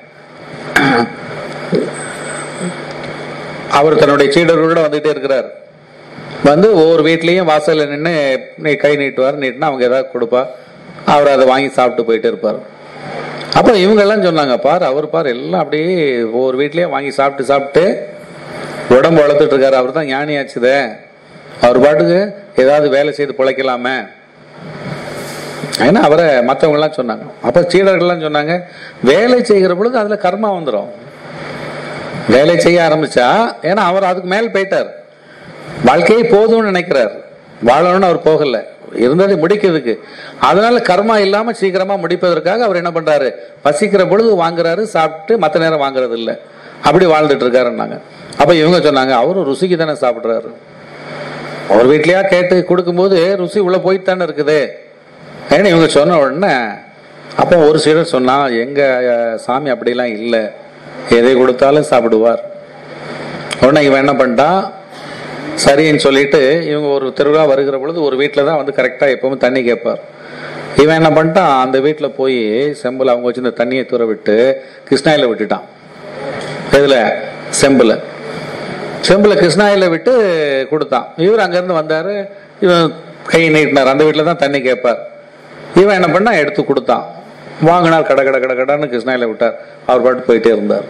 அவர் தன்னுடைய சீடர்களோட வந்துட்டே இருக்கிறார் வந்து ஒவ்வொரு வீட்லயும் வாசல்ல நின்று கை நீட்டுவார் நீட்டினா அவங்க ஏதாவது கொடுப்பா அவர் அதை வாங்கி சாப்பிட்டு போயிட்டே இருப்பார் அப்போ இவங்க எல்லாம் சொன்னாங்க பார் அவர் பார் எல்லாம் அப்படியே ஒவ்வொரு வீட்லயும் வாங்கி சாப்பிட்டு சாப்பிட்டு உடம்பு வளர்த்துட்டு இருக்காரு அவர் தான் ஞானி ஆச்சுதே அவர் பாட்டுக்கு ஏதாவது வேலை செய்து பிழைக்கலாமே ஏன்னா அவரை மற்றவங்க எல்லாம் சொன்னாங்க அப்ப சீடர்கள்லாம் சொன்னாங்க வேலை செய்கிற பொழுது அதுல கர்மா வந்துடும் வேலை செய்ய ஆரம்பிச்சா ஏன்னா அவர் அதுக்கு மேல் போயிட்டார் வாழ்க்கையே போதும்னு நினைக்கிறார் வாழணும்னு அவர் போகல இருந்ததை முடிக்கிறதுக்கு அதனால கர்மா இல்லாம சீக்கிரமா முடிப்பதற்காக அவர் என்ன பண்றாரு பசிக்கிற பொழுது வாங்குறாரு சாப்பிட்டு மத்த நேரம் வாங்குறது இல்ல அப்படி வாழ்ந்துட்டு இருக்காருன்னாங்க அப்ப இவங்க சொன்னாங்க அவரும் ருசிக்கு தானே சாப்பிடுறாரு அவர் வீட்லயா கேட்டு கொடுக்கும்போது ருசி உள்ள போயிட்டு தானே இருக்குது ஏன்னா இவங்க சொன்ன உடனே அப்போ ஒரு சிலர் சொன்னா எங்க அஹ், சாமி அப்படிலாம் இல்லை எதை கொடுத்தாலும் சாப்பிடுவார் உடனே இவன் என்ன பண்ணிட்டான் சரின்னு சொல்லிட்டு இவங்க ஒரு திருவிழா வருகிற பொழுது ஒரு வீட்டில் தான் வந்து கரெக்டாக எப்பவும் தண்ணி கேட்பார் இவன் என்ன பண்ணிட்டான் அந்த வீட்டில் போய் செம்பில் அவங்க வச்சிருந்த தண்ணியை தூர விட்டு கிருஷ்ணாயில விட்டுட்டான் எதுல செம்பில் செம்பில் கிருஷ்ணாயில விட்டு கொடுத்தான் இவர் அங்கேருந்து வந்தார் இவன் கை நீட்டினார் அந்த வீட்டில் தான் தண்ணி கேட்பார் இவன் என்ன பண்ணா எடுத்து கொடுத்தான் வாங்கினார் கட கட கட கடன்னு கிருஷ்ணாயில விட்டார் அவர் பாட்டு போயிட்டே இருந்தார்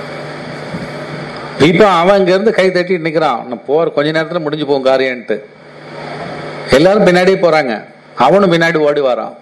இப்ப அவன் இங்க இருந்து கை தட்டி நிக்கிறான் நான் போற கொஞ்ச நேரத்துல முடிஞ்சு போகும் காரியம்ட்டு எல்லாரும் பின்னாடியே போறாங்க அவனும் பின்னாடி ஓடி வரான்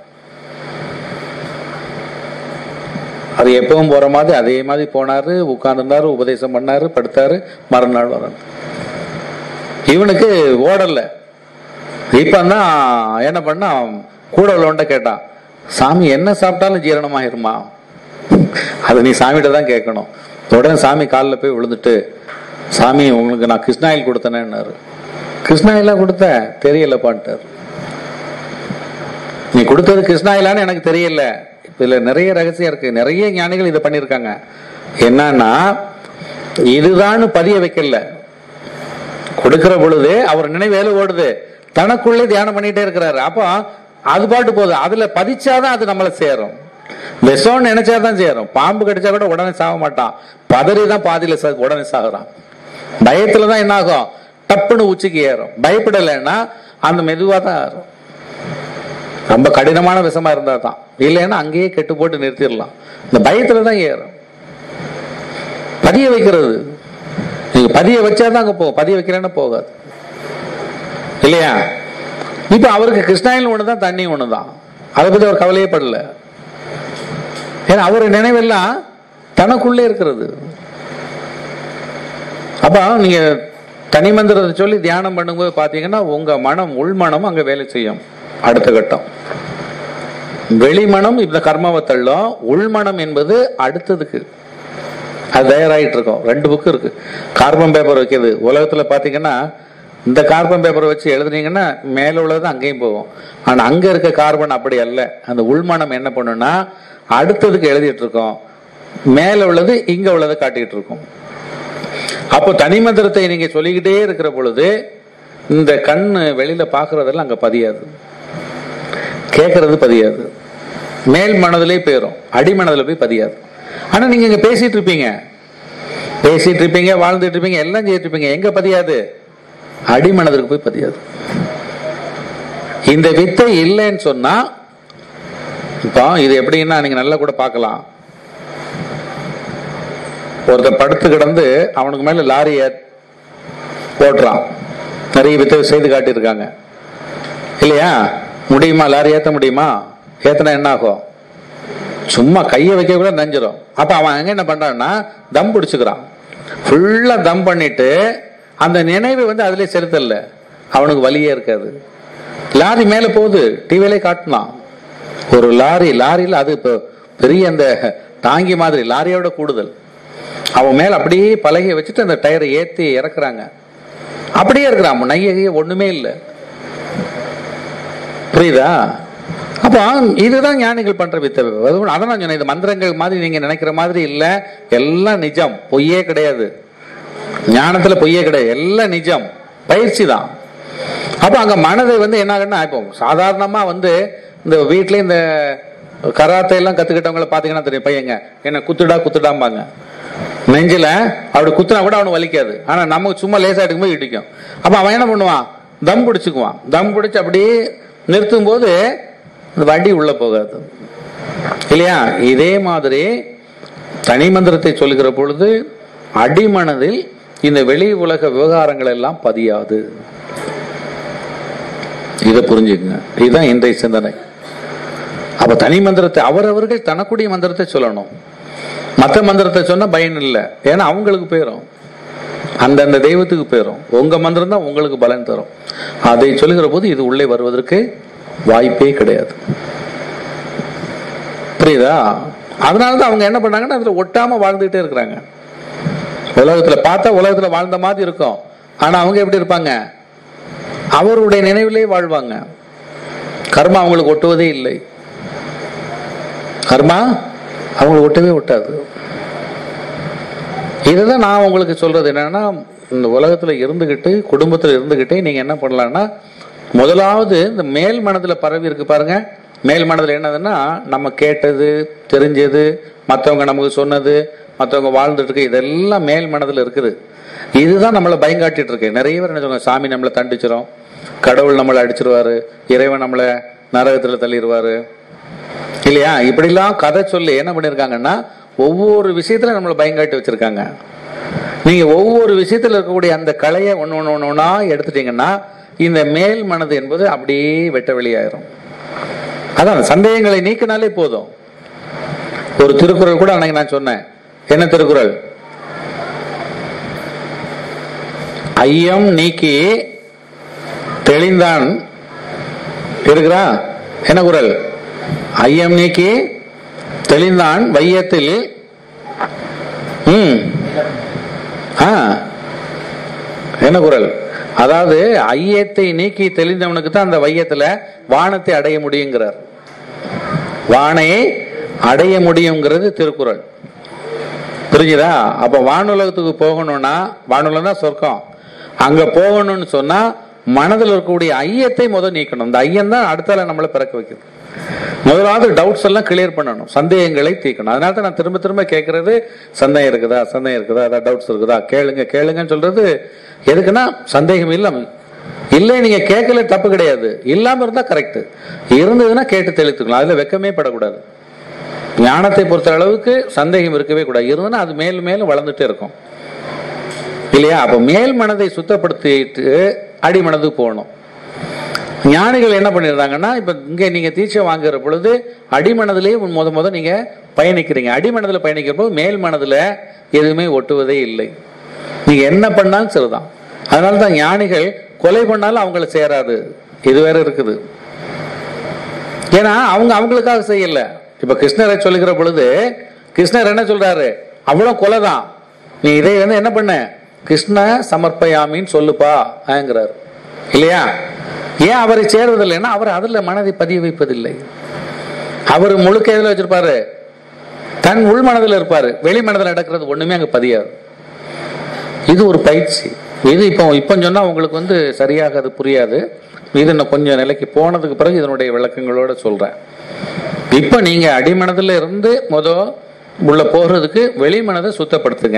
அது எப்பவும் போற மாதிரி அதே மாதிரி போனாரு உட்கார்ந்துருந்தாரு உபதேசம் பண்ணாரு படுத்தாரு மறுநாள் வரான் இவனுக்கு ஓடல இப்பதான் என்ன பண்ணா கூட உள்ளவன்ட்ட கேட்டான் சாமி என்ன சாப்பிட்டாலும் ஜீரணமாயிருமா அது நீ சாமிகிட்ட தான் கேட்கணும் உடனே சாமி காலில் போய் விழுந்துட்டு சாமி உங்களுக்கு நான் கிருஷ்ணாயில் கொடுத்தனேன்னாரு கிருஷ்ணாயிலா கொடுத்த தெரியலப்பான்ட்டார் நீ கொடுத்தது கிருஷ்ணாயிலான்னு எனக்கு தெரியல இதுல நிறைய ரகசியம் இருக்கு நிறைய ஞானிகள் இதை பண்ணியிருக்காங்க என்னன்னா இதுதான் பதிய வைக்கல கொடுக்கிற பொழுது அவர் நினைவேல ஓடுது தனக்குள்ளே தியானம் பண்ணிட்டே இருக்கிறாரு அப்போ அது பாட்டு போகுது அதுல பதிச்சாதான் அது நம்மளை சேரும் விஷம்னு நினைச்சாதான் சேரும் பாம்பு கடிச்சா கூட உடனே சாக மாட்டான் பதறி தான் பாதியில சா- உடனே சாகுறான் பயத்துல தான் என்ன ஆகும் டப்புன்னு உச்சிக்கு ஏறும் பயப்படலைன்னா அந்த மெதுவா தான் ஏறும் ரொம்ப கடினமான விஷமா இருந்தா தான் இல்லைன்னா அங்கேயே கெட்டு போட்டு நிறுத்திடலாம் இந்த பயத்துல தான் ஏறும் பதிய வைக்கிறது நீங்க பதிய வச்சாதான் அங்க போகும் பதிய வைக்கிறேன்னா போகாது இல்லையா இப்ப அவருக்கு கிருஷ்ணாயில் ஒண்ணுதான் தண்ணி ஒண்ணுதான் அதை பத்தி அவர் கவலையே படல ஏன்னா அவர் நினைவெல்லாம் தனக்குள்ளே இருக்கிறது அப்ப நீங்க தனி மந்திரத்தை சொல்லி தியானம் பண்ணும்போது பாத்தீங்கன்னா உங்க மனம் உள்மனம் அங்க வேலை செய்யும் அடுத்த கட்டம் வெளிமனம் இந்த கர்மாவை தள்ளும் உள்மனம் என்பது அடுத்ததுக்கு அது தயாராகிட்டு இருக்கும் ரெண்டு புக்கு இருக்கு கார்பன் பேப்பர் வைக்கிறது உலகத்துல பாத்தீங்கன்னா இந்த கார்பன் பேப்பரை வச்சு எழுதுனீங்கன்னா மேல உள்ளது அங்கேயும் போகும் ஆனா அங்க இருக்க கார்பன் அப்படி அல்ல அந்த உள்மனம் என்ன பண்ணுன்னா அடுத்ததுக்கு எழுதிட்டு இருக்கோம் மேல உள்ளது இங்க உள்ளதை காட்டிட்டு இருக்கும் அப்போ தனி மந்திரத்தை நீங்க சொல்லிக்கிட்டே இருக்கிற பொழுது இந்த கண்ணு வெளியில பாக்குறதெல்லாம் அங்க பதியாது கேட்கறது பதியாது மேல் மனதிலே போயிடும் அடிமனதில் போய் பதியாது ஆனா நீங்க இங்க பேசிட்டு இருப்பீங்க பேசிட்டு இருப்பீங்க வாழ்ந்துட்டு இருப்பீங்க எல்லாம் செய்துட்டு இருப்பீங்க எங்க பதியாது அடிமனதிற்கு போய் பதியாது இந்த வித்தை இல்லைன்னு சொன்னா இப்போ இது எப்படின்னா நீங்க நல்லா கூட பார்க்கலாம் ஒருத்தன் படுத்து கிடந்து அவனுக்கு மேல லாரி ஏத்- ஓட்டுறான் நிறைய வித்தை செய்து காட்டியிருக்காங்க இல்லையா முடியுமா லாரி ஏத்த முடியுமா ஏத்தனா என்ன ஆகும் சும்மா கையை வைக்க கூட நஞ்சிரும் அப்ப அவன் அங்க என்ன பண்றான்னா தம் பிடிச்சுக்கிறான் ஃபுல்லா தம் பண்ணிட்டு அந்த நினைவு வந்து அதுலயே செலுத்தல அவனுக்கு வலியே இருக்காது லாரி மேல போகுது டிவிலே காட்டலாம் ஒரு லாரி லாரியில அது இப்போ பெரிய அந்த தாங்கி மாதிரி லாரியோட கூடுதல் அவன் மேல அப்படியே பலகையை வச்சுட்டு அந்த டயரை ஏத்தி இறக்குறாங்க அப்படியே இருக்கிறான் நைய கிய்ய ஒண்ணுமே இல்லை புரியுதா அப்போ இதுதான் ஞானிகள் பண்ற வித்தை அதான் நான் சொன்னேன் இது மந்திரங்கள் மாதிரி நீங்க நினைக்கிற மாதிரி இல்ல எல்லாம் நிஜம் பொய்யே கிடையாது ஞானத்துல பொய்யே கிடையாது எல்லாம் நிஜம் பயிற்சி தான் அப்ப அங்க மனதை வந்து என்ன ஆகுன்னா இப்போ சாதாரணமா வந்து இந்த வீட்ல இந்த கராத்தை எல்லாம் கத்துக்கிட்டவங்கள பாத்தீங்கன்னா தெரியும் பையங்க என்ன குத்துடா குத்துடாம்பாங்க நெஞ்சில அப்படி குத்துனா கூட அவனுக்கு வலிக்காது ஆனா நமக்கு சும்மா லேசா எடுக்கும்போது இடிக்கும் அப்ப அவன் என்ன பண்ணுவான் தம் பிடிச்சுக்குவான் தம் பிடிச்சு அப்படியே நிறுத்தும் போது இந்த வண்டி உள்ள போகாது இல்லையா இதே மாதிரி தனி மந்திரத்தை சொல்லுகிற பொழுது அடிமனதில் இந்த வெளி உலக விவகாரங்கள் எல்லாம் பதியாது இதை புரிஞ்சுக்குங்க இதுதான் இன்றைய சிந்தனை அப்ப தனி மந்திரத்தை அவரவர்கள் தனக்குடைய மந்திரத்தை சொல்லணும் மற்ற மந்திரத்தை சொன்னா பயன் இல்லை ஏன்னா அவங்களுக்கு போயிடும் அந்தந்த தெய்வத்துக்கு போயிடும் உங்க மந்திரம் தான் உங்களுக்கு பலன் தரும் அதை சொல்லுகிற போது இது உள்ளே வருவதற்கு வாய்ப்பே கிடையாது புரியுதா அதனாலதான் அவங்க என்ன பண்ணாங்கன்னா அதுல ஒட்டாம வாழ்ந்துகிட்டே இருக்கிறாங்க உலகத்துல பார்த்தா உலகத்துல வாழ்ந்த மாதிரி இருக்கும் ஆனா அவங்க எப்படி இருப்பாங்க அவருடைய நினைவிலே வாழ்வாங்க கர்மா அவங்களுக்கு ஒட்டுவதே இல்லை கர்மா அவங்களுக்கு ஒட்டவே ஒட்டாது இதுதான் நான் உங்களுக்கு சொல்றது என்னன்னா இந்த உலகத்துல இருந்துகிட்டு குடும்பத்துல இருந்துகிட்டே நீங்க என்ன பண்ணலாம்னா முதலாவது இந்த மேல் மனதுல பரவி இருக்கு பாருங்க மேல் மனதுல என்னதுன்னா நம்ம கேட்டது தெரிஞ்சது மற்றவங்க நமக்கு சொன்னது மற்றவங்க வாழ்ந்துட்டு இருக்கு இதெல்லாம் மேல் மனதுல இருக்குது இதுதான் நம்மளை பயங்காட்டிட்டு இருக்கு நிறைய பேர் என்ன சொல்லுவாங்க சாமி நம்மளை தண்டிச்சிரும் கடவுள் நம்மளை அடிச்சிருவாரு இறைவன் நம்மளை நரகத்துல தள்ளிடுவாரு இல்லையா இப்படிலாம் கதை சொல்லி என்ன பண்ணிருக்காங்கன்னா ஒவ்வொரு விஷயத்துல நம்மளை பயங்காட்டி வச்சிருக்காங்க நீங்க ஒவ்வொரு விஷயத்துல இருக்கக்கூடிய அந்த கலையை ஒன்று ஒன்று ஒன்று ஒன்றா எடுத்துட்டீங்கன்னா இந்த மேல் மனது என்பது அப்படியே வெட்ட வெளியாயிரும் அதான் சந்தேகங்களை நீக்கினாலே போதும் ஒரு திருக்குறள் கூட அன்னைக்கு நான் சொன்னேன் என்ன திருக்குறள் ஐயம் நீக்கி தெளிந்தான் இருக்கிறா என்ன குரல் ஐயம் நீக்கி தெளிந்தான் வையத்தில் ம் ஆ என்ன குரல் அதாவது ஐயத்தை நீக்கி தெளிந்தவனுக்கு தான் அந்த வையத்துல வானத்தை அடைய முடியுங்கிறார் வானையை அடைய முடியுங்கிறது திருக்குறள் புரிஞ்சுதா அப்ப வானுலகத்துக்கு போகணும்னா வானுலகம் தான் சொர்க்கம் அங்க போகணும்னு சொன்னா மனதில் இருக்கக்கூடிய ஐயத்தை முதல் நீக்கணும் இந்த ஐயம் தான் அடுத்தால நம்மளை பிறக்க வைக்குது முதலாவது டவுட்ஸ் எல்லாம் கிளியர் பண்ணணும் சந்தேகங்களை தீர்க்கணும் அதனால தான் நான் திரும்ப திரும்ப கேட்கறது சந்தேகம் இருக்குதா சந்தேகம் இருக்குதா அதான் டவுட்ஸ் இருக்குதா கேளுங்க கேளுங்கன்னு சொல்றது எதுக்குன்னா சந்தேகம் இல்லாம இல்லை நீங்க கேட்கல தப்பு கிடையாது இல்லாம இருந்தா கரெக்ட் இருந்ததுன்னா கேட்டு தெளித்துக்கலாம் அதுல வெக்கமே படக்கூடாது ஞானத்தை பொறுத்த அளவுக்கு சந்தேகம் இருக்கவே கூடாது இருந்ததுன்னா அது மேலும் மேலும் வளர்ந்துட்டே இருக்கும் இல்லையா அப்ப மேல் மனதை சுத்தப்படுத்திட்டு அடிமனதுக்கு போகணும் ஞானிகள் என்ன பண்ணிருந்தாங்கன்னா இப்ப இங்க நீங்க தீட்சை வாங்குற பொழுது அடிமனதிலே முத முத நீங்க பயணிக்கிறீங்க அடிமனதுல பயணிக்கிற போது மேல் மனதுல எதுவுமே ஒட்டுவதே இல்லை நீங்க என்ன பண்ணாலும் சரிதான் அதனால தான் ஞானிகள் கொலை பண்ணாலும் அவங்கள சேராது இது வேற இருக்குது ஏன்னா அவங்க அவங்களுக்காக செய்யல இப்ப கிருஷ்ணரை சொல்லுகிற பொழுது கிருஷ்ணர் என்ன சொல்றாரு அவ்வளவு கொலை தான் நீ இதை வந்து என்ன பண்ண கிருஷ்ண சமர்ப்பயாமின்னு சொல்லுப்பா ஆங்கிறாரு இல்லையா ஏன் அவரை சேர்வதில்லைன்னா அவர் அதுல மனதை பதிய வைப்பதில்லை அவர் முழுக்க எதுல வச்சிருப்பாரு தன் உள் மனதில் இருப்பாரு வெளி மனதில் நடக்கிறது ஒண்ணுமே அங்க பதியாது இது ஒரு பயிற்சி இது இப்போ இப்போ சொன்னா உங்களுக்கு வந்து சரியாக அது புரியாது இது இன்னும் கொஞ்சம் நிலைக்கு போனதுக்கு பிறகு இதனுடைய விளக்கங்களோட சொல்றேன் இப்போ நீங்க அடிமனதுல இருந்து முத உள்ள போறதுக்கு வெளி மனதை சுத்தப்படுத்துங்க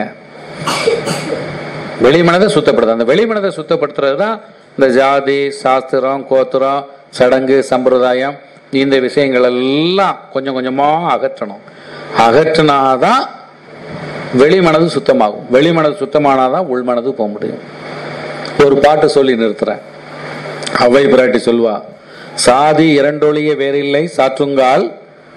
வெளி மனதை சுத்தப்படுத்து அந்த வெளி மனதை சுத்தப்படுத்துறது தான் இந்த ஜாதி சாஸ்திரம் கோத்திரம் சடங்கு சம்பிரதாயம் இந்த விஷயங்கள் எல்லாம் கொஞ்சம் கொஞ்சமா அகற்றணும் அகற்றினாதான் வெளி மனது சுத்தமாகும் வெளி மனது சுத்தமானாதான் உள் மனது போக முடியும் ஒரு பாட்டு சொல்லி நிறுத்துறேன் அவை பிராட்டி சொல்வா சாதி இரண்டொழிய வேறில்லை சாற்றுங்கால்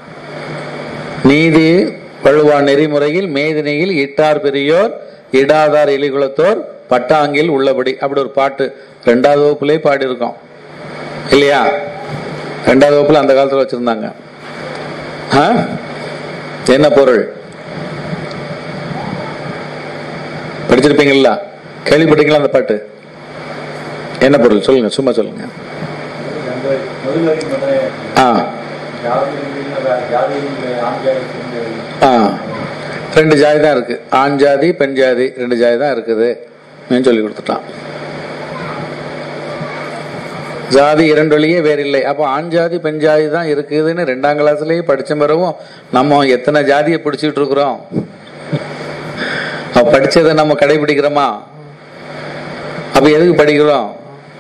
நீதி வழுவா நெறிமுறையில் மேதினையில் இட்டார் பெரியோர் இடாதார் எலிகுலத்தோர் பட்டாங்கில் உள்ளபடி அப்படி ஒரு பாட்டு ரெண்டாவது வகுப்புலயே பாடி இருக்கோம் இல்லையா ரெண்டாவது வகுப்புல அந்த காலத்துல வச்சிருந்தாங்க ஆ? என்ன பொருள் படிச்சிருப்பீங்களா கேள்விப்பட்டீங்களா அந்த பாட்டு என்ன பொருள் சொல்லுங்க சும்மா சொல்லுங்க ஆ ஆ ரெண்டு ஜாதி தான் இருக்கு ஆண் ஜாதி பெண் ஜாதி ரெண்டு ஜாதி தான் இருக்குது அப்படின்னு சொல்லி கொடுத்துட்டான் ஜாதி இரண்டொழியே வேற இல்லை அப்போ ஆண் ஜாதி பெண் ஜாதி தான் இருக்குதுன்னு ரெண்டாம் கிளாஸ்லயே படிச்ச பிறகும் நம்ம எத்தனை ஜாதியை பிடிச்சிட்டு இருக்கிறோம் அப்ப படிச்சதை நம்ம கடைபிடிக்கிறோமா அப்ப எதுக்கு படிக்கிறோம்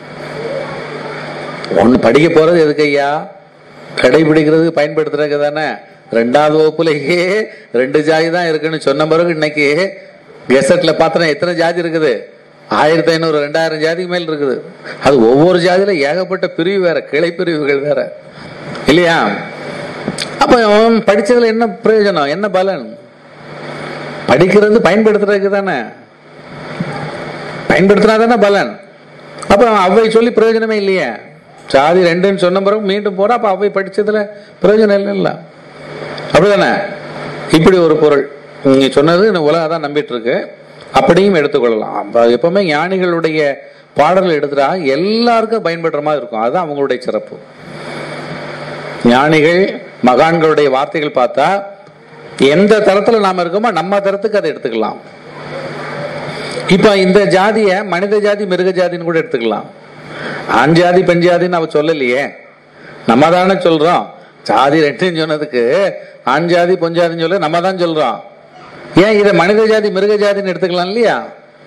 ஒண்ணு படிக்க போறது எதுக்கு ஐயா கடைபிடிக்கிறதுக்கு பயன்படுத்துறதுக்கு தானே ரெண்டாவது வகுப்புலயே ரெண்டு ஜாதி தான் இருக்குன்னு சொன்ன பிறகு இன்னைக்கு கெசட்ல பார்த்தா எத்தனை ஜாதி இருக்குது ஆயிரத்தி ஐநூறு ரெண்டாயிரம் ஜாதிக்கு மேல் இருக்குது அது ஒவ்வொரு ஜாதியில ஏகப்பட்ட பிரிவு வேற கிளை பிரிவுகள் வேற இல்லையா அப்ப அவன் படிச்சதுல என்ன பிரயோஜனம் என்ன பலன் படிக்கிறது பயன்படுத்துறதுக்கு தானே பயன்படுத்தினா தானே பலன் அப்ப அவை சொல்லி பிரயோஜனமே இல்லையே சாதி ரெண்டுன்னு சொன்ன பிறகு மீண்டும் போறா அப்ப அவை படிச்சதுல பிரயோஜனம் இல்லை இல்ல அப்படிதானே இப்படி ஒரு பொருள் நீங்க சொன்னது இந்த உலகம் தான் நம்பிட்டு இருக்கு அப்படியும் எடுத்துக்கொள்ளலாம் அப்ப எப்பவுமே ஞானிகளுடைய பாடல்கள் எடுத்துட்டா எல்லாருக்கும் பயன்படுற மாதிரி இருக்கும் அதுதான் அவங்களுடைய சிறப்பு ஞானிகள் மகான்களுடைய வார்த்தைகள் பார்த்தா எந்த தரத்துல நாம இருக்கோமோ நம்ம தரத்துக்கு அதை எடுத்துக்கலாம் இப்ப இந்த ஜாதிய மனித ஜாதி மிருக ஜாதின்னு கூட எடுத்துக்கலாம் ஆண் ஜாதி பெண் ஜாதின்னு அவ சொல்லலையே நம்ம தானே சொல்றோம் ஜாதி ரெண்டுன்னு சொன்னதுக்கு ஆண் ஜாதி பொன் ஜாதின்னு சொல்ல நம்ம தான் சொல்றோம் ஏன் இதை மனித ஜாதி மிருக ஜாதின்னு எடுத்துக்கலாம் இல்லையா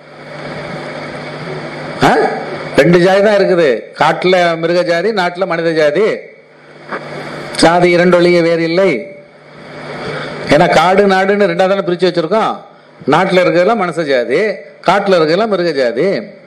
ஆ? ரெண்டு ஜாதி தான் இருக்குது காட்டுல மிருக ஜாதி நாட்டுல மனித ஜாதி ஜாதி இரண்டொழிய வேறு இல்லை ஏன்னா காடு நாடுன்னு ரெண்டா தானே பிரிச்சு வச்சிருக்கோம் நாட்டுல இருக்கிறதெல்லாம் மனுஷ ஜாதி காட்டுல இருக்கிறதெல்லாம் மிருக ஜாதி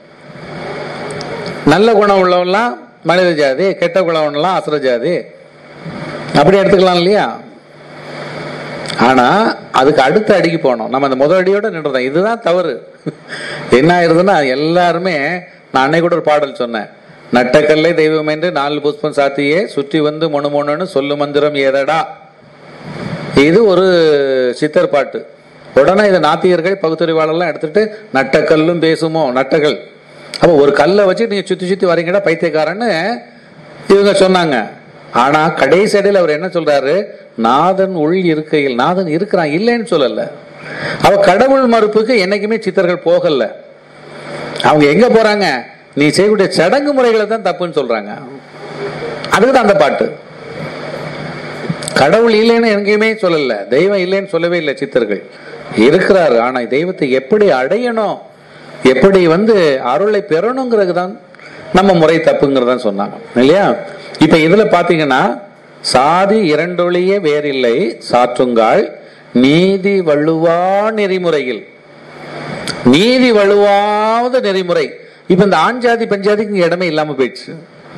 நல்ல குணம் உள்ளவன்லாம் மனித ஜாதி கெட்ட குணம் உள்ளவன்லாம் அசுர ஜாதி அப்படி எடுத்துக்கலாம் இல்லையா ஆனா அதுக்கு அடுத்த அடிக்கு போனோம் நம்ம அந்த முதல் அடியோட நின்றுதான் இதுதான் தவறு என்ன ஆயிருதுன்னா எல்லாருமே நான் அன்னைக்கு கூட ஒரு பாடல் சொன்னேன் நட்டக்கல்லை தெய்வம் என்று நாலு புஷ்பம் சாத்தியே சுற்றி வந்து மொணு மொணுன்னு சொல்லு மந்திரம் ஏதடா இது ஒரு சித்தர் பாட்டு உடனே இதை நாத்தியர்கள் பகுத்தறிவாளர்லாம் எடுத்துட்டு நட்டக்கல்லும் பேசுமோ நட்டக்கல் அப்போ ஒரு கல்லை வச்சு நீங்க சுத்தி சுத்தி வரீங்கடா பைத்தியக்காரன்னு இவங்க சொன்னாங்க ஆனா கடைசி அடையில் அவர் என்ன சொல்றாரு நாதன் உள் இருக்கையில் நாதன் இருக்கிறான் இல்லைன்னு சொல்லல அவ கடவுள் மறுப்புக்கு என்னைக்குமே சித்தர்கள் போகல அவங்க எங்க போறாங்க நீ செய்யக்கூடிய சடங்கு முறைகளை தான் தப்புன்னு சொல்றாங்க அதுக்கு தான் அந்த பாட்டு கடவுள் இல்லைன்னு எங்கேயுமே சொல்லல தெய்வம் இல்லைன்னு சொல்லவே இல்லை சித்தர்கள் இருக்கிறாரு ஆனா தெய்வத்தை எப்படி அடையணும் எப்படி வந்து அருளை பெறணுங்கிறது தான் நம்ம முறை தப்புங்கிறதான் சொன்னாங்க இல்லையா இப்ப இதுல பாத்தீங்கன்னா சாதி இரண்டொழிய வேறில்லை சாற்றுங்கால் நீதி வள்ளுவா நெறிமுறையில் நீதி வலுவாத நெறிமுறை இப்ப இந்த ஆண் ஜாதி பெஞ்சாதிக்கு இங்க இடமே இல்லாம போயிடுச்சு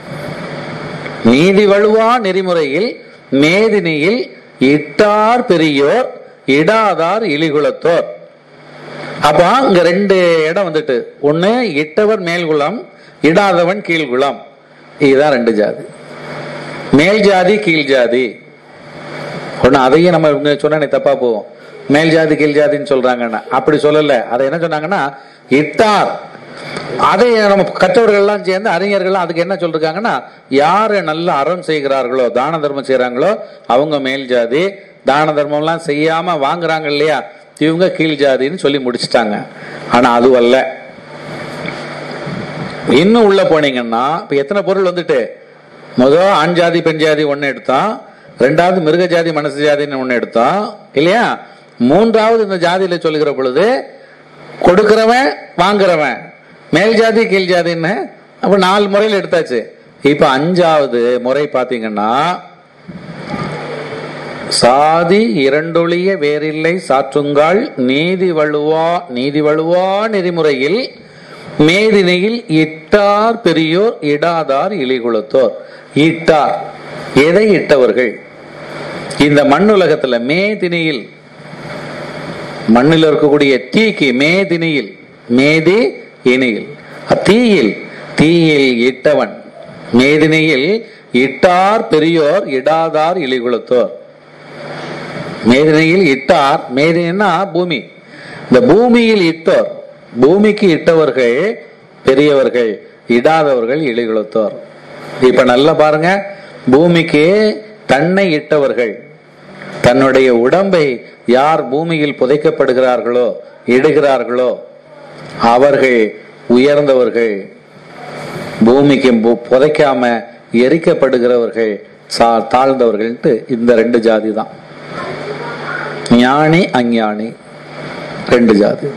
நீதி வலுவா நெறிமுறையில் மேதினியில் இட்டார் பெரியோர் இடாதார் இலிகுலத்தோர் அப்ப இங்க ரெண்டு இடம் வந்துட்டு ஒண்ணு இட்டவர் மேல்குளம் இடாதவன் கீழ்குளம் இதுதான் ரெண்டு ஜாதி மேல் ஜாதி கீழ் ஜாதி ஒண்ணு அதையும் நம்ம இவங்க சொன்னா தப்பா போவோம் மேல் ஜாதி கீழ் ஜாதின்னு சொல்றாங்கன்னா அப்படி சொல்லல அதை என்ன சொன்னாங்கன்னா இட்டார் அதை நம்ம கற்றவர்கள்லாம் சேர்ந்து அறிஞர்கள்லாம் அதுக்கு என்ன சொல்றாங்கன்னா யாரு நல்ல அறம் செய்கிறார்களோ தான தர்மம் செய்யறாங்களோ அவங்க மேல் ஜாதி தான தர்மம்லாம் செய்யாம வாங்குறாங்க இல்லையா இவங்க கீழ் ஜாதின்னு சொல்லி முடிச்சிட்டாங்க ஆனா அது அல்ல இன்னும் உள்ள போனீங்கன்னா இப்ப எத்தனை பொருள் வந்துட்டு முதல் ஆண் ஜாதி பெண் ஜாதி ஒன்னு எடுத்தோம் ரெண்டாவது மிருக ஜாதி மனசு ஜாதின்னு ஒன்னு எடுத்தோம் இல்லையா மூன்றாவது இந்த ஜாதியில சொல்லுகிற பொழுது கொடுக்கிறவன் வாங்குறவன் மேல் ஜாதி கீழ் ஜாதின்னு அப்ப நாலு முறையில் எடுத்தாச்சு இப்ப அஞ்சாவது முறை பாத்தீங்கன்னா சாதி இரண்டொழிய வேறில்லை சாற்றுங்கால் நீதி வழுவா நீதி வழுவா நெறிமுறையில் மேதினையில் இட்டார் பெரியோர் இடாதார் இலிகுலத்தோர் இட்டார் எதை இட்டவர்கள் இந்த மண்ணுலகத்துல மேதினியில் மண்ணில் இருக்கக்கூடிய தீக்கு மேதினியில் மேதி இனியில் தீயில் தீயில் இட்டவன் மேதினியில் இட்டார் பெரியோர் இடாதார் இலிகுலத்தோர் மேதினியில் இட்டார் மேதினா பூமி இந்த பூமியில் இட்டோர் பூமிக்கு இட்டவர்கள் பெரியவர்கள் இடாதவர்கள் இழிகுலத்தோர் இப்ப நல்லா பாருங்க பூமிக்கு தன்னை இட்டவர்கள் தன்னுடைய உடம்பை யார் பூமியில் புதைக்கப்படுகிறார்களோ இடுகிறார்களோ அவர்கள் உயர்ந்தவர்கள் பூமிக்கு பு- புதைக்காம எரிக்கப்படுகிறவர்கள் சா- தாழ்ந்தவர்கள்ட்டு இந்த ரெண்டு ஜாதி தான் ஞானி அஞ்ஞானி ரெண்டு ஜாதி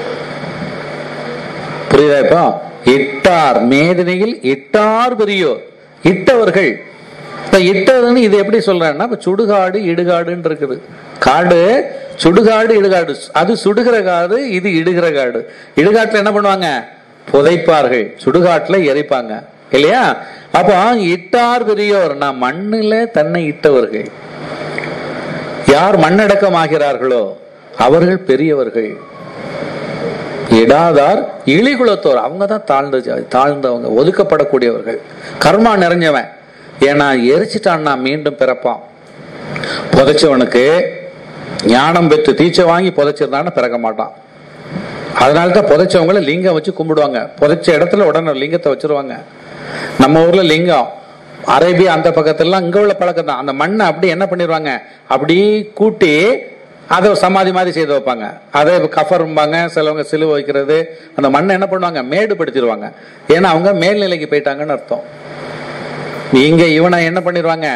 புரியுதா இப்போ இட்டார் மேதினியில் இட்டார் பெரியோர் இட்டவர்கள் இப்ப இட்டதுன்னு இது எப்படி சொல்றேன்னா இப்ப சுடுகாடு இடுகாடுன்னு இருக்குது காடு சுடுகாடு இடுகாடு அது சுடுகிற காடு இது இடுகிற காடு இடுகாட்டுல என்ன பண்ணுவாங்க புதைப்பார்கள் சுடுகாட்டுல எரிப்பாங்க இல்லையா அப்போ இட்டார் பெரியோர் நான் மண்ணுல தன்னை இட்டவர்கள் யார் மண்ணடக்கம் ஆகிறார்களோ அவர்கள் பெரியவர்கள் இடாதார் இழிகுலத்தோர் அவங்க தான் தாழ்ந்த ஜாதி தாழ்ந்தவங்க ஒதுக்கப்படக்கூடியவர்கள் கர்மா நிறைஞ்சவன் ஏன்னா எரிச்சிட்டான்னா மீண்டும் பிறப்பான் புதைச்சவனுக்கு ஞானம் பெற்று தீச்சை வாங்கி புதைச்சிருந்தான்னு பிறக்க மாட்டான் அதனால தான் புதைச்சவங்கள லிங்கம் வச்சு கும்பிடுவாங்க புதைச்ச இடத்துல உடனே லிங்கத்தை வச்சிருவாங்க நம்ம ஊர்ல லிங்கம் அரேபியா அந்த பக்கத்துலலாம் இங்க உள்ள பழக்கம் தான் அந்த மண்ணை அப்படி என்ன பண்ணிடுவாங்க அப்படி கூட்டி அதை சமாதி மாதிரி செய்து வைப்பாங்க அதை கஃபரும்பாங்க சிலவங்க சிலுவை வைக்கிறது அந்த மண்ணை என்ன பண்ணுவாங்க மேடுபடுத்திடுவாங்க ஏன்னா அவங்க மேல்நிலைக்கு போயிட்டாங்கன்னு அர்த்தம் இங்க இவனை என்ன பண்ணிடுவாங்க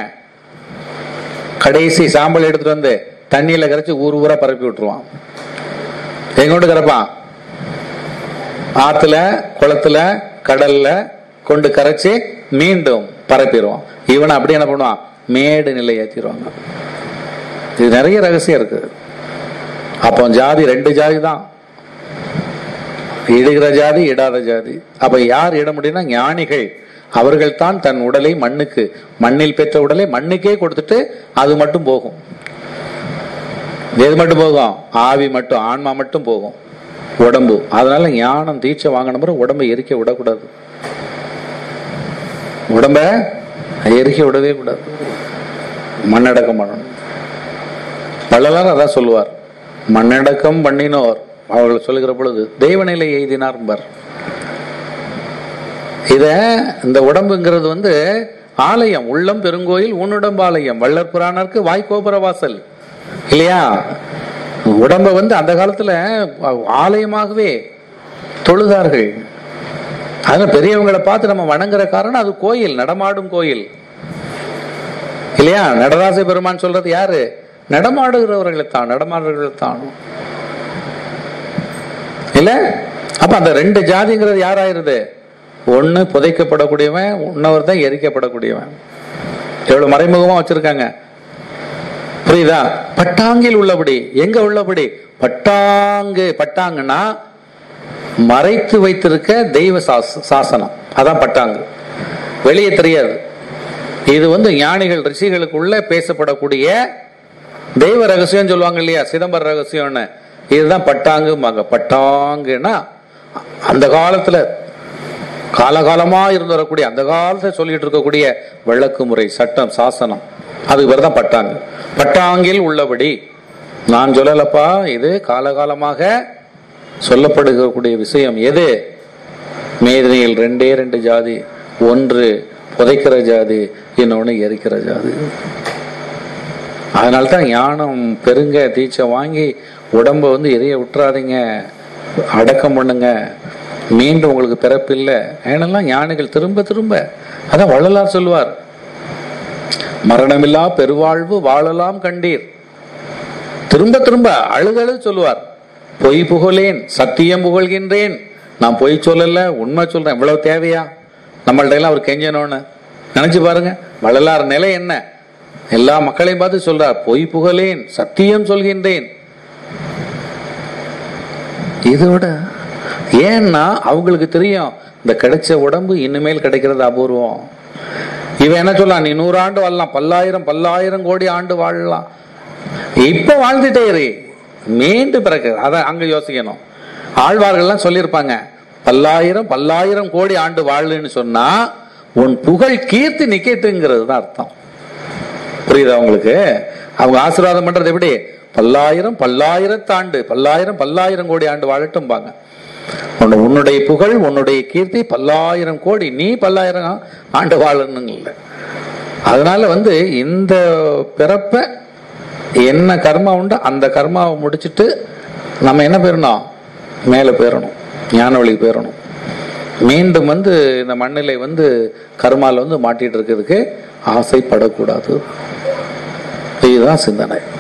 கடைசி சாம்பல் எடுத்துட்டு வந்து தண்ணியில கரைச்சு ஊர் ஊரா பரப்பி விட்டுருவான் எங்கோண்டு கரைப்பான் ஆத்துல குளத்துல கடல்ல கொண்டு கரைச்சு மீண்டும் பரப்பிடுவான் இவனை அப்படி என்ன பண்ணுவான் மேடு நிலை ஏற்றிடுவாங்க இது நிறைய ரகசியம் இருக்கு அப்போ ஜாதி ரெண்டு ஜாதி தான் இடுகிற ஜாதி இடாத ஜாதி அப்ப யார் இட முடியும்னா ஞானிகள் அவர்கள் தான் தன் உடலை மண்ணுக்கு மண்ணில் பெற்ற உடலை மண்ணுக்கே கொடுத்துட்டு அது மட்டும் போகும் எது மட்டும் போகும் ஆவி மட்டும் ஆன்மா மட்டும் போகும் உடம்பு அதனால ஞானம் தீட்சை வாங்கின பிறகு உடம்பை எரிக்க விடக்கூடாது உடம்ப எரிக்க விடவே கூடாது மண்ணடக்கம் பண்ணணும் வள்ளலார் அதான் சொல்லுவார் மண்ணடக்கம் பண்ணினோர் அவர்கள் சொல்லுகிற பொழுது தெய்வநிலை எய்தினார் என்பார் இத இந்த உடம்புங்கிறது வந்து ஆலயம் உள்ளம் பெருங்கோயில் உன்னுடம்பு ஆலயம் வள்ளற் புராணருக்கு வாய்க்கோபுர வாசல் இல்லையா உடம்ப வந்து அந்த காலத்துல ஆலயமாகவே தொழுதார்கள் அதனால பெரியவங்களை பார்த்து நம்ம வணங்குற காரணம் அது கோயில் நடமாடும் கோயில் இல்லையா நடராச பெருமான் சொல்றது யாரு நடமாடுகிறவர்களை தான் நடமாடுறவர்களை தான் இல்ல அப்ப அந்த ரெண்டு ஜாதிங்கிறது யாராயிருது ஒண்ணு புதைக்கப்படக்கூடியவன் இன்னொரு தான் எரிக்கப்படக்கூடியவன் எவ்வளவு மறைமுகமா வச்சிருக்காங்க புரியுதா பட்டாங்கில் உள்ளபடி எங்க உள்ளபடி பட்டாங்கு பட்டாங்கன்னா மறைத்து வைத்திருக்க தெய்வ சாச- சாசனம் அதான் பட்டாங்கு வெளியே தெரியாது இது வந்து ஞானிகள் ரிஷிகளுக்குள்ள பேசப்படக்கூடிய தெய்வ ரகசியம் சொல்லுவாங்க இல்லையா சிதம்பர ரகசியம்னு இதுதான் பட்டாங்கும்பாங்க பட்டாங்குன்னா அந்த காலத்துல காலகாலமா இருந்து வரக்கூடிய அந்த காலத்துல சொல்லிட்டு இருக்கக்கூடிய வழக்கு முறை சட்டம் சாசனம் அதுக்கு பேர் தான் பட்டாங்கு பட்டாங்கில் உள்ளபடி நான் சொல்லலப்பா இது காலகாலமாக சொல்லப்படுகக்கூடிய விஷயம் எது மேதினியில் ரெண்டே ரெண்டு ஜாதி ஒன்று புதைக்கிற ஜாதி இன்னொன்று எரிக்கிற ஜாதி அதனால தான் ஞானம் பெருங்க தீட்சை வாங்கி உடம்ப வந்து எரிய விட்டுறாதீங்க அடக்கம் பண்ணுங்க மீண்டும் உங்களுக்கு பிறப்பில்லை ஏனெல்லாம் ஞானிகள் திரும்ப திரும்ப அதான் வள்ளலார் சொல்லுவார் மரணமில்லா பெருவாழ்வு வாழலாம் கண்டீர் திரும்ப திரும்ப அழுதழு சொல்லுவார் பொய் புகழேன் சத்தியம் புகழ்கின்றேன் நான் பொய் சொல்லல உண்மை சொல்றேன் இவ்வளவு தேவையா நம்மள்ட்ட எல்லாம் அவர் கெஞ்சணும்னு நினைச்சு பாருங்க வள்ளலார் நிலை என்ன எல்லா மக்களையும் பார்த்து சொல்றார் பொய் புகழேன் சத்தியம் சொல்கின்றேன் இதோட ஏன்னா அவங்களுக்கு தெரியும் இந்த கிடைச்ச உடம்பு இனிமேல் கிடைக்கிறது அபூர்வம் இவன் என்ன சொல்லலாம் நீ நூறு ஆண்டு வாழலாம் பல்லாயிரம் பல்லாயிரம் கோடி ஆண்டு வாழலாம் இப்ப வாழ்ந்துட்டே இரு மீண்டும் பிறகு அத அங்க யோசிக்கணும் ஆழ்வார்கள்லாம் சொல்லியிருப்பாங்க பல்லாயிரம் பல்லாயிரம் கோடி ஆண்டு வாழுன்னு சொன்னா உன் புகழ் கீர்த்தி நிக்கட்டுங்கிறது தான் அர்த்தம் புரியுதா உங்களுக்கு அவங்க ஆசீர்வாதம் பண்றது எப்படி பல்லாயிரம் பல்லாயிரத்தாண்டு பல்லாயிரம் பல்லாயிரம் கோடி ஆண்டு வாழட்டும்பாங்க உன்னு- உன்னுடைய புகழ் உன்னுடைய கீர்த்தி பல்லாயிரம் கோடி நீ பல்லாயிரம் ஆண்டு வாழணும் இல்லை அதனால வந்து இந்த பிறப்ப என்ன கர்மா உண்டோ அந்த கர்மாவை முடிச்சிட்டு நம்ம என்ன பெறணும் மேலே போயிடணும் ஞான வழிக்கு போயிடணும் மீண்டும் வந்து இந்த மண்ணிலை வந்து கர்மால வந்து மாட்டிட்டு இருக்கிறதுக்கு ஆசைப்படக்கூடாது இதுதான் சிந்தனை